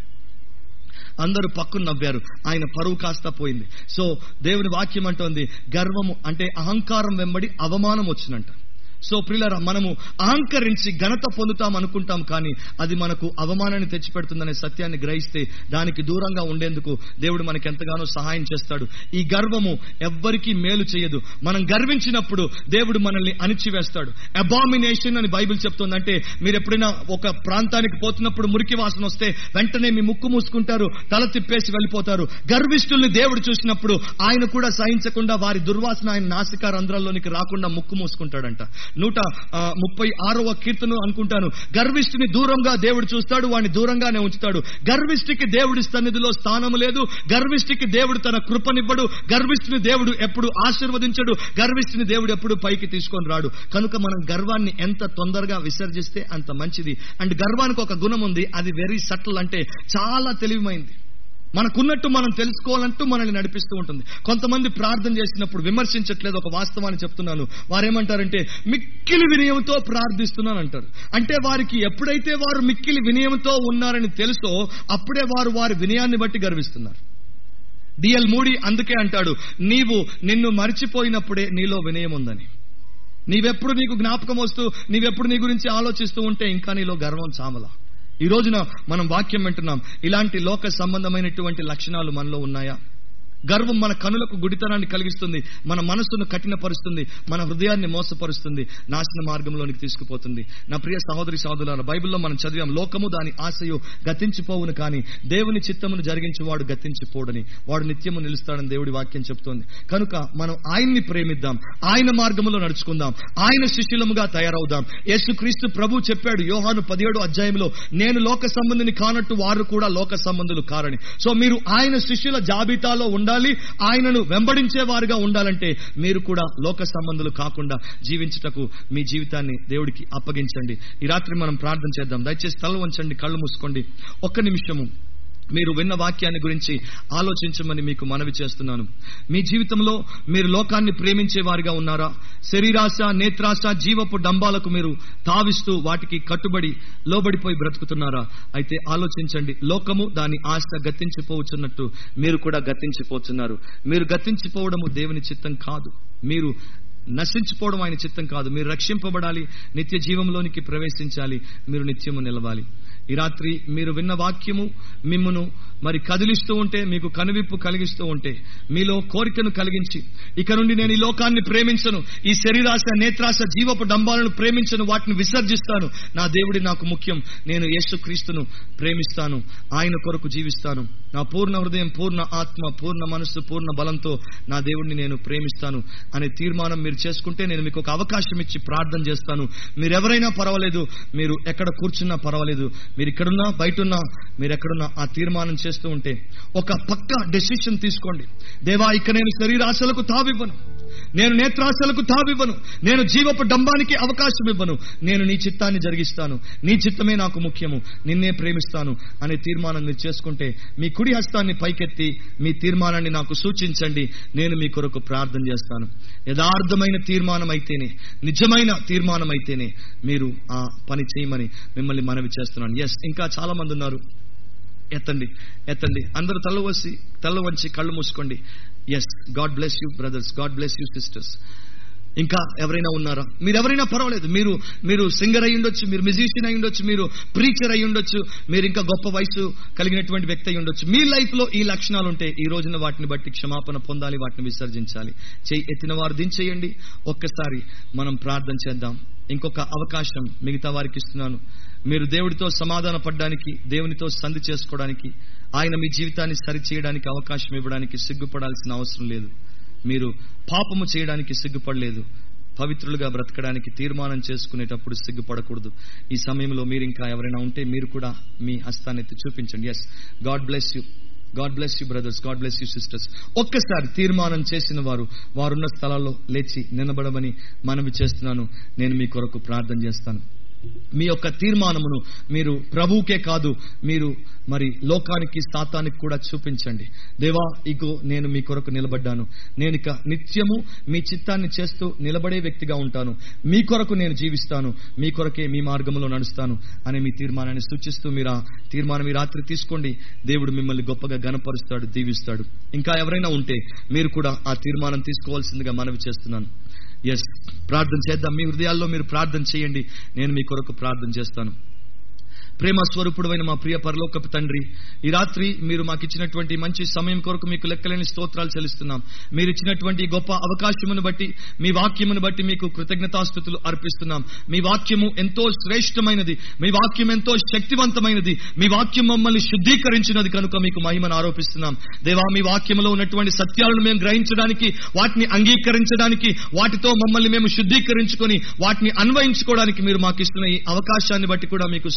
అందరూ పక్కన నవ్వారు ఆయన పరువు కాస్త పోయింది సో దేవుని వాక్యం అంటోంది గర్వము అంటే అహంకారం వెంబడి అవమానం వచ్చినంట సో ప్రిలరా మనము అహంకరించి ఘనత పొందుతాం అనుకుంటాం కానీ అది మనకు అవమానాన్ని తెచ్చిపెడుతుందనే సత్యాన్ని గ్రహిస్తే దానికి దూరంగా ఉండేందుకు దేవుడు మనకి ఎంతగానో సహాయం చేస్తాడు ఈ గర్వము ఎవ్వరికీ మేలు చేయదు మనం గర్వించినప్పుడు దేవుడు మనల్ని అణిచివేస్తాడు అబామినేషన్ అని బైబిల్ చెప్తుంది అంటే మీరు ఎప్పుడైనా ఒక ప్రాంతానికి పోతున్నప్పుడు మురికి వాసన వస్తే వెంటనే మీ ముక్కు మూసుకుంటారు తల తిప్పేసి వెళ్ళిపోతారు గర్విష్ఠుల్ని దేవుడు చూసినప్పుడు ఆయన కూడా సహించకుండా వారి దుర్వాసన ఆయన నాసికా రంధ్రాల్లోనికి రాకుండా ముక్కు మూసుకుంటాడంట నూట ఆ, ముప్పై ఆరవ కీర్తన అనుకుంటాను గర్విష్ఠుని దూరంగా దేవుడు చూస్తాడు వాడిని దూరంగానే ఉంచుతాడు గర్విష్ఠికి దేవుడి సన్నిధిలో స్థానము లేదు గర్విష్ఠికి దేవుడు తన కృపనివ్వడు గర్విష్ఠుని దేవుడు ఎప్పుడు ఆశీర్వదించడు గర్విష్ఠుని దేవుడు ఎప్పుడు పైకి తీసుకొని రాడు కనుక మనం గర్వాన్ని ఎంత తొందరగా విసర్జిస్తే అంత మంచిది అండ్ గర్వానికి ఒక గుణం ఉంది అది వెరీ సటిల్ అంటే చాలా తెలివిమైంది మనకున్నట్టు మనం తెలుసుకోవాలంటూ మనల్ని నడిపిస్తూ ఉంటుంది కొంతమంది ప్రార్థన చేసినప్పుడు విమర్శించట్లేదు ఒక వాస్తవాన్ని చెప్తున్నాను వారేమంటారంటే మిక్కిలి వినయంతో ప్రార్థిస్తున్నాను అంటారు అంటే వారికి ఎప్పుడైతే వారు మిక్కిలి వినయంతో ఉన్నారని తెలుసో అప్పుడే వారు వారి వినయాన్ని బట్టి గర్విస్తున్నారు డిఎల్ మూడి అందుకే అంటాడు నీవు నిన్ను మర్చిపోయినప్పుడే నీలో వినయం ఉందని నీవెప్పుడు నీకు జ్ఞాపకం వస్తూ నీవెప్పుడు నీ గురించి ఆలోచిస్తూ ఉంటే ఇంకా నీలో గర్వం చామల ఈ రోజున మనం వాక్యం వింటున్నాం ఇలాంటి లోక సంబంధమైనటువంటి లక్షణాలు మనలో ఉన్నాయా గర్వం మన కనులకు గుడితనాన్ని కలిగిస్తుంది మన మనస్సును కఠినపరుస్తుంది మన హృదయాన్ని మోసపరుస్తుంది నాశన మార్గంలోనికి తీసుకుపోతుంది నా ప్రియ సహోదరి సహోదరుల బైబిల్లో మనం చదివాం లోకము దాని ఆశయు గతించిపోవును కానీ దేవుని చిత్తమును జరిగించేవాడు గతించిపోడని వాడు నిత్యము నిలుస్తాడని దేవుడి వాక్యం చెప్తోంది కనుక మనం ఆయన్ని ప్రేమిద్దాం ఆయన మార్గములో నడుచుకుందాం ఆయన శిష్యులముగా తయారవుదాం యేసుక్రీస్తు ప్రభు చెప్పాడు యోహాను పదిహేడు అధ్యాయంలో నేను లోక సంబంధిని కానట్టు వారు కూడా లోక సంబంధులు కారని సో మీరు ఆయన శిష్యుల జాబితాలో ఉండాలి ఆయనను వెంబడించే వారుగా ఉండాలంటే మీరు కూడా లోక సంబంధులు కాకుండా జీవించుటకు మీ జీవితాన్ని దేవుడికి అప్పగించండి ఈ రాత్రి మనం ప్రార్థన చేద్దాం దయచేసి తల వంచండి కళ్ళు మూసుకోండి ఒక్క నిమిషము మీరు విన్న వాక్యాన్ని గురించి ఆలోచించమని మీకు మనవి చేస్తున్నాను మీ జీవితంలో మీరు లోకాన్ని ప్రేమించే వారిగా ఉన్నారా శరీరాశ నేత్రాశ జీవపు డంబాలకు మీరు తావిస్తూ వాటికి కట్టుబడి లోబడిపోయి బ్రతుకుతున్నారా అయితే ఆలోచించండి లోకము దాని ఆశ గతించిపోవచ్చున్నట్టు మీరు కూడా గతించిపోతున్నారు మీరు గతించిపోవడము దేవుని చిత్తం కాదు మీరు నశించిపోవడం ఆయన చిత్తం కాదు మీరు రక్షింపబడాలి నిత్య జీవంలోనికి ప్రవేశించాలి మీరు నిత్యము నిలవాలి ఈ రాత్రి మీరు విన్న వాక్యము మిమ్మును మరి కదిలిస్తూ ఉంటే మీకు కనువిప్పు కలిగిస్తూ ఉంటే మీలో కోరికను కలిగించి ఇక నుండి నేను ఈ లోకాన్ని ప్రేమించను ఈ శరీరాశ నేత్రాశ జీవపు డంబాలను ప్రేమించను వాటిని విసర్జిస్తాను నా దేవుడి నాకు ముఖ్యం నేను యేసు క్రీస్తును ప్రేమిస్తాను ఆయన కొరకు జీవిస్తాను నా పూర్ణ హృదయం పూర్ణ ఆత్మ పూర్ణ మనస్సు పూర్ణ బలంతో నా దేవుడిని నేను ప్రేమిస్తాను అనే తీర్మానం మీరు చేసుకుంటే నేను మీకు ఒక అవకాశం ఇచ్చి ప్రార్థన చేస్తాను మీరు ఎవరైనా పర్వాలేదు మీరు ఎక్కడ కూర్చున్నా పర్వాలేదు మీరు ఇక్కడున్నా బయటున్నా మీరు ఎక్కడున్నా ఆ తీర్మానం చేస్తూ ఉంటే ఒక పక్క డెసిషన్ తీసుకోండి దేవా ఇక నేను శరీరాశలకు తావివ్వను నేను నేత్రాశలకు తావివ్వను నేను జీవపు డంబానికి అవకాశం ఇవ్వను నేను నీ చిత్తాన్ని జరిగిస్తాను నీ చిత్తమే నాకు ముఖ్యము నిన్నే ప్రేమిస్తాను అనే తీర్మానం మీరు చేసుకుంటే మీ కుడి హస్తాన్ని పైకెత్తి మీ తీర్మానాన్ని నాకు సూచించండి నేను మీ కొరకు ప్రార్థన చేస్తాను యథార్థమైన తీర్మానం అయితేనే నిజమైన తీర్మానం అయితేనే మీరు ఆ పని చేయమని మిమ్మల్ని మనవి చేస్తున్నాను ఎస్ ఇంకా చాలా మంది ఉన్నారు ఎత్తండి ఎత్తండి అందరూ తల వచ్చి తల వంచి కళ్ళు మూసుకోండి yes God bless you brothers God bless you sisters ఇంకా ఎవరైనా ఉన్నారా మీరు ఎవరైనా పర్వాలేదు మీరు మీరు సింగర్ అయి ఉండొచ్చు మీరు మ్యూజిషియన్ అయి ఉండొచ్చు మీరు ప్రీచర్ అయి ఉండొచ్చు మీరు ఇంకా గొప్ప వయసు కలిగినటువంటి వ్యక్తి అయి ఉండొచ్చు మీ లైఫ్ లో ఈ లక్షణాలు ఉంటే ఈ రోజున వాటిని బట్టి క్షమాపణ పొందాలి వాటిని విసర్జించాలి చేయి ఎత్తిన వారు దించేయండి ఒక్కసారి మనం ప్రార్థన చేద్దాం ఇంకొక అవకాశం మిగతా వారికి ఇస్తున్నాను మీరు దేవుడితో సమాధాన పడడానికి దేవునితో సంధి చేసుకోవడానికి ఆయన మీ జీవితాన్ని సరిచేయడానికి అవకాశం ఇవ్వడానికి సిగ్గుపడాల్సిన అవసరం లేదు మీరు పాపము చేయడానికి సిగ్గుపడలేదు పవిత్రులుగా బ్రతకడానికి తీర్మానం చేసుకునేటప్పుడు సిగ్గుపడకూడదు ఈ సమయంలో మీరు ఇంకా ఎవరైనా ఉంటే మీరు కూడా మీ హస్తాన్ని ఎత్తి చూపించండి yes God bless you God bless you brothers God bless you sisters ఒక్కసారి తీర్మానం చేసిన వారు వారున్న స్థలాల్లో లేచి నిలబడమని మనవి చేస్తున్నాను నేను మీ కొరకు ప్రార్థన చేస్తాను మీ యొక్క తీర్మానమును మీరు ప్రభువుకే కాదు మీరు మరి లోకానికి సాతానికి కూడా చూపించండి దేవా ఇగో నేను మీ కొరకు నిలబడ్డాను నేను ఇక నిత్యము మీ చిత్తాన్ని చేస్తూ నిలబడే వ్యక్తిగా ఉంటాను మీ కొరకు నేను జీవిస్తాను మీ కొరకే మీ మార్గంలో నడుస్తాను అనే మీ తీర్మానాన్ని సూచిస్తూ మీరు ఆ తీర్మానం ఈ రాత్రి తీసుకోండి దేవుడు మిమ్మల్ని గొప్పగా గనపరుస్తాడు దీవిస్తాడు ఇంకా ఎవరైనా ఉంటే మీరు కూడా ఆ తీర్మానం తీసుకోవాల్సిందిగా మనవి చేస్తున్నాను ఎస్ ప్రార్థన చేద్దాం మీ హృదయాల్లో మీరు ప్రార్థన చేయండి నేను మీ కొరకు ప్రార్థన చేస్తాను ప్రేమ స్వరూపుడమైన మా ప్రియ పరలోకపు తండ్రి ఈ రాత్రి మీరు మాకు ఇచ్చినటువంటి మంచి సమయం కొరకు మీకు లెక్కలేని స్తోత్రాలు చెల్లిస్తున్నాం మీరు ఇచ్చినటువంటి ఈ గొప్ప అవకాశమును బట్టి మీ వాక్యమును బట్టి మీకు కృతజ్ఞతాస్థుతులు అర్పిస్తున్నాం మీ వాక్యము ఎంతో శ్రేష్టమైనది మీ వాక్యం ఎంతో శక్తివంతమైనది మీ వాక్యం మమ్మల్ని శుద్ధీకరించినది కనుక మీకు మహిమను ఆరోపిస్తున్నాం దేవా మీ వాక్యంలో ఉన్నటువంటి సత్యాలను మేము గ్రహించడానికి వాటిని అంగీకరించడానికి వాటితో మమ్మల్ని మేము శుద్ధీకరించుకొని వాటిని అన్వయించుకోవడానికి మీరు మాకు ఇస్తున్న ఈ అవకాశాన్ని బట్టి కూడా మీకు స్తోత్రాలు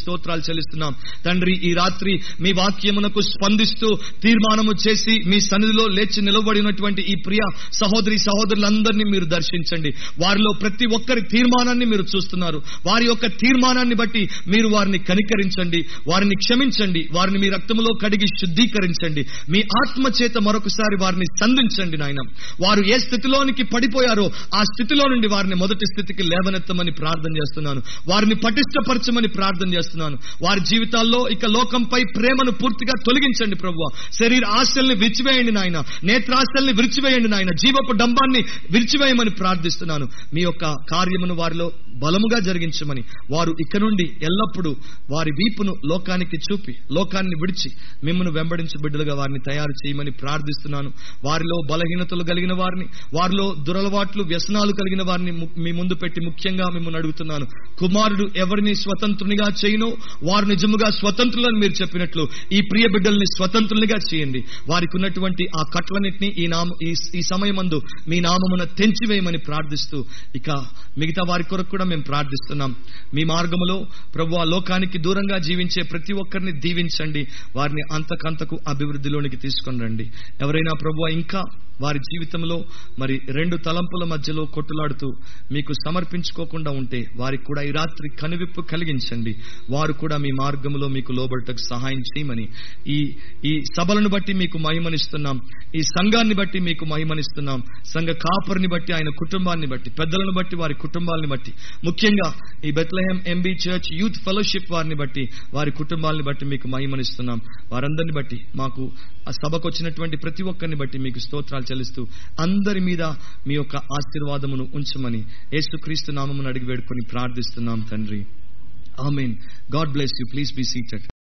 చెల్లిస్తున్నాం తండ్రి ఈ రాత్రి మీ వాక్యమునకు స్పందిస్తూ తీర్మానము చేసి మీ సన్నిధిలో లేచి నిలబడినటువంటి ఈ ప్రియ సహోదరి సహోదరులందరినీ మీరు దర్శించండి వారిలో ప్రతి ఒక్కరి తీర్మానాన్ని మీరు చూస్తున్నారు వారి యొక్క తీర్మానాన్ని బట్టి మీరు వారిని కనికరించండి వారిని క్షమించండి వారిని మీ రక్తములో కడిగి శుద్ధీకరించండి మీ ఆత్మ చేత మరొకసారి వారిని సంధించండి నాయన వారు ఏ స్థితిలోనికి పడిపోయారో ఆ స్థితిలో నుండి వారిని మొదటి స్థితికి లేవనెత్తమని ప్రార్థన చేస్తున్నాను వారిని పటిష్టపరచమని ప్రార్థన చేస్తున్నాను వారి జీవితాల్లో ఇక లోకంపై ప్రేమను పూర్తిగా తొలగించండి ప్రభు శరీర ఆశల్ని విరిచివేయండి నాయన నేత్రాశల్ని విరిచివేయండి నాయన జీవపు డంబాన్ని విరిచివేయమని ప్రార్థిస్తున్నాను మీ యొక్క కార్యమును వారిలో బలముగా జరిగించమని వారు ఇక నుండి ఎల్లప్పుడూ వారి వీపును లోకానికి చూపి లోకాన్ని విడిచి మిమ్మల్ని వెంబడించు బిడ్డలుగా వారిని తయారు చేయమని ప్రార్థిస్తున్నాను వారిలో బలహీనతలు కలిగిన వారిని వారిలో దురలవాట్లు వ్యసనాలు కలిగిన వారిని ము- మీ ముందు పెట్టి ముఖ్యంగా మిమ్మల్ని అడుగుతున్నాను కుమారుడు ఎవరిని స్వతంత్రునిగా చేయనో వారు నిజముగా స్వతంత్రులని మీరు చెప్పినట్లు ఈ ప్రియ బిడ్డల్ని స్వతంత్రులుగా చేయండి వారికి ఉన్నటువంటి ఆ కట్లన్నింటినీ ఈ నామ ఈ ఈ సమయమందు మీ నామమున తెంచివేయమని ప్రార్థిస్తూ ఇక మిగతా వారి కొరకు కూడా మేము ప్రార్థిస్తున్నాం మీ మార్గములో ప్రభు ఆ లోకానికి దూరంగా జీవించే ప్రతి ఒక్కరిని దీవించండి వారిని అంతకంతకు అభివృద్ధిలోనికి తీసుకొని రండి ఎవరైనా ప్రభు ఇంకా వారి జీవితంలో మరి రెండు తలంపుల మధ్యలో కొట్టులాడుతూ మీకు సమర్పించుకోకుండా ఉంటే వారికి కూడా ఈ రాత్రి కనువిప్పు కలిగించండి వారు కూడా మీ మార్గంలో మీకు లోబడటకు సహాయం చేయమని ఈ ఈ సభలను బట్టి మీకు మహిమనిస్తున్నాం ఈ సంఘాన్ని బట్టి మీకు మహిమనిస్తున్నాం సంఘ కాపరిని బట్టి ఆయన కుటుంబాన్ని బట్టి పెద్దలను బట్టి వారి కుటుంబాలని బట్టి ముఖ్యంగా ఈ Bethlehem MB church youth fellowship వారిని బట్టి వారి కుటుంబాలని బట్టి మీకు మహిమనిస్తున్నాం వారందరిని బట్టి మాకు ఆ సభకు వచ్చినటువంటి ప్రతి ఒక్కరిని బట్టి మీకు స్తోత్రాలు చెల్లిస్తూ అందరి మీద మీ యొక్క ఆశీర్వాదమును ఉంచమని యేసుక్రీస్తు నామమును అడిగి వేడుకొని ప్రార్థిస్తున్నాం తండ్రి amen God bless you please be seated